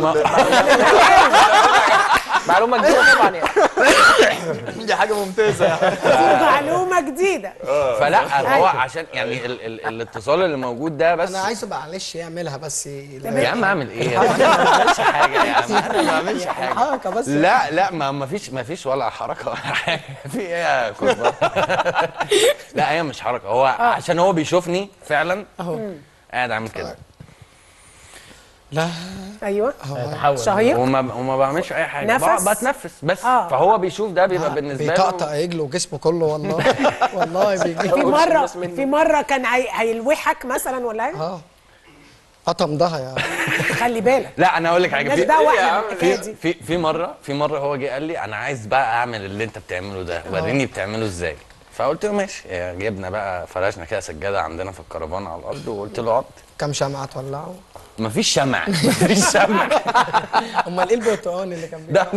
معلومه جديده طبعا يعني دي حاجه ممتازه يعني معلومه جديده فلا هو أيوة. عشان يعني ال... ال... الاتصال اللي موجود ده بس انا عايزه معلش يعملها بس يا عم اعمل ايه يا عم انا ما بعملش حاجه يا عم انا ما بعملش حاجه الحركه بس لا لا ما ما فيش ما فيش ولا حركه ولا حاجه في ايه يا كزبره لا هي مش حركه هو عشان هو بيشوفني فعلا اهو قاعد عامل كده لا ايوه هو شهيق وما وما بعملش اي حاجه نفس؟ بقعد بتنفس بس آه. فهو بيشوف ده بيبقى بالنسبه له بيطقطق رجله وجسمه كله والله والله بيجي في مره في مره كان هي- هيلوحك مثلا ولا ايه اه قطم ضهر يا خلي بالك لا انا اقول لك حاجه مالناش في دعوة إيه يا إحنا عم؟ بالحكاية في دي. في في مره في مره هو جه قال لي انا عايز بقى اعمل اللي انت بتعمله ده وريني بتعمله ازاي فقلت له ماشي إيه، جبنا بقى فرشنا كده سجاده عندنا في الكرفان على الارض وقلت له اقعد كام شمعة تولعوا مفيش شمع مفيش شمع امال ايه البرتقال اللي كان بيطلع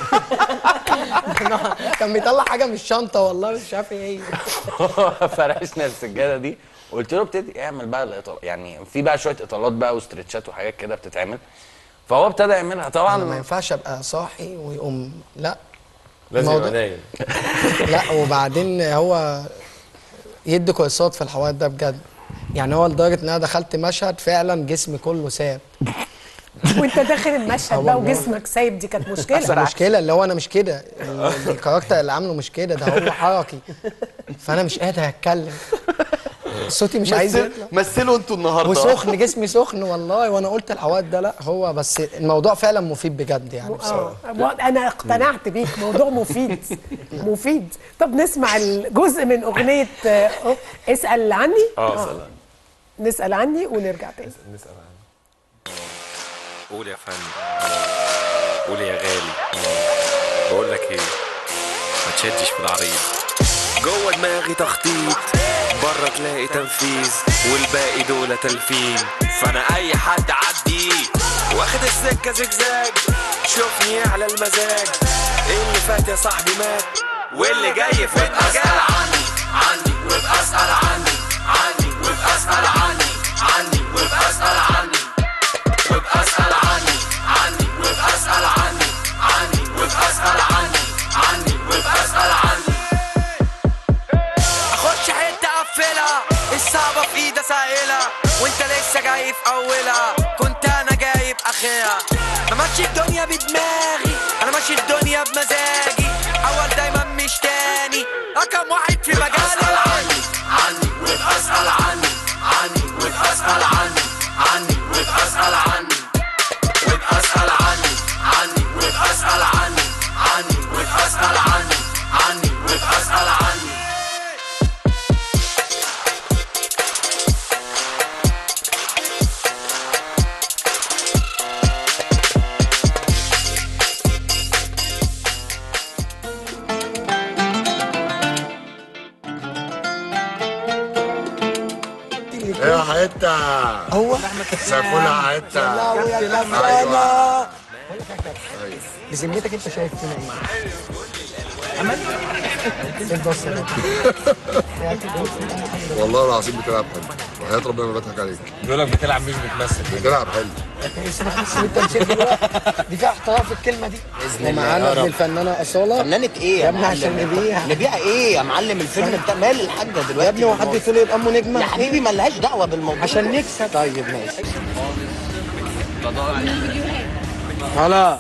كان بيطلع حاجه من الشنطه والله مش عارف ايه هي فرشنا السجاده دي قلت له ابتدي اعمل بقى الاطال يعني في بقى شويه اطالات بقى واسترتشات وحاجات كده بتتعمل فهو ابتدى يعملها انا ما طبعا ينفعش ابقى صاحي ويقوم لا لازم الموضوع- يبقى نايم لا وبعدين هو يدي كورسات في الحوار ده بجد يعني هو لدرجه ان انا دخلت مشهد فعلا جسمي كله ساب وانت داخل المشهد بقى والله. وجسمك سايب دي كانت مشكله المشكله اللي هو انا مش كده ال- الكاركتر اللي عامله مش كده ده هو حركي فانا مش قادر اتكلم صوتي مش عايز مثل- يطلع مثلوا انتوا النهارده وسخن جسمي سخن والله وانا قلت الحوار ده لا هو بس الموضوع فعلا مفيد بجد يعني بصراحه اه انا اقتنعت بيك موضوع مفيد مفيد طب نسمع الجزء من اغنيه آه، اسال عني اه سلام نسال عني ونرجع تاني نسال عنه قول يا فندم قول يا غالي بقول لك ايه ما تشدش في العريض جوه دماغي تخطيط بره تلاقي تنفيذ والباقي دول تلفين فانا اي حد عدي واخد السكه زجزاج شوفني على المزاج اللي فات يا صاحبي مات واللي جاي في اسال عني عني وابقى اسال عني عني وابقى اسال عني عني وابقى اسال عني وابقى اسال عني طلع كنت انا جايب اخيها ما ماشي الدنيا بدماغي انا ماشي الدنيا بمزاجي اول دايما مش تاني رقم واحد في مجالي عني عني وبسأل عني عني وبسأل عني عني وبسأل عني وبسأل عني عني وبسأل عني عني وبسأل عني عني وبسأل عني يا حته هو سافونا حته يا ايوه بذمتك انت شايف فينا ايه؟ عمل ايه البص ده؟ والله العظيم بتلعب حلو وحياة ربنا ما بضحك عليك بيقول لك بتلعب مش بتمثل بتلعب حلو بس انت مشيت دلوقتي دي فيها احتراف في الكلمه دي بإذن الله ومعانا يا ابن رب. الفنانه اصاله فنانة ايه يا ابني عشان معلم؟ نبيع نبيع ايه يا معلم الفيلم بتاع مال الحاجه دلوقتي يا ابني هو حد يقول يبقى امه نجمه يا حبيبي ملهاش دعوه بالموضوع عشان نكسب طيب ماشي هلا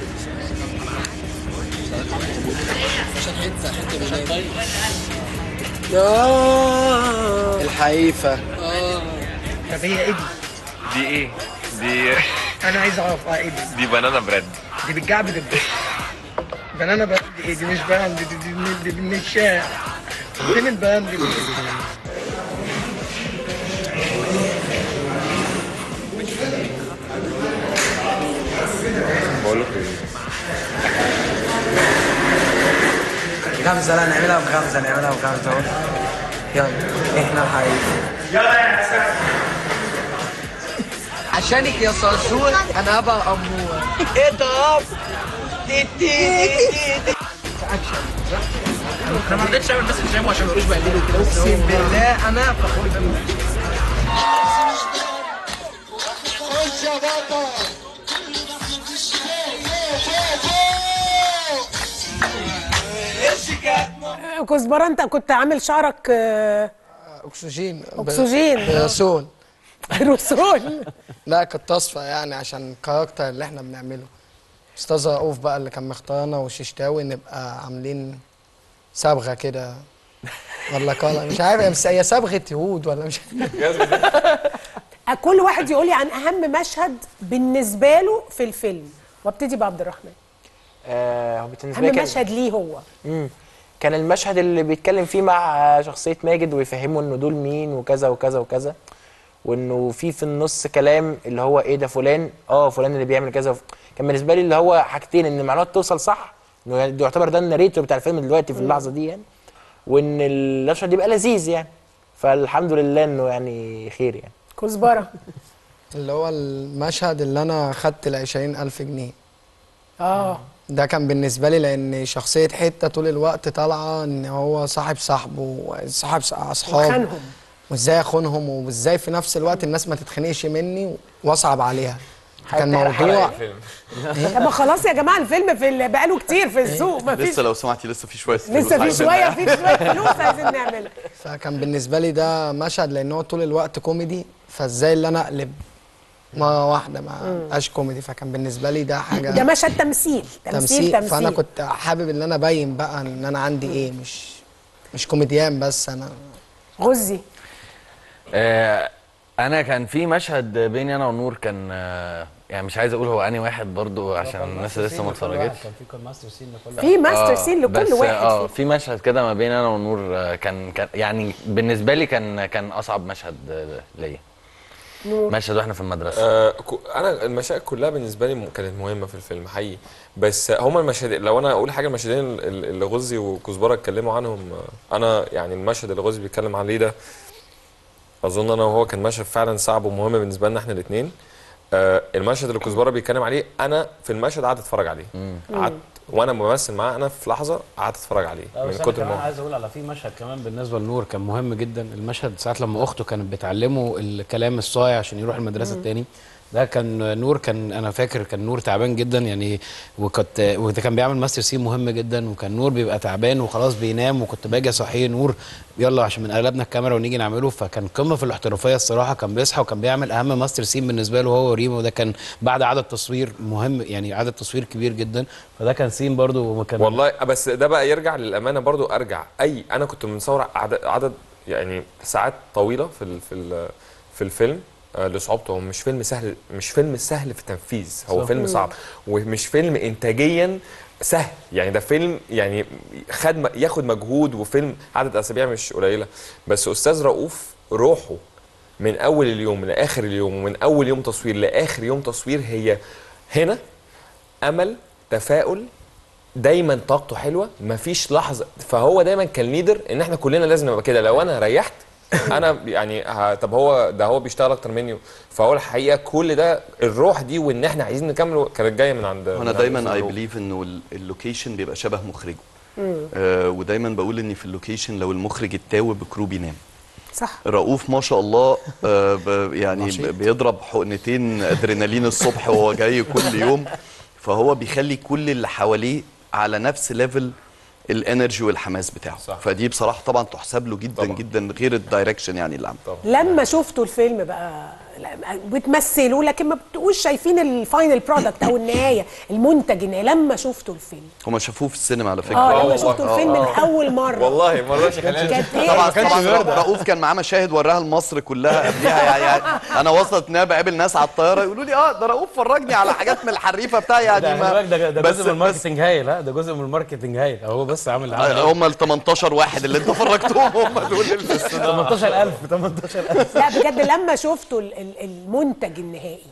يا الحقيفه طب هي ايه دي؟ دي ايه؟ دي انا عايز اعرف اه ايه دي؟ دي بنانا بريد دي بتجعبد البيت بنانا براند ايه دي مش براند دي, دي, دي, دي من الشارع فين البراند دي؟ بقول لك ايه خمسة لا نعملها بخمسة نعملها بخمسة اهو يلا احنا الحقيقة عشانك يا صرصور انا هبقى امور اضرب تي تي تي تي انا ما رضيتش اعمل بس الجيم عشان ما يبقوش بقللوا كده اقسم بالله انا فخور بيه خش يا بابا كزبره انت كنت عامل شعرك آه، اكسجين أكسجين. رسول رسول لا كنت اصفى يعني عشان الكاركتر اللي احنا بنعمله استاذ رؤوف بقى اللي كان مختارنا وششتاوي نبقى عاملين صبغه كده ولا كلا مش عارف هي- هي صبغه يهود ولا مش كل واحد يقول لي عن اهم مشهد بالنسبه له في الفيلم وابتدي بعبد الرحمن آه هو بالنسبه لي اهم كان- مشهد ليه هو مم. كان المشهد اللي بيتكلم فيه مع شخصية ماجد ويفهمه انه دول مين وكذا وكذا وكذا وانه في في النص كلام اللي هو ايه ده فلان اه فلان اللي بيعمل كذا وف... كان بالنسبة لي اللي هو حاجتين ان المعلومات توصل صح انه يعني ده يعتبر ده الناريتور بتاع الفيلم دلوقتي في اللحظة دي يعني وان المشهد يبقى لذيذ يعني فالحمد لله انه يعني خير يعني كزبره اللي هو المشهد اللي انا خدت ال 20000 جنيه اه ده كان بالنسبه لي لان شخصيه حته طول الوقت طالعه ان هو صاحب صاحبه صاحب اصحابه وخانهم. وازاي اخونهم وازاي في نفس الوقت الناس ما تتخنقش مني واصعب عليها كان حرق موضوع طب ما خلاص يا جماعه الفيلم في ال- بقاله كتير في السوق ما فيش لسه لو سمحتي لسه في شويه فلوس لسه في عايزين شويه نعملها. في شويه فلوس عايزين نعملها فكان بالنسبه لي ده مشهد لان هو طول الوقت كوميدي فازاي اللي انا اقلب مره واحده ما بقاش كوميدي فكان بالنسبه لي ده حاجه ده مشهد تمثيل تمثيل تمثيل فانا كنت حابب ان انا ابين بقى ان انا عندي ايه مش مش كوميديان بس انا غزي آه، انا كان في مشهد بيني انا ونور كان آه، يعني مش عايز اقول هو انهي واحد برضو عشان الناس اللي لسه ما اتفرجتش كان في كان ماستر سين لكل في ماستر آه، سين لكل بس واحد اه فيه. في مشهد كده ما بين انا ونور آه، كان كان يعني بالنسبه لي كان كان اصعب مشهد آه، ليا مشهد واحنا في المدرسه آه كو- انا المشاهد كلها بالنسبه لي م- كانت مهمه في الفيلم حقيقي بس هما المشهد لو انا اقول حاجه المشهدين ال- ال- اللي غزي وكزبره اتكلموا عنهم آه، انا يعني المشهد اللي غزي بيتكلم عليه ده اظن انا وهو كان مشهد فعلا صعب ومهم بالنسبه لنا احنا الاثنين آه المشهد اللي كزبره بيتكلم عليه انا في المشهد قعدت اتفرج عليه قعدت وانا بمثل معاه انا في لحظه قعدت اتفرج عليه لا، من بس أنا كتر كمان ما هو عايز اقول على في مشهد كمان بالنسبه لنور كان مهم جدا المشهد ساعه لما اخته كانت بتعلمه الكلام الصايع عشان يروح المدرسه مم. التاني ده كان نور كان انا فاكر كان نور تعبان جدا يعني وكنت وده كان بيعمل ماستر سين مهم جدا وكان نور بيبقى تعبان وخلاص بينام وكنت باجي اصحيه نور يلا عشان من قلبنا الكاميرا ونيجي نعمله فكان قمه في الاحترافيه الصراحه كان بيصحى وكان بيعمل اهم ماستر سين بالنسبه له هو وريمو وده كان بعد عدد تصوير مهم يعني عدد تصوير كبير جدا فده كان سين برضو كان والله بس ده بقى يرجع للامانه برضو ارجع اي انا كنت مصور عدد, عدد يعني ساعات طويله في ال في ال في الفيلم آه، لصعوبته هو مش فيلم سهل مش فيلم سهل في التنفيذ هو صح. فيلم مم. صعب ومش فيلم انتاجيا سهل يعني ده فيلم يعني خد م- ياخد مجهود وفيلم عدد اسابيع مش قليله بس استاذ رؤوف روحه من اول اليوم لاخر اليوم ومن اول يوم تصوير لاخر يوم تصوير هي هنا امل تفاؤل دايما طاقته حلوه مفيش لحظه فهو دايما كان ليدر ان احنا كلنا لازم نبقى كده لو انا ريحت انا يعني ه- طب هو ده هو بيشتغل اكتر مني فهو الحقيقه كل ده الروح دي وان احنا عايزين نكمل كانت جايه من عند من وانا عند دايما أستاذ اي رؤوف. بليف انه ال- اللوكيشن بيبقى شبه مخرجه آه ودايما بقول ان في اللوكيشن لو المخرج اتاوب الكرو بينام صح رؤوف ما شاء الله آه ب- يعني ب- بيضرب حقنتين ادرينالين الصبح وهو جاي كل يوم فهو بيخلي كل اللي حواليه على نفس ليفل الانرجي والحماس بتاعه صح. فدي بصراحه طبعا تحسب له جدا طبعا. جدا غير الدايركشن يعني اللي عمله لما شفتوا الفيلم بقى لا، بتمثلوا لكن ما بتبقوش شايفين الفاينل برودكت او النهايه المنتج النهائي لما شفتوا الفيلم هما شافوه في السينما على فكره اه لما شفتوا الفيلم من اول مره والله ما رضاش كانت ايه طبعا طبعا رؤوف كان معاه مشاهد وراها لمصر كلها قبلها يعني, يعني انا وصلت ان انا بقابل ناس على الطياره يقولوا لي اه ده رؤوف فرجني على حاجات من الحريفه بتاعي يعني ده, ما ده, ده بس جزء من الماركتنج هايل ها ده جزء من الماركتنج هايل هو بس عامل عامل هم ال 18 واحد اللي انت فرجتهم هم دول اللي 18000 18000 لا بجد لما شفتوا ال- ال- المنتج النهائي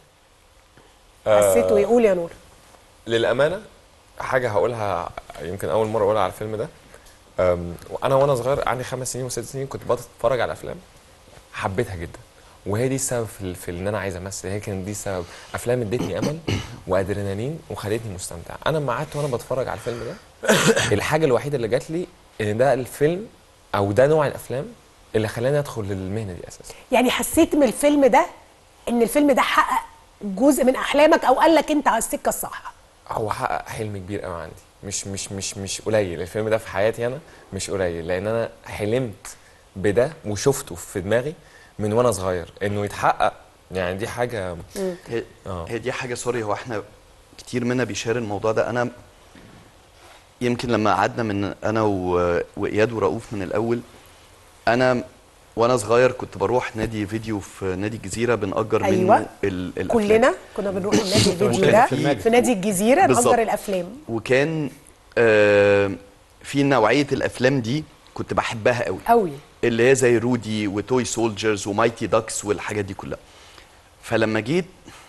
آه، حسيتوا ايه قول يا نور للامانه حاجه هقولها يمكن اول مره اقولها على الفيلم ده أم، وانا وانا صغير عندي خمس سنين وست سنين كنت بتفرج على افلام حبيتها جدا وهي دي السبب في, ال- في ان انا عايز امثل هي كانت دي السبب افلام ادتني امل وادرينالين وخلتني مستمتع انا لما قعدت وانا بتفرج على الفيلم ده الحاجه الوحيده اللي جات لي ان ده الفيلم او ده نوع الافلام اللي خلاني ادخل للمهنه دي اساسا يعني حسيت من الفيلم ده ان الفيلم ده حقق جزء من احلامك او قال لك انت على السكه الصح هو حقق حلم كبير قوي عندي مش مش مش مش قليل الفيلم ده في حياتي انا مش قليل لان انا حلمت بده وشفته في دماغي من وانا صغير انه يتحقق يعني دي حاجه هي, آه. هي دي حاجه سوري هو احنا كتير منا بيشار الموضوع ده انا يمكن لما قعدنا من انا و- واياد ورؤوف من الاول انا وانا صغير كنت بروح نادي فيديو في نادي الجزيره بنأجر أيوة. منه ال- الافلام كلنا كنا بنروح النادي الفيديو وكان ده في- في نادي الجزيره بالظبط. نأجر الافلام وكان آه في نوعيه الافلام دي كنت بحبها قوي قوي اللي هي زي رودي وتوي سولجرز ومايتي داكس والحاجات دي كلها فلما جيت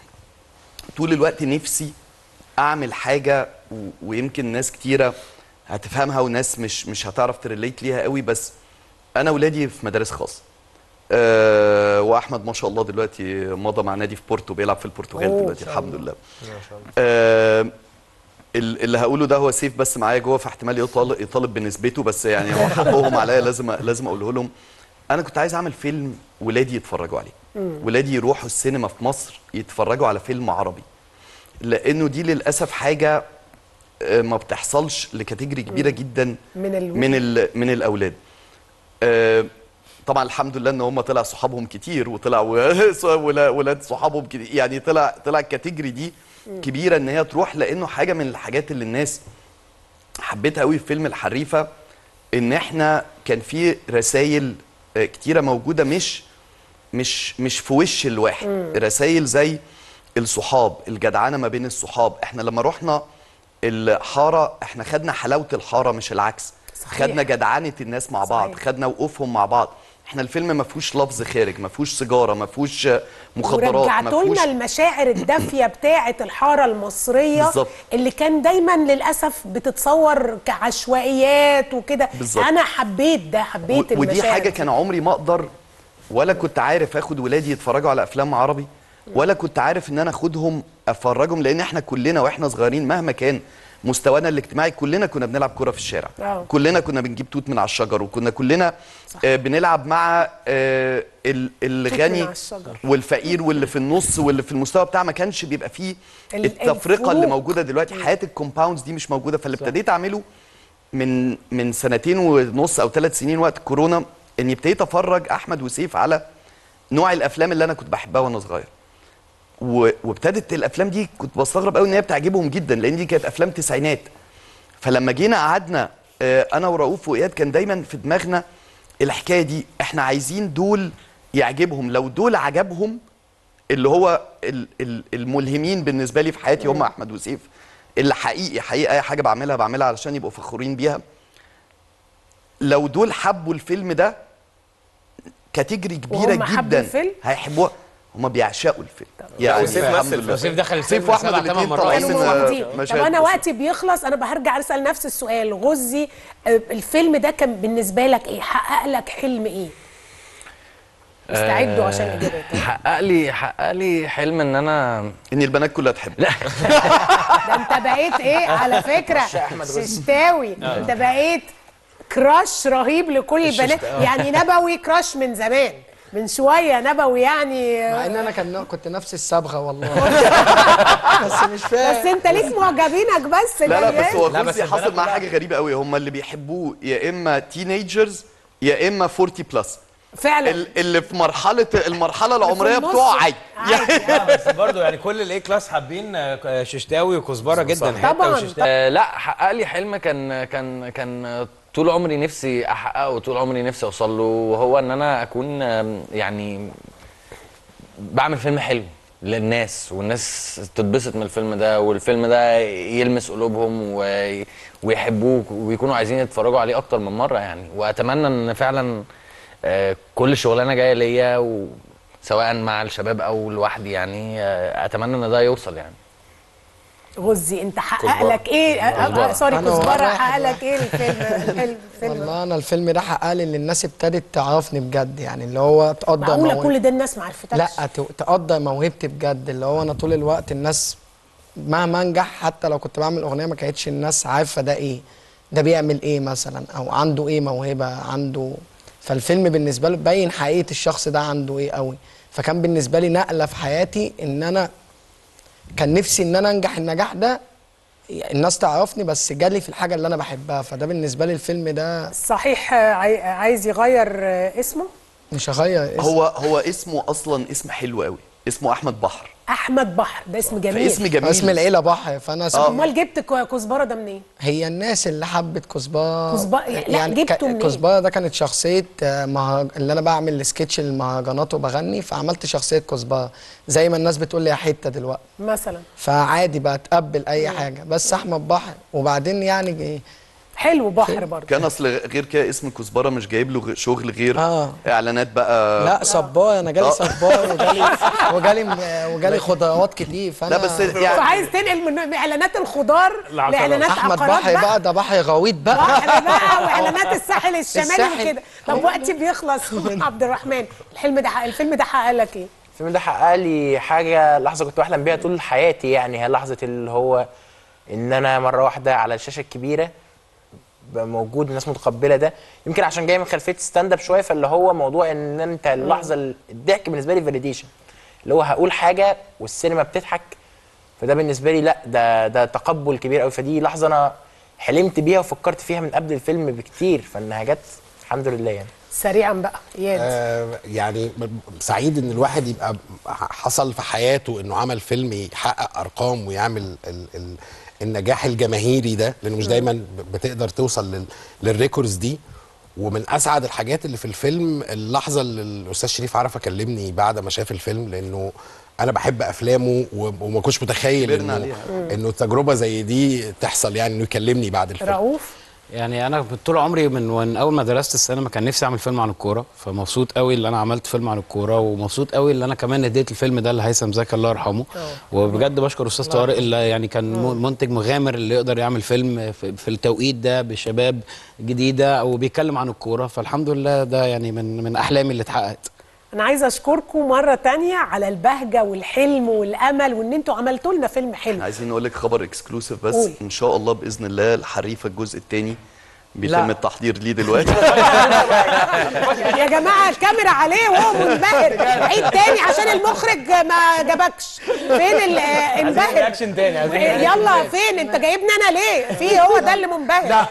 طول الوقت نفسي اعمل حاجه و... ويمكن ناس كتيره هتفهمها وناس مش مش هتعرف تريليت ليها قوي بس انا ولادي في مدارس خاصه أه واحمد ما شاء الله دلوقتي مضى مع نادي في بورتو بيلعب في البرتغال أوه، دلوقتي ما شاء الحمد الله. لله ما شاء الله آه، ال- اللي هقوله ده هو سيف بس معايا جوه فاحتمال يطالب يطالب بنسبته بس يعني هو حقهم عليا لازم لازم اقوله لهم انا كنت عايز اعمل فيلم ولادي يتفرجوا عليه مم. ولادي يروحوا السينما في مصر يتفرجوا على فيلم عربي لانه دي للاسف حاجه آه، ما بتحصلش لكاتيجوري كبيره جدا من ال... من ال من الاولاد آه، طبعا الحمد لله ان هم طلع صحابهم كتير وطلع ولا- ولاد صحابهم كتير يعني طلع طلع الكاتيجوري دي مم. كبيره ان هي تروح لانه حاجه من الحاجات اللي الناس حبيتها قوي في فيلم الحريفه ان احنا كان في رسائل كتيره موجوده مش مش مش في وش الواحد مم. رسائل زي الصحاب الجدعنه ما بين الصحاب احنا لما رحنا الحاره احنا خدنا حلاوه الحاره مش العكس صحيح. خدنا جدعنه الناس مع بعض صحيح. خدنا وقوفهم مع بعض احنا الفيلم ما فيهوش لفظ خارج ما فيهوش سيجاره ما فيهوش مخدرات ما ورجعتوا فيهوش لنا المشاعر الدافيه بتاعه الحاره المصريه بالظبط. اللي كان دايما للاسف بتتصور كعشوائيات وكده بالظبط. انا حبيت ده حبيت و- ودي المشاعر حاجه دي. كان عمري ما اقدر ولا كنت عارف اخد ولادي يتفرجوا على افلام عربي ولا كنت عارف ان انا اخدهم افرجهم لان احنا كلنا واحنا صغيرين مهما كان مستوانا الاجتماعي كلنا كنا بنلعب كرة في الشارع آه. كلنا كنا بنجيب توت من على الشجر وكنا كلنا آه بنلعب مع آه ال- الغني على الشجر. والفقير واللي في النص واللي في المستوى بتاع ما كانش بيبقى فيه ال- التفرقه اللي الفروق. موجوده دلوقتي حياه الكومباوندز دي مش موجوده فاللي ابتديت اعمله من من سنتين ونص او ثلاث سنين وقت كورونا اني ابتديت افرج احمد وسيف على نوع الافلام اللي انا كنت بحبها وانا صغير و- وابتدت الافلام دي كنت بستغرب قوي ان هي بتعجبهم جدا لان دي كانت افلام تسعينات فلما جينا قعدنا آه، انا ورؤوف واياد كان دايما في دماغنا الحكايه دي احنا عايزين دول يعجبهم لو دول عجبهم اللي هو ال- ال- الملهمين بالنسبه لي في حياتي هم احمد وسيف اللي حقيقي حقيقي اي حاجه بعملها بعملها علشان يبقوا فخورين بيها لو دول حبوا الفيلم ده كاتيجري كبيره وهم حبوا جدا الفيلم؟ هيحبوها هم بيعشقوا الفيلم وسيف الحمد مثل لله. وسيف دخل سيف الفيلم واحمد سبع تمن الاثنين مرات. طالعين كانوا موجودين طب مشاهد انا بس. وقتي بيخلص انا هرجع اسال نفس السؤال غزي آه، الفيلم ده كان بالنسبه لك ايه حقق لك حلم ايه استعدوا عشان اجابات حقق لي حقق لي حلم ان انا ان البنات كلها تحب لا ده انت بقيت ايه على فكره ششتاوي آه. انت بقيت كراش رهيب لكل البنات الششت- يعني نبوي كراش من زمان من شويه نبوي يعني مع ان انا كان كنت نفس الصبغه والله بس مش فاهم بس انت ليك معجبينك بس لا لا جايين. بس هو غزي حصل معاه حاجه غريبه قوي هم اللي بيحبوه يا اما تينيجرز يا اما 40 بلس فعلا اللي في مرحله المرحله العمريه النص. بتوعه عادي آه، بس برضه يعني كل الاي كلاس حابين آه، ششتاوي وكزبره جدا حتة وششتاوي. آه لا حقق لي حلم كان كان كان طول عمري نفسي احققه وطول عمري نفسي اوصل له وهو ان انا اكون آم، يعني بعمل فيلم حلو للناس والناس تتبسط من الفيلم ده والفيلم ده يلمس قلوبهم و- ويحبوه ويكونوا عايزين يتفرجوا عليه اكتر من مره يعني واتمنى ان فعلا آه، كل شغلانه جايه ليا و- سواء مع الشباب او لوحدي يعني آه، اتمنى ان ده يوصل يعني غزي انت حقق كزبرة. لك ايه آه، آه، كزبرة. سوري أنا كزبره واحد حقق لك ايه الفيلم الفيلم الفيلم والله انا الفيلم ده حقق لي ان الناس ابتدت تعرفني بجد يعني اللي هو تقدر معقوله موهبة- كل ده الناس ما عرفتكش لا ت- تقدر موهبتي بجد اللي هو انا طول الوقت الناس مهما انجح حتى لو كنت بعمل اغنيه ما كانتش الناس عارفه ده ايه ده بيعمل ايه مثلا او عنده ايه موهبه عنده فالفيلم بالنسبه له بين حقيقه الشخص ده عنده ايه قوي فكان بالنسبه لي نقله في حياتي ان انا كان نفسي ان انا انجح النجاح ده الناس تعرفني بس جالي في الحاجه اللي انا بحبها فده بالنسبه لي الفيلم ده صحيح آه، عاي- عايز يغير آه، اسمه مش هغير اسم هو هو اسمه اصلا اسم حلو قوي اسمه احمد بحر احمد بحر ده اسم جميل فاسم جميل اسم العيله بحر فانا اسم امال جبت ك- كزبره ده منين هي الناس اللي حبت كزبره كزبرة- لا، جبته منين؟ كزبره ده كانت شخصيه آه، مهرج... اللي انا بعمل سكتش للمهرجانات وبغني فعملت شخصيه كزبره زي ما الناس بتقول لي يا حته دلوقتي مثلا فعادي بتقبل اي حاجه بس احمد بحر وبعدين يعني إيه، حلو بحر برضه كان اصل غير كده اسم كزبره مش جايب له غ- شغل غير آه. اعلانات بقى لا صبار انا جالي آه. صبار وجالي وجالي وجالي خضروات كتير فانا لا، بس يعني- فعايز تنقل من اعلانات الخضار لاعلانات احمد عقارات بحر بقى بقى ده بحر غويط بقى بحر بقى واعلانات الساحل الشمالي الساحل. وكده طب وقتي بيخلص عبد الرحمن الحلم ده حق- الفيلم ده حقق لك ايه الفيلم ده حقق لي حاجه لحظه كنت بحلم بيها طول حياتي يعني هي لحظه اللي هو ان انا مره واحده على الشاشه الكبيره بقى موجود الناس متقبله ده يمكن عشان جاي من خلفيه ستاند اب شويه فاللي هو موضوع ان انت اللحظه ال- الضحك بالنسبه لي فاليديشن اللي هو هقول حاجه والسينما بتضحك فده بالنسبه لي لا ده ده تقبل كبير قوي فدي لحظه انا حلمت بيها وفكرت فيها من قبل الفيلم بكتير فانها جت الحمد لله يعني سريعا بقى اياد آه يعني ب- سعيد ان الواحد يبقى حصل في حياته انه عمل فيلم يحقق ارقام ويعمل ال ال النجاح الجماهيري ده لانه مش مم. دايما ب- بتقدر توصل لل للريكوردز دي ومن اسعد الحاجات اللي في الفيلم اللحظه اللي الاستاذ شريف عرفه كلمني بعد ما شاف الفيلم لانه انا بحب افلامه و- وما كنتش متخيل كبرنا انه عليها. مم. انه تجربه زي دي تحصل يعني انه يكلمني بعد الفيلم رؤوف يعني انا طول عمري من من اول ما درست السينما كان نفسي اعمل فيلم عن الكوره فمبسوط قوي اللي انا عملت فيلم عن الكوره ومبسوط قوي اللي انا كمان اديت الفيلم ده لهيثم زكي الله يرحمه وبجد بشكر استاذ طارق اللي يعني كان م- منتج مغامر اللي يقدر يعمل فيلم في, في التوقيت ده بشباب جديده وبيتكلم عن الكوره فالحمد لله ده يعني من من احلامي اللي اتحققت انا عايزه اشكركم مره تانية على البهجه والحلم والامل وان انتوا عملتوا لنا فيلم حلو عايزين نقول لك خبر اكسكلوسيف بس قول. ان شاء الله باذن الله الحريفه الجزء الثاني بيتم لا. التحضير ليه دلوقتي يا جماعه الكاميرا عليه وهو منبهر عيد تاني عشان المخرج ما جابكش فين ال- آه، انبهر رياكشن تاني عايزين رياكشن يلا تاني. فين انت جايبني انا ليه في هو ده اللي منبهر لا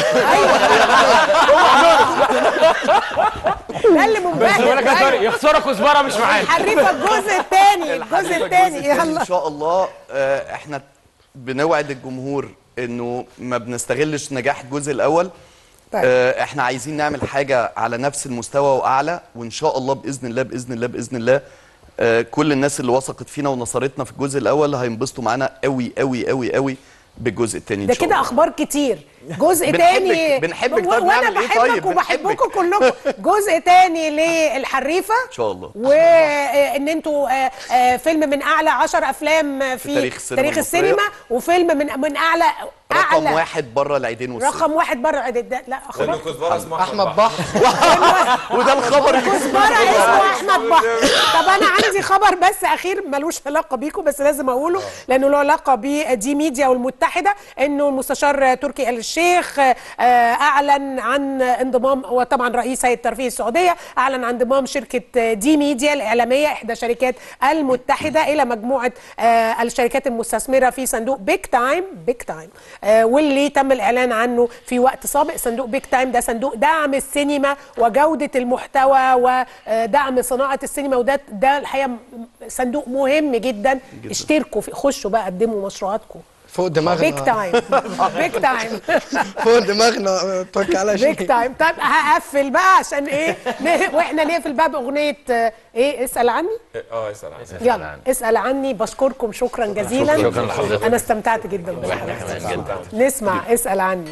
ده اللي منبهر بقول لك يا طارق أيوة. يخسرك كزبره مش معانا الحريفه الجزء الثاني الجزء الثاني يلا ان شاء الله آه، احنا بنوعد الجمهور انه ما بنستغلش نجاح الجزء الاول طيب. آه، احنا عايزين نعمل حاجه على نفس المستوى واعلى وان شاء الله باذن الله باذن الله باذن الله آه، كل الناس اللي وثقت فينا ونصرتنا في الجزء الاول هينبسطوا معانا قوي قوي قوي قوي بالجزء الثاني ان ده شاء كده الله اخبار كتير جزء بنحبك- تاني بنحبك، و- طيب وانا نعمل إيه بحبك طيب؟ وبحبكم كلكم جزء تاني للحريفه ان شاء الله وان انتوا آه، آه، فيلم من اعلى 10 افلام في, تاريخ السينما تاريخ المصرية. السينما وفيلم من من اعلى رقم اعلى واحد بره العيدين والسينما رقم واحد بره عدد ده لا اخبار احمد بحر وده الخبر كزبره اسمه احمد بحر طب انا عندي خبر بس اخير ملوش علاقه بيكم بس لازم اقوله لانه له علاقه بدي ميديا والمتحده انه المستشار تركي آل الشيخ آه، اعلن عن انضمام وطبعا رئيس هيئه الترفيه السعوديه اعلن عن انضمام شركه دي ميديا الاعلاميه احدى شركات المتحده الى مجموعه آه، الشركات المستثمره في صندوق بيج تايم بيج تايم واللي تم الاعلان عنه في وقت سابق صندوق بيج تايم ده صندوق دعم السينما وجوده المحتوى ودعم صناعه السينما وده ده الحقيقه م- صندوق مهم جدا, جداً. اشتركوا في خشوا بقى قدموا مشروعاتكم فوق دماغنا بيج تايم بيج تايم فوق دماغنا توكل على شيء بيج تايم طيب هقفل بقى عشان ايه ن- واحنا نقفل بقى باغنيه آه، ايه اسال عني اه اسال عني يلا اسال عني بشكركم شكرا جزيلا شكراً لحضرتك. انا استمتعت جدا واحنا بحضرتك كمان جدا. نسمع اسال عني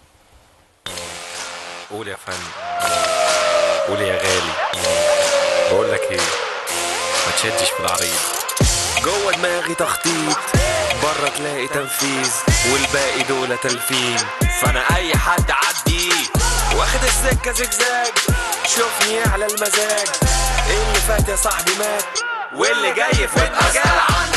قول يا فندم قول يا غالي بقول لك ايه ما تشدش في العريض جوه دماغي تخطيط بره تلاقي تنفيذ والباقي دول تلفين فانا اي حد عدي واخد السكه زجزاج شوفني على المزاج اللي فات يا صاحبي مات واللي جاي في المجال